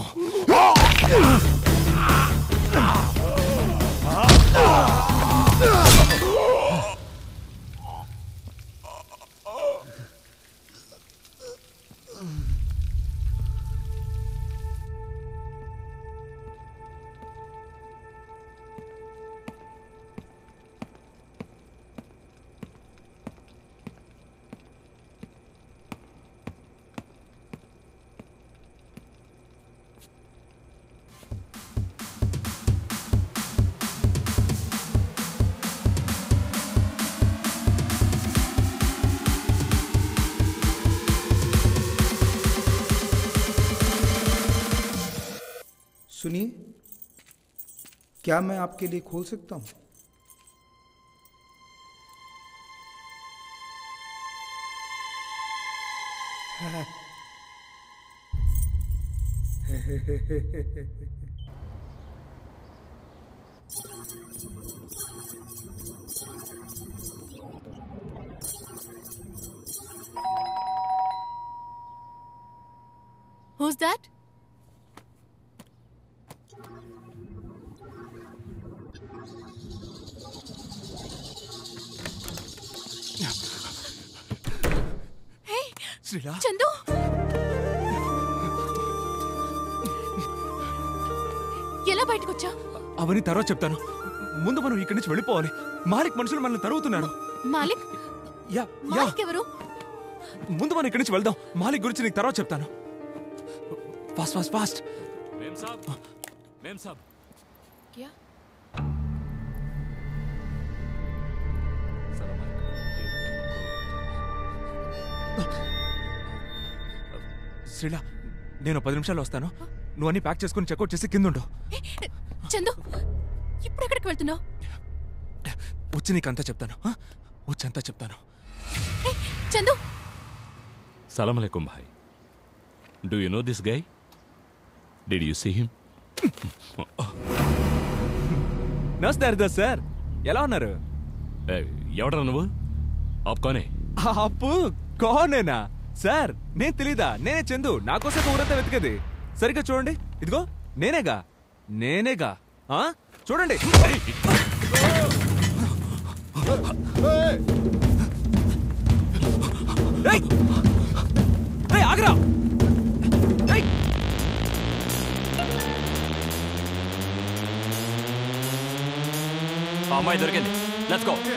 सुनिए क्या मैं आपके लिए खोल सकता हूँ Who's that? Hey, Sreela Chandu ఎలా బయటకు వచ్చా అవన్నీ తర్వాత చెప్తాను ముందు మనం ఇక్కడి నుంచి వెళ్ళిపోవాలి మాలిక్ మనుషులు మనల్ని తరుగుతున్నారు మాలిక్ యా యా మాలిక్ ఎవరు ముందు మనం ఇక్కడి నుంచి వెళ్దాం మాలిక్ గురించి నీకు తర్వాత చెప్తాను ఫాస్ట్ ఫాస్ట్ ఫాస్ట్ మేం సాబ్ మేం సాబ్ क्या శ్రీలా నేను పది నిమిషాలు వస్తాను నువ్వు అన్ని ప్యాక్ చేసుకుని చెక్అౌట్ చేసి కింద ఉండు చందు ఇప్పుడు ఎక్కడికి వెళ్తున్నావు వచ్చి నీకు అంతా చెప్తాను ఆ? వచ్చి అంతా చెప్తాను చందు సలాం అలైకుం భాయ్ do you know this guy did you see him నమస్తే హరిదాస్ సార్ ఎలా ఉన్నారు ఎవడరా నువ్వు ఆప్కోనే అప్పు కోనేనా సార్ నేను తెలీదా నేనే చందు నా కోసం ఊరంతా వెతికేది సరిగ్గా చూడండి ఇదిగో నేనేగా నేనేగా ఆ? చూడండి ఏయ్! ఏయ్, ఆగరా ఏయ్! ఆ అమ్మాయి దొరికింది లెట్స్ గో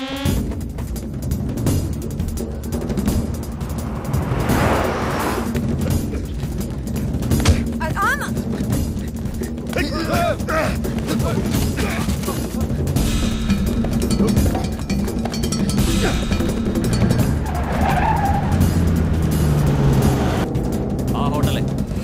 ఆ హోటలే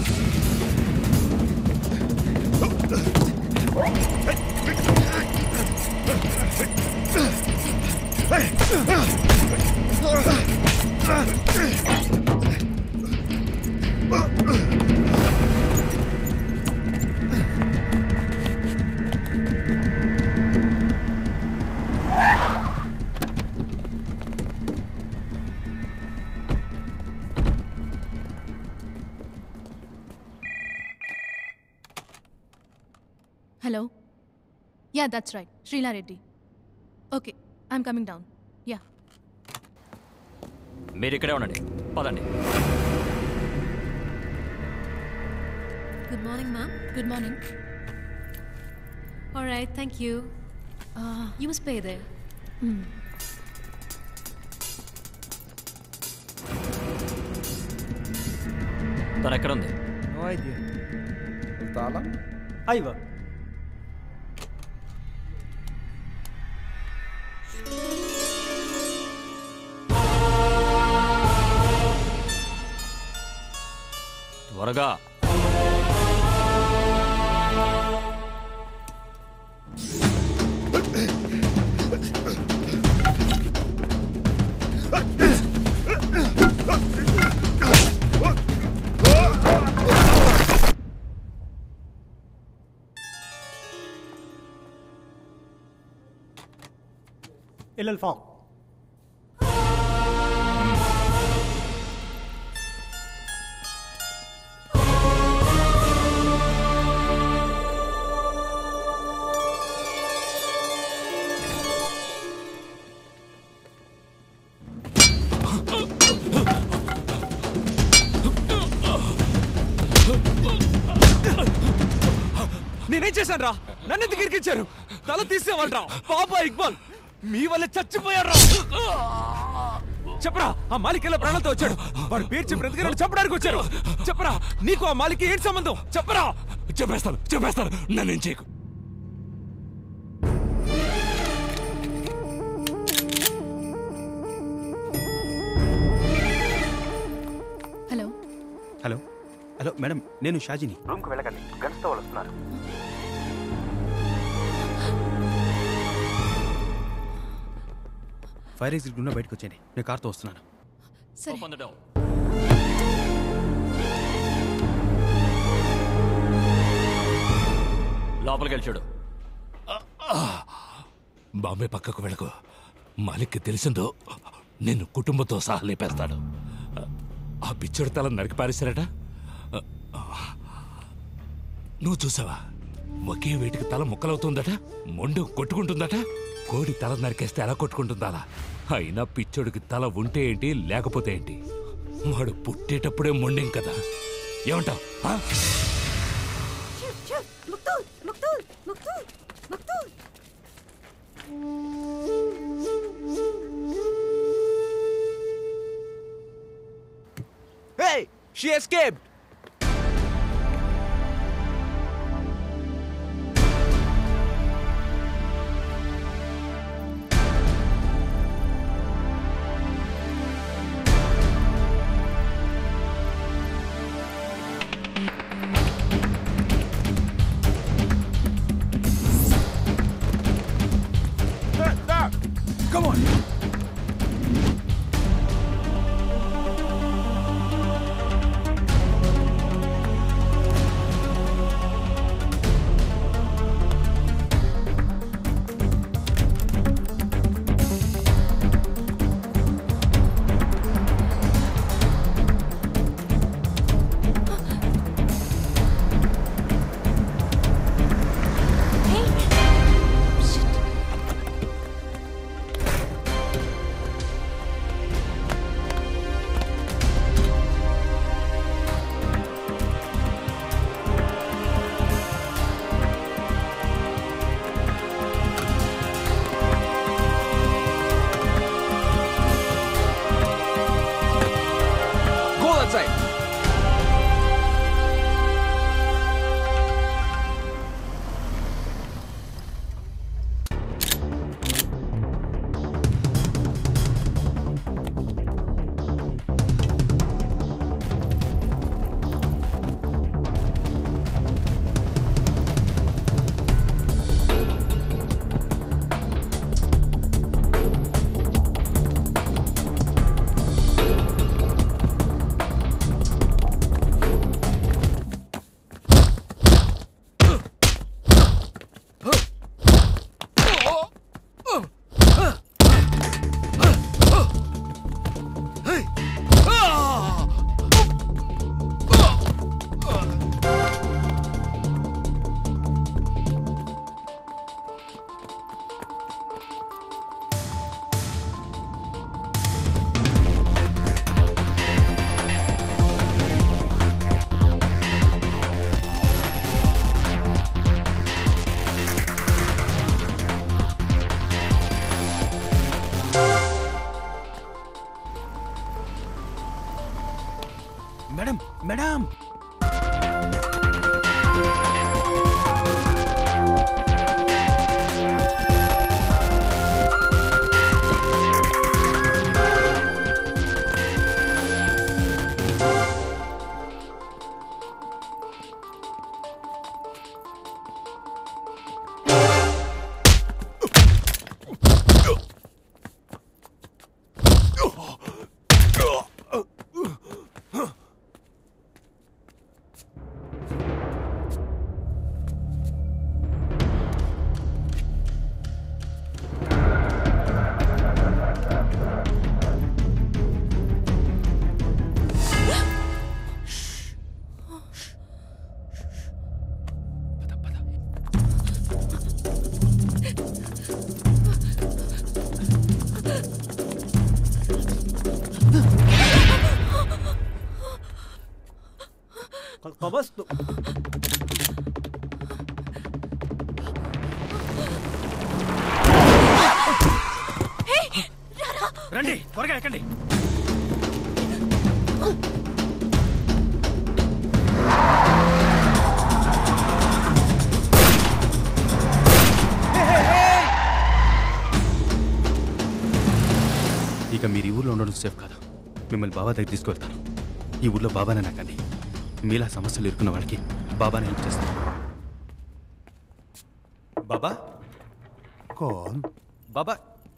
hello yeah that's right Sreela Reddy okay I'm coming down yeah మీరు ఇక్కడే ఉండండి పదండి Good morning, ma'am. Good morning. All right, thank you. Uh, You must pay there. mm. తను ఎక్కడుంది No idea. తాళం أيوة త్వరగా إلى الفوق నేనేం చేశాను రా నన్ను ఎందుకు ఇరికించారు తల తీసేవాళ్ళు రా బాబా ఇక్బాల్ మీ వల్ల చచ్చిపోయారు చెప్పరా ఆ మాలిక్ ఎలా ప్రాణాలతో వచ్చాడు వాడు పేర్చి బ్రతికి చంపడానికి వచ్చారు చెప్పరా నీకు ఆ మాలిక్ ఏంటి సంబంధం చెప్పరా చెప్పేస్తాను చెప్పేస్తాను నన్నేం చేయకు హలో హలో హలో మేడం నేను షాజీని రూమ్కి వెళ్ళకండి గన్స్తో వాళ్ళు వస్తున్నారు ఫైర్ ఎగ్జిట్ గుండా బయటకు వచ్చేయండి నేను కార్తో వస్తున్నాను సరే Open the door. లోపలికి వెళ్ళి చూడు బాంబే పక్కకు వెళ్ళకు మాలిక్కి తెలిసిందో నిన్ను కుటుంబంతో సహా లేపేస్తాడు ఆ పిచ్చోడి తల నరికి పారేశారట నువ్వు చూసావా ఒకే వేటికి తల ముక్కలవుతుందట మొండు కొట్టుకుంటుందట కోడి తల నరికేస్తే ఎలా కొట్టుకుంటుందా అలా? అయినా పిచ్చోడికి తల ఉంటే ఏంటి లేకపోతే ఏంటి వాడు పుట్టేటప్పుడే మొండేం కదా ఏమంటావు شوف شوف مقتول مقتول مقتول مقتول Hey, she escaped. Come on. Go outside. Madam madam قد قبضت రండి త్వరగా ఎక్కండి ఇక మీరు ఈ ఊర్లో ఉండడం సేఫ్ కాదు మిమ్మల్ని బాబా దగ్గర తీసుకువెళ్తాను ఈ ఊర్లో బాబానే నాకండి మీలా సమస్యలు ఇరుకున్న వాళ్ళకి బాబానే హెల్ప్ చేస్తాను బాబా कौन బాబా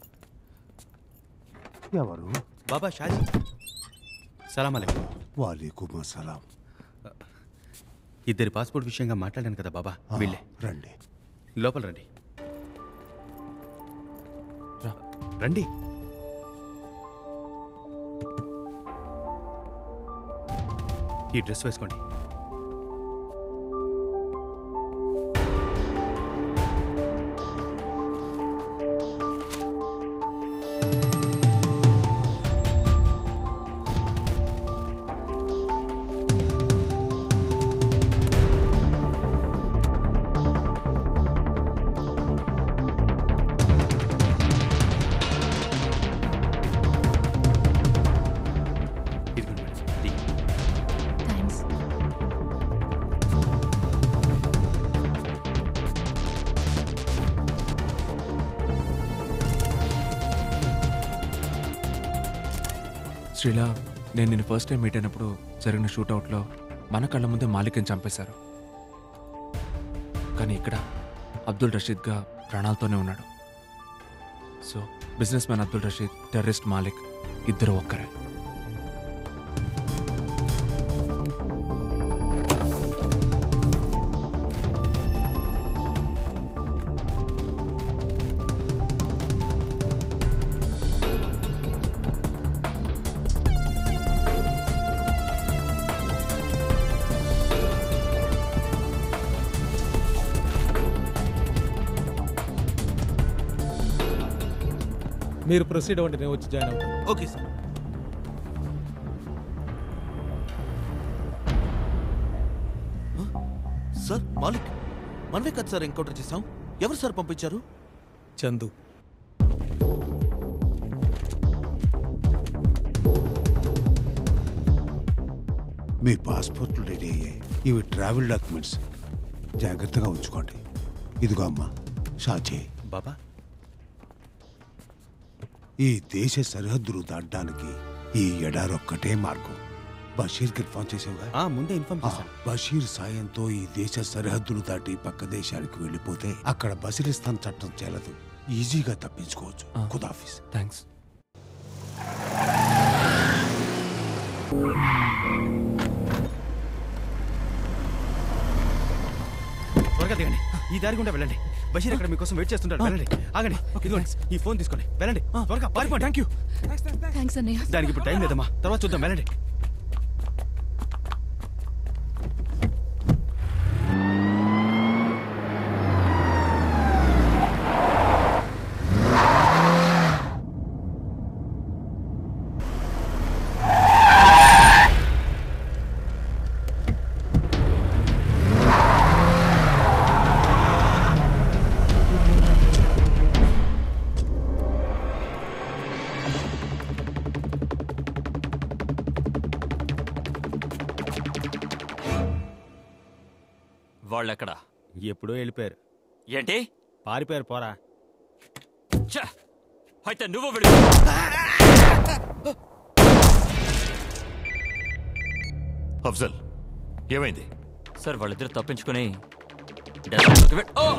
ఎవరు బాబా షాజీ సలాం అలైకుం వాలేకుమ్ అస్సలాం ఇద్దరి పాస్పోర్ట్ విషయంగా మాట్లాడాను కదా బాబా వీళ్ళే రండి లోపల రండి రండి ఈ డ్రెస్ వేసుకోండి ఇదిగోండి మేడం టీ. థ్యాంక్స్ శ్రీలా నేను నిన్ను ఫస్ట్ టైం మీట్ అయినప్పుడు జరిగిన షూట్అవుట్లో మన కళ్ళ ముందే మాలిక్ని చంపేశారు కానీ ఇక్కడ అబ్దుల్ రషీద్గా ప్రాణాలతోనే ఉన్నాడు so businessman Abdul Rashid terrorist Malik ఇద్దరు ఒక్కరే మీరు ప్రొసీడ్ అవ్వండి నేను వచ్చి జాయిన్ అవుతాను ఓకే సార్ సార్ మాలిక్ మనమే కదా సార్ ఎన్కౌంటర్ చేసాం ఎవరు సార్ పంపించారు చందు మీ పాస్పోర్ట్లు రెడీ అయ్యాయి ఇవి ట్రావెల్ డాక్యుమెంట్స్ జాగ్రత్తగా ఉంచుకోండి ఇదిగో అమ్మా షాజీ బాబా ఈ దేశ సరిహద్దులు దాటడానికి ఈ ఎడారొక్కటే మార్గం బషీర్కి ఇన్ఫార్మ్ చేసావుగా ఆ, ముందే ఇన్ఫార్మ్ చేశాను బషీర్ సాయంతో ఈ దేశ సరిహద్దులు దాటి పక్క దేశానికి వెళ్ళిపోతే అక్కడ బసిరిస్తాన్ చట్టం చెల్లదు ఈజీగా తప్పించుకోవచ్చు ఖుదాఫీస్ థ్యాంక్స్ త్వరగా దిగండి ఈ దారి గుండా వెళ్ళండి బషీర్ అక్కడ మీకోసం వెయిట్ చేస్తుంటాడు వెళ్ళండి ఆగండి ఇదిగోండి ఈ ఫోన్ తీసుకోండి వెళ్ళండి త్వరగా పారిపోండి థ్యాంక్ యూ థ్యాంక్స్ అన్నయ్య దానికి ఇప్పుడు టైం లేదమ్మా తర్వాత చూద్దాం వెళ్ళండి వాళ్ళెక్కడా ఎప్పుడో వెళ్ళిపోయారు ఏంటి పారిపోయారు పోరా ఛ! అయితే నువ్వు విడు అఫ్జల్ ఏమైంది సార్ వాళ్ళిద్దరు తప్పించుకుని డెస్క్లోకి వెళ్- ఓ!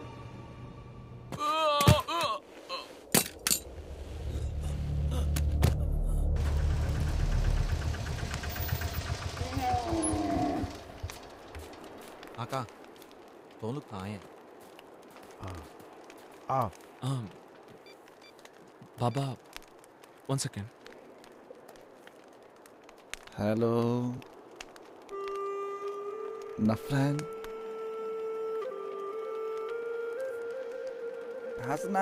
आका तुम लोग कहाँ हैं Ah. Um, Baba, one second. Hello नफरन हंसना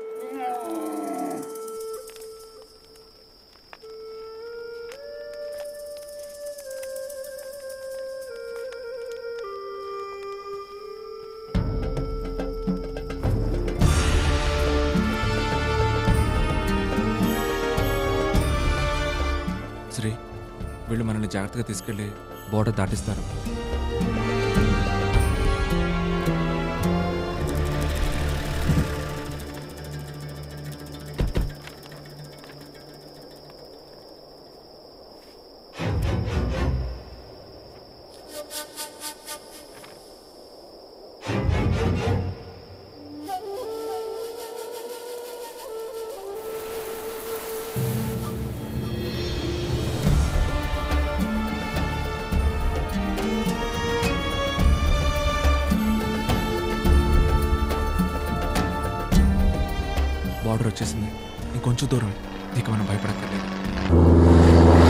శ్రీ వీళ్ళు మనల్ని జాగ్రత్తగా తీసుకెళ్ళి బోర్డర్ దాటిస్తారు బార్డర్ వచ్చేసింది ఇంకొంచెం దూరం ఇక మనం భయపడక్కర్లేదు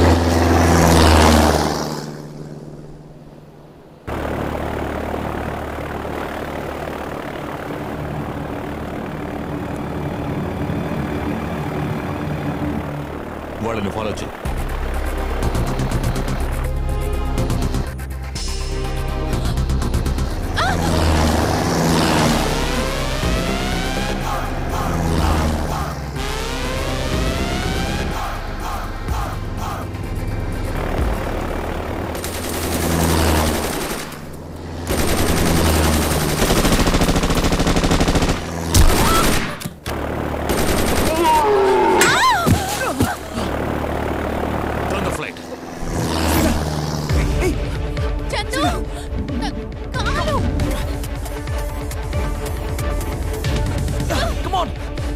వాళ్ళని ఫాలో చేయి Turn the flight. చందు నా కాలు Come on!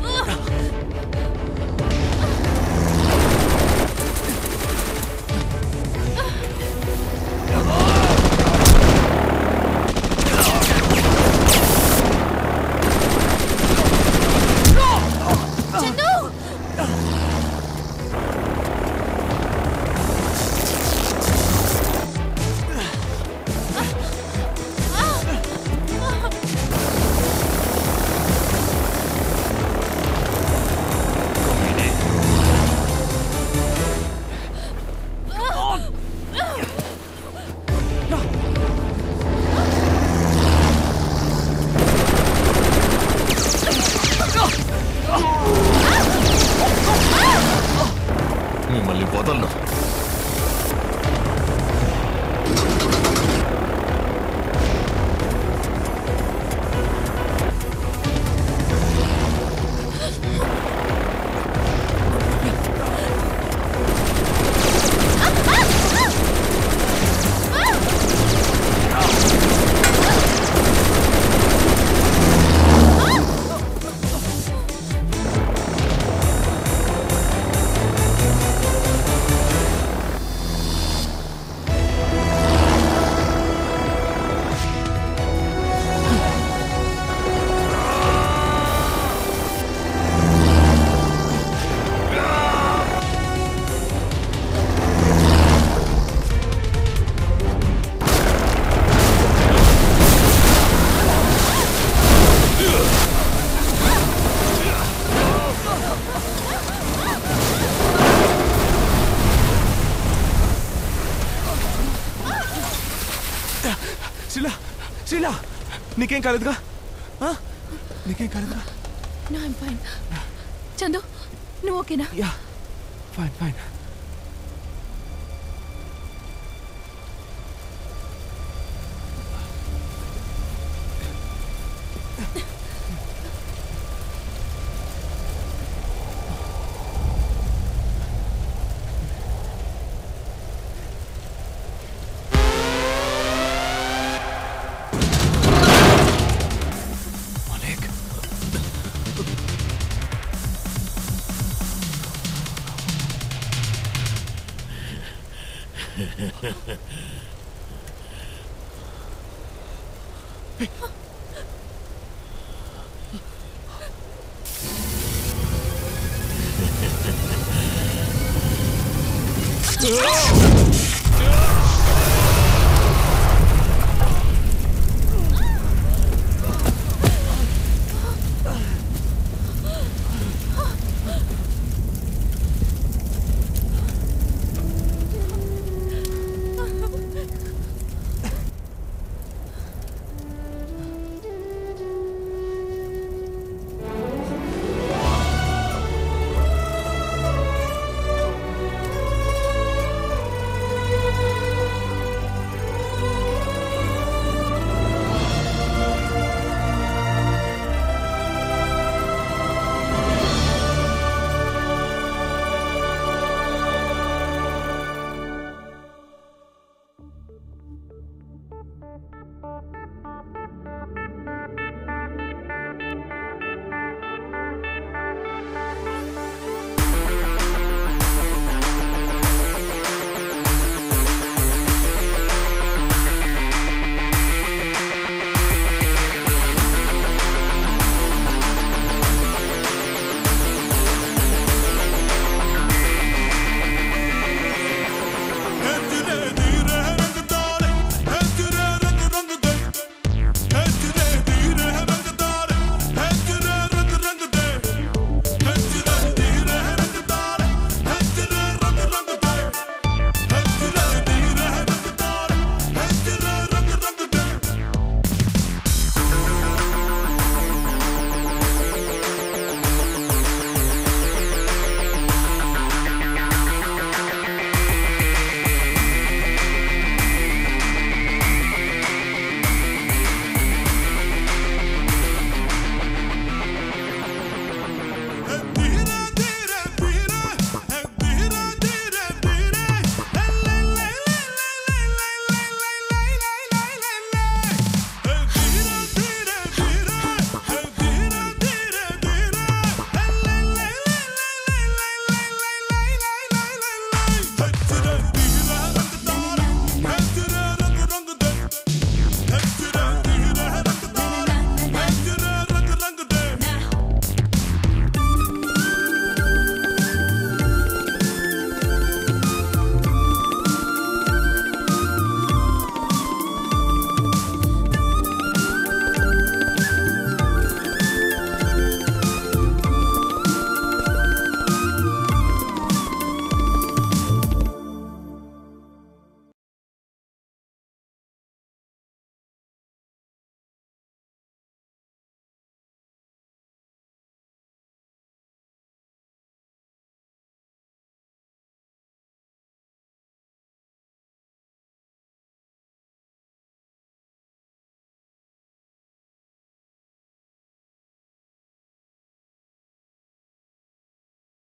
చందు మిమ్మల్ని వదలను శిలా శిలా నీకేం కాలేదుగా ఆ? నీకేం కాలేదుగా నో ఐమ్ ఫైన్ చందు నువ్వు ఓకేనా యా ఫైన్ ఫైన్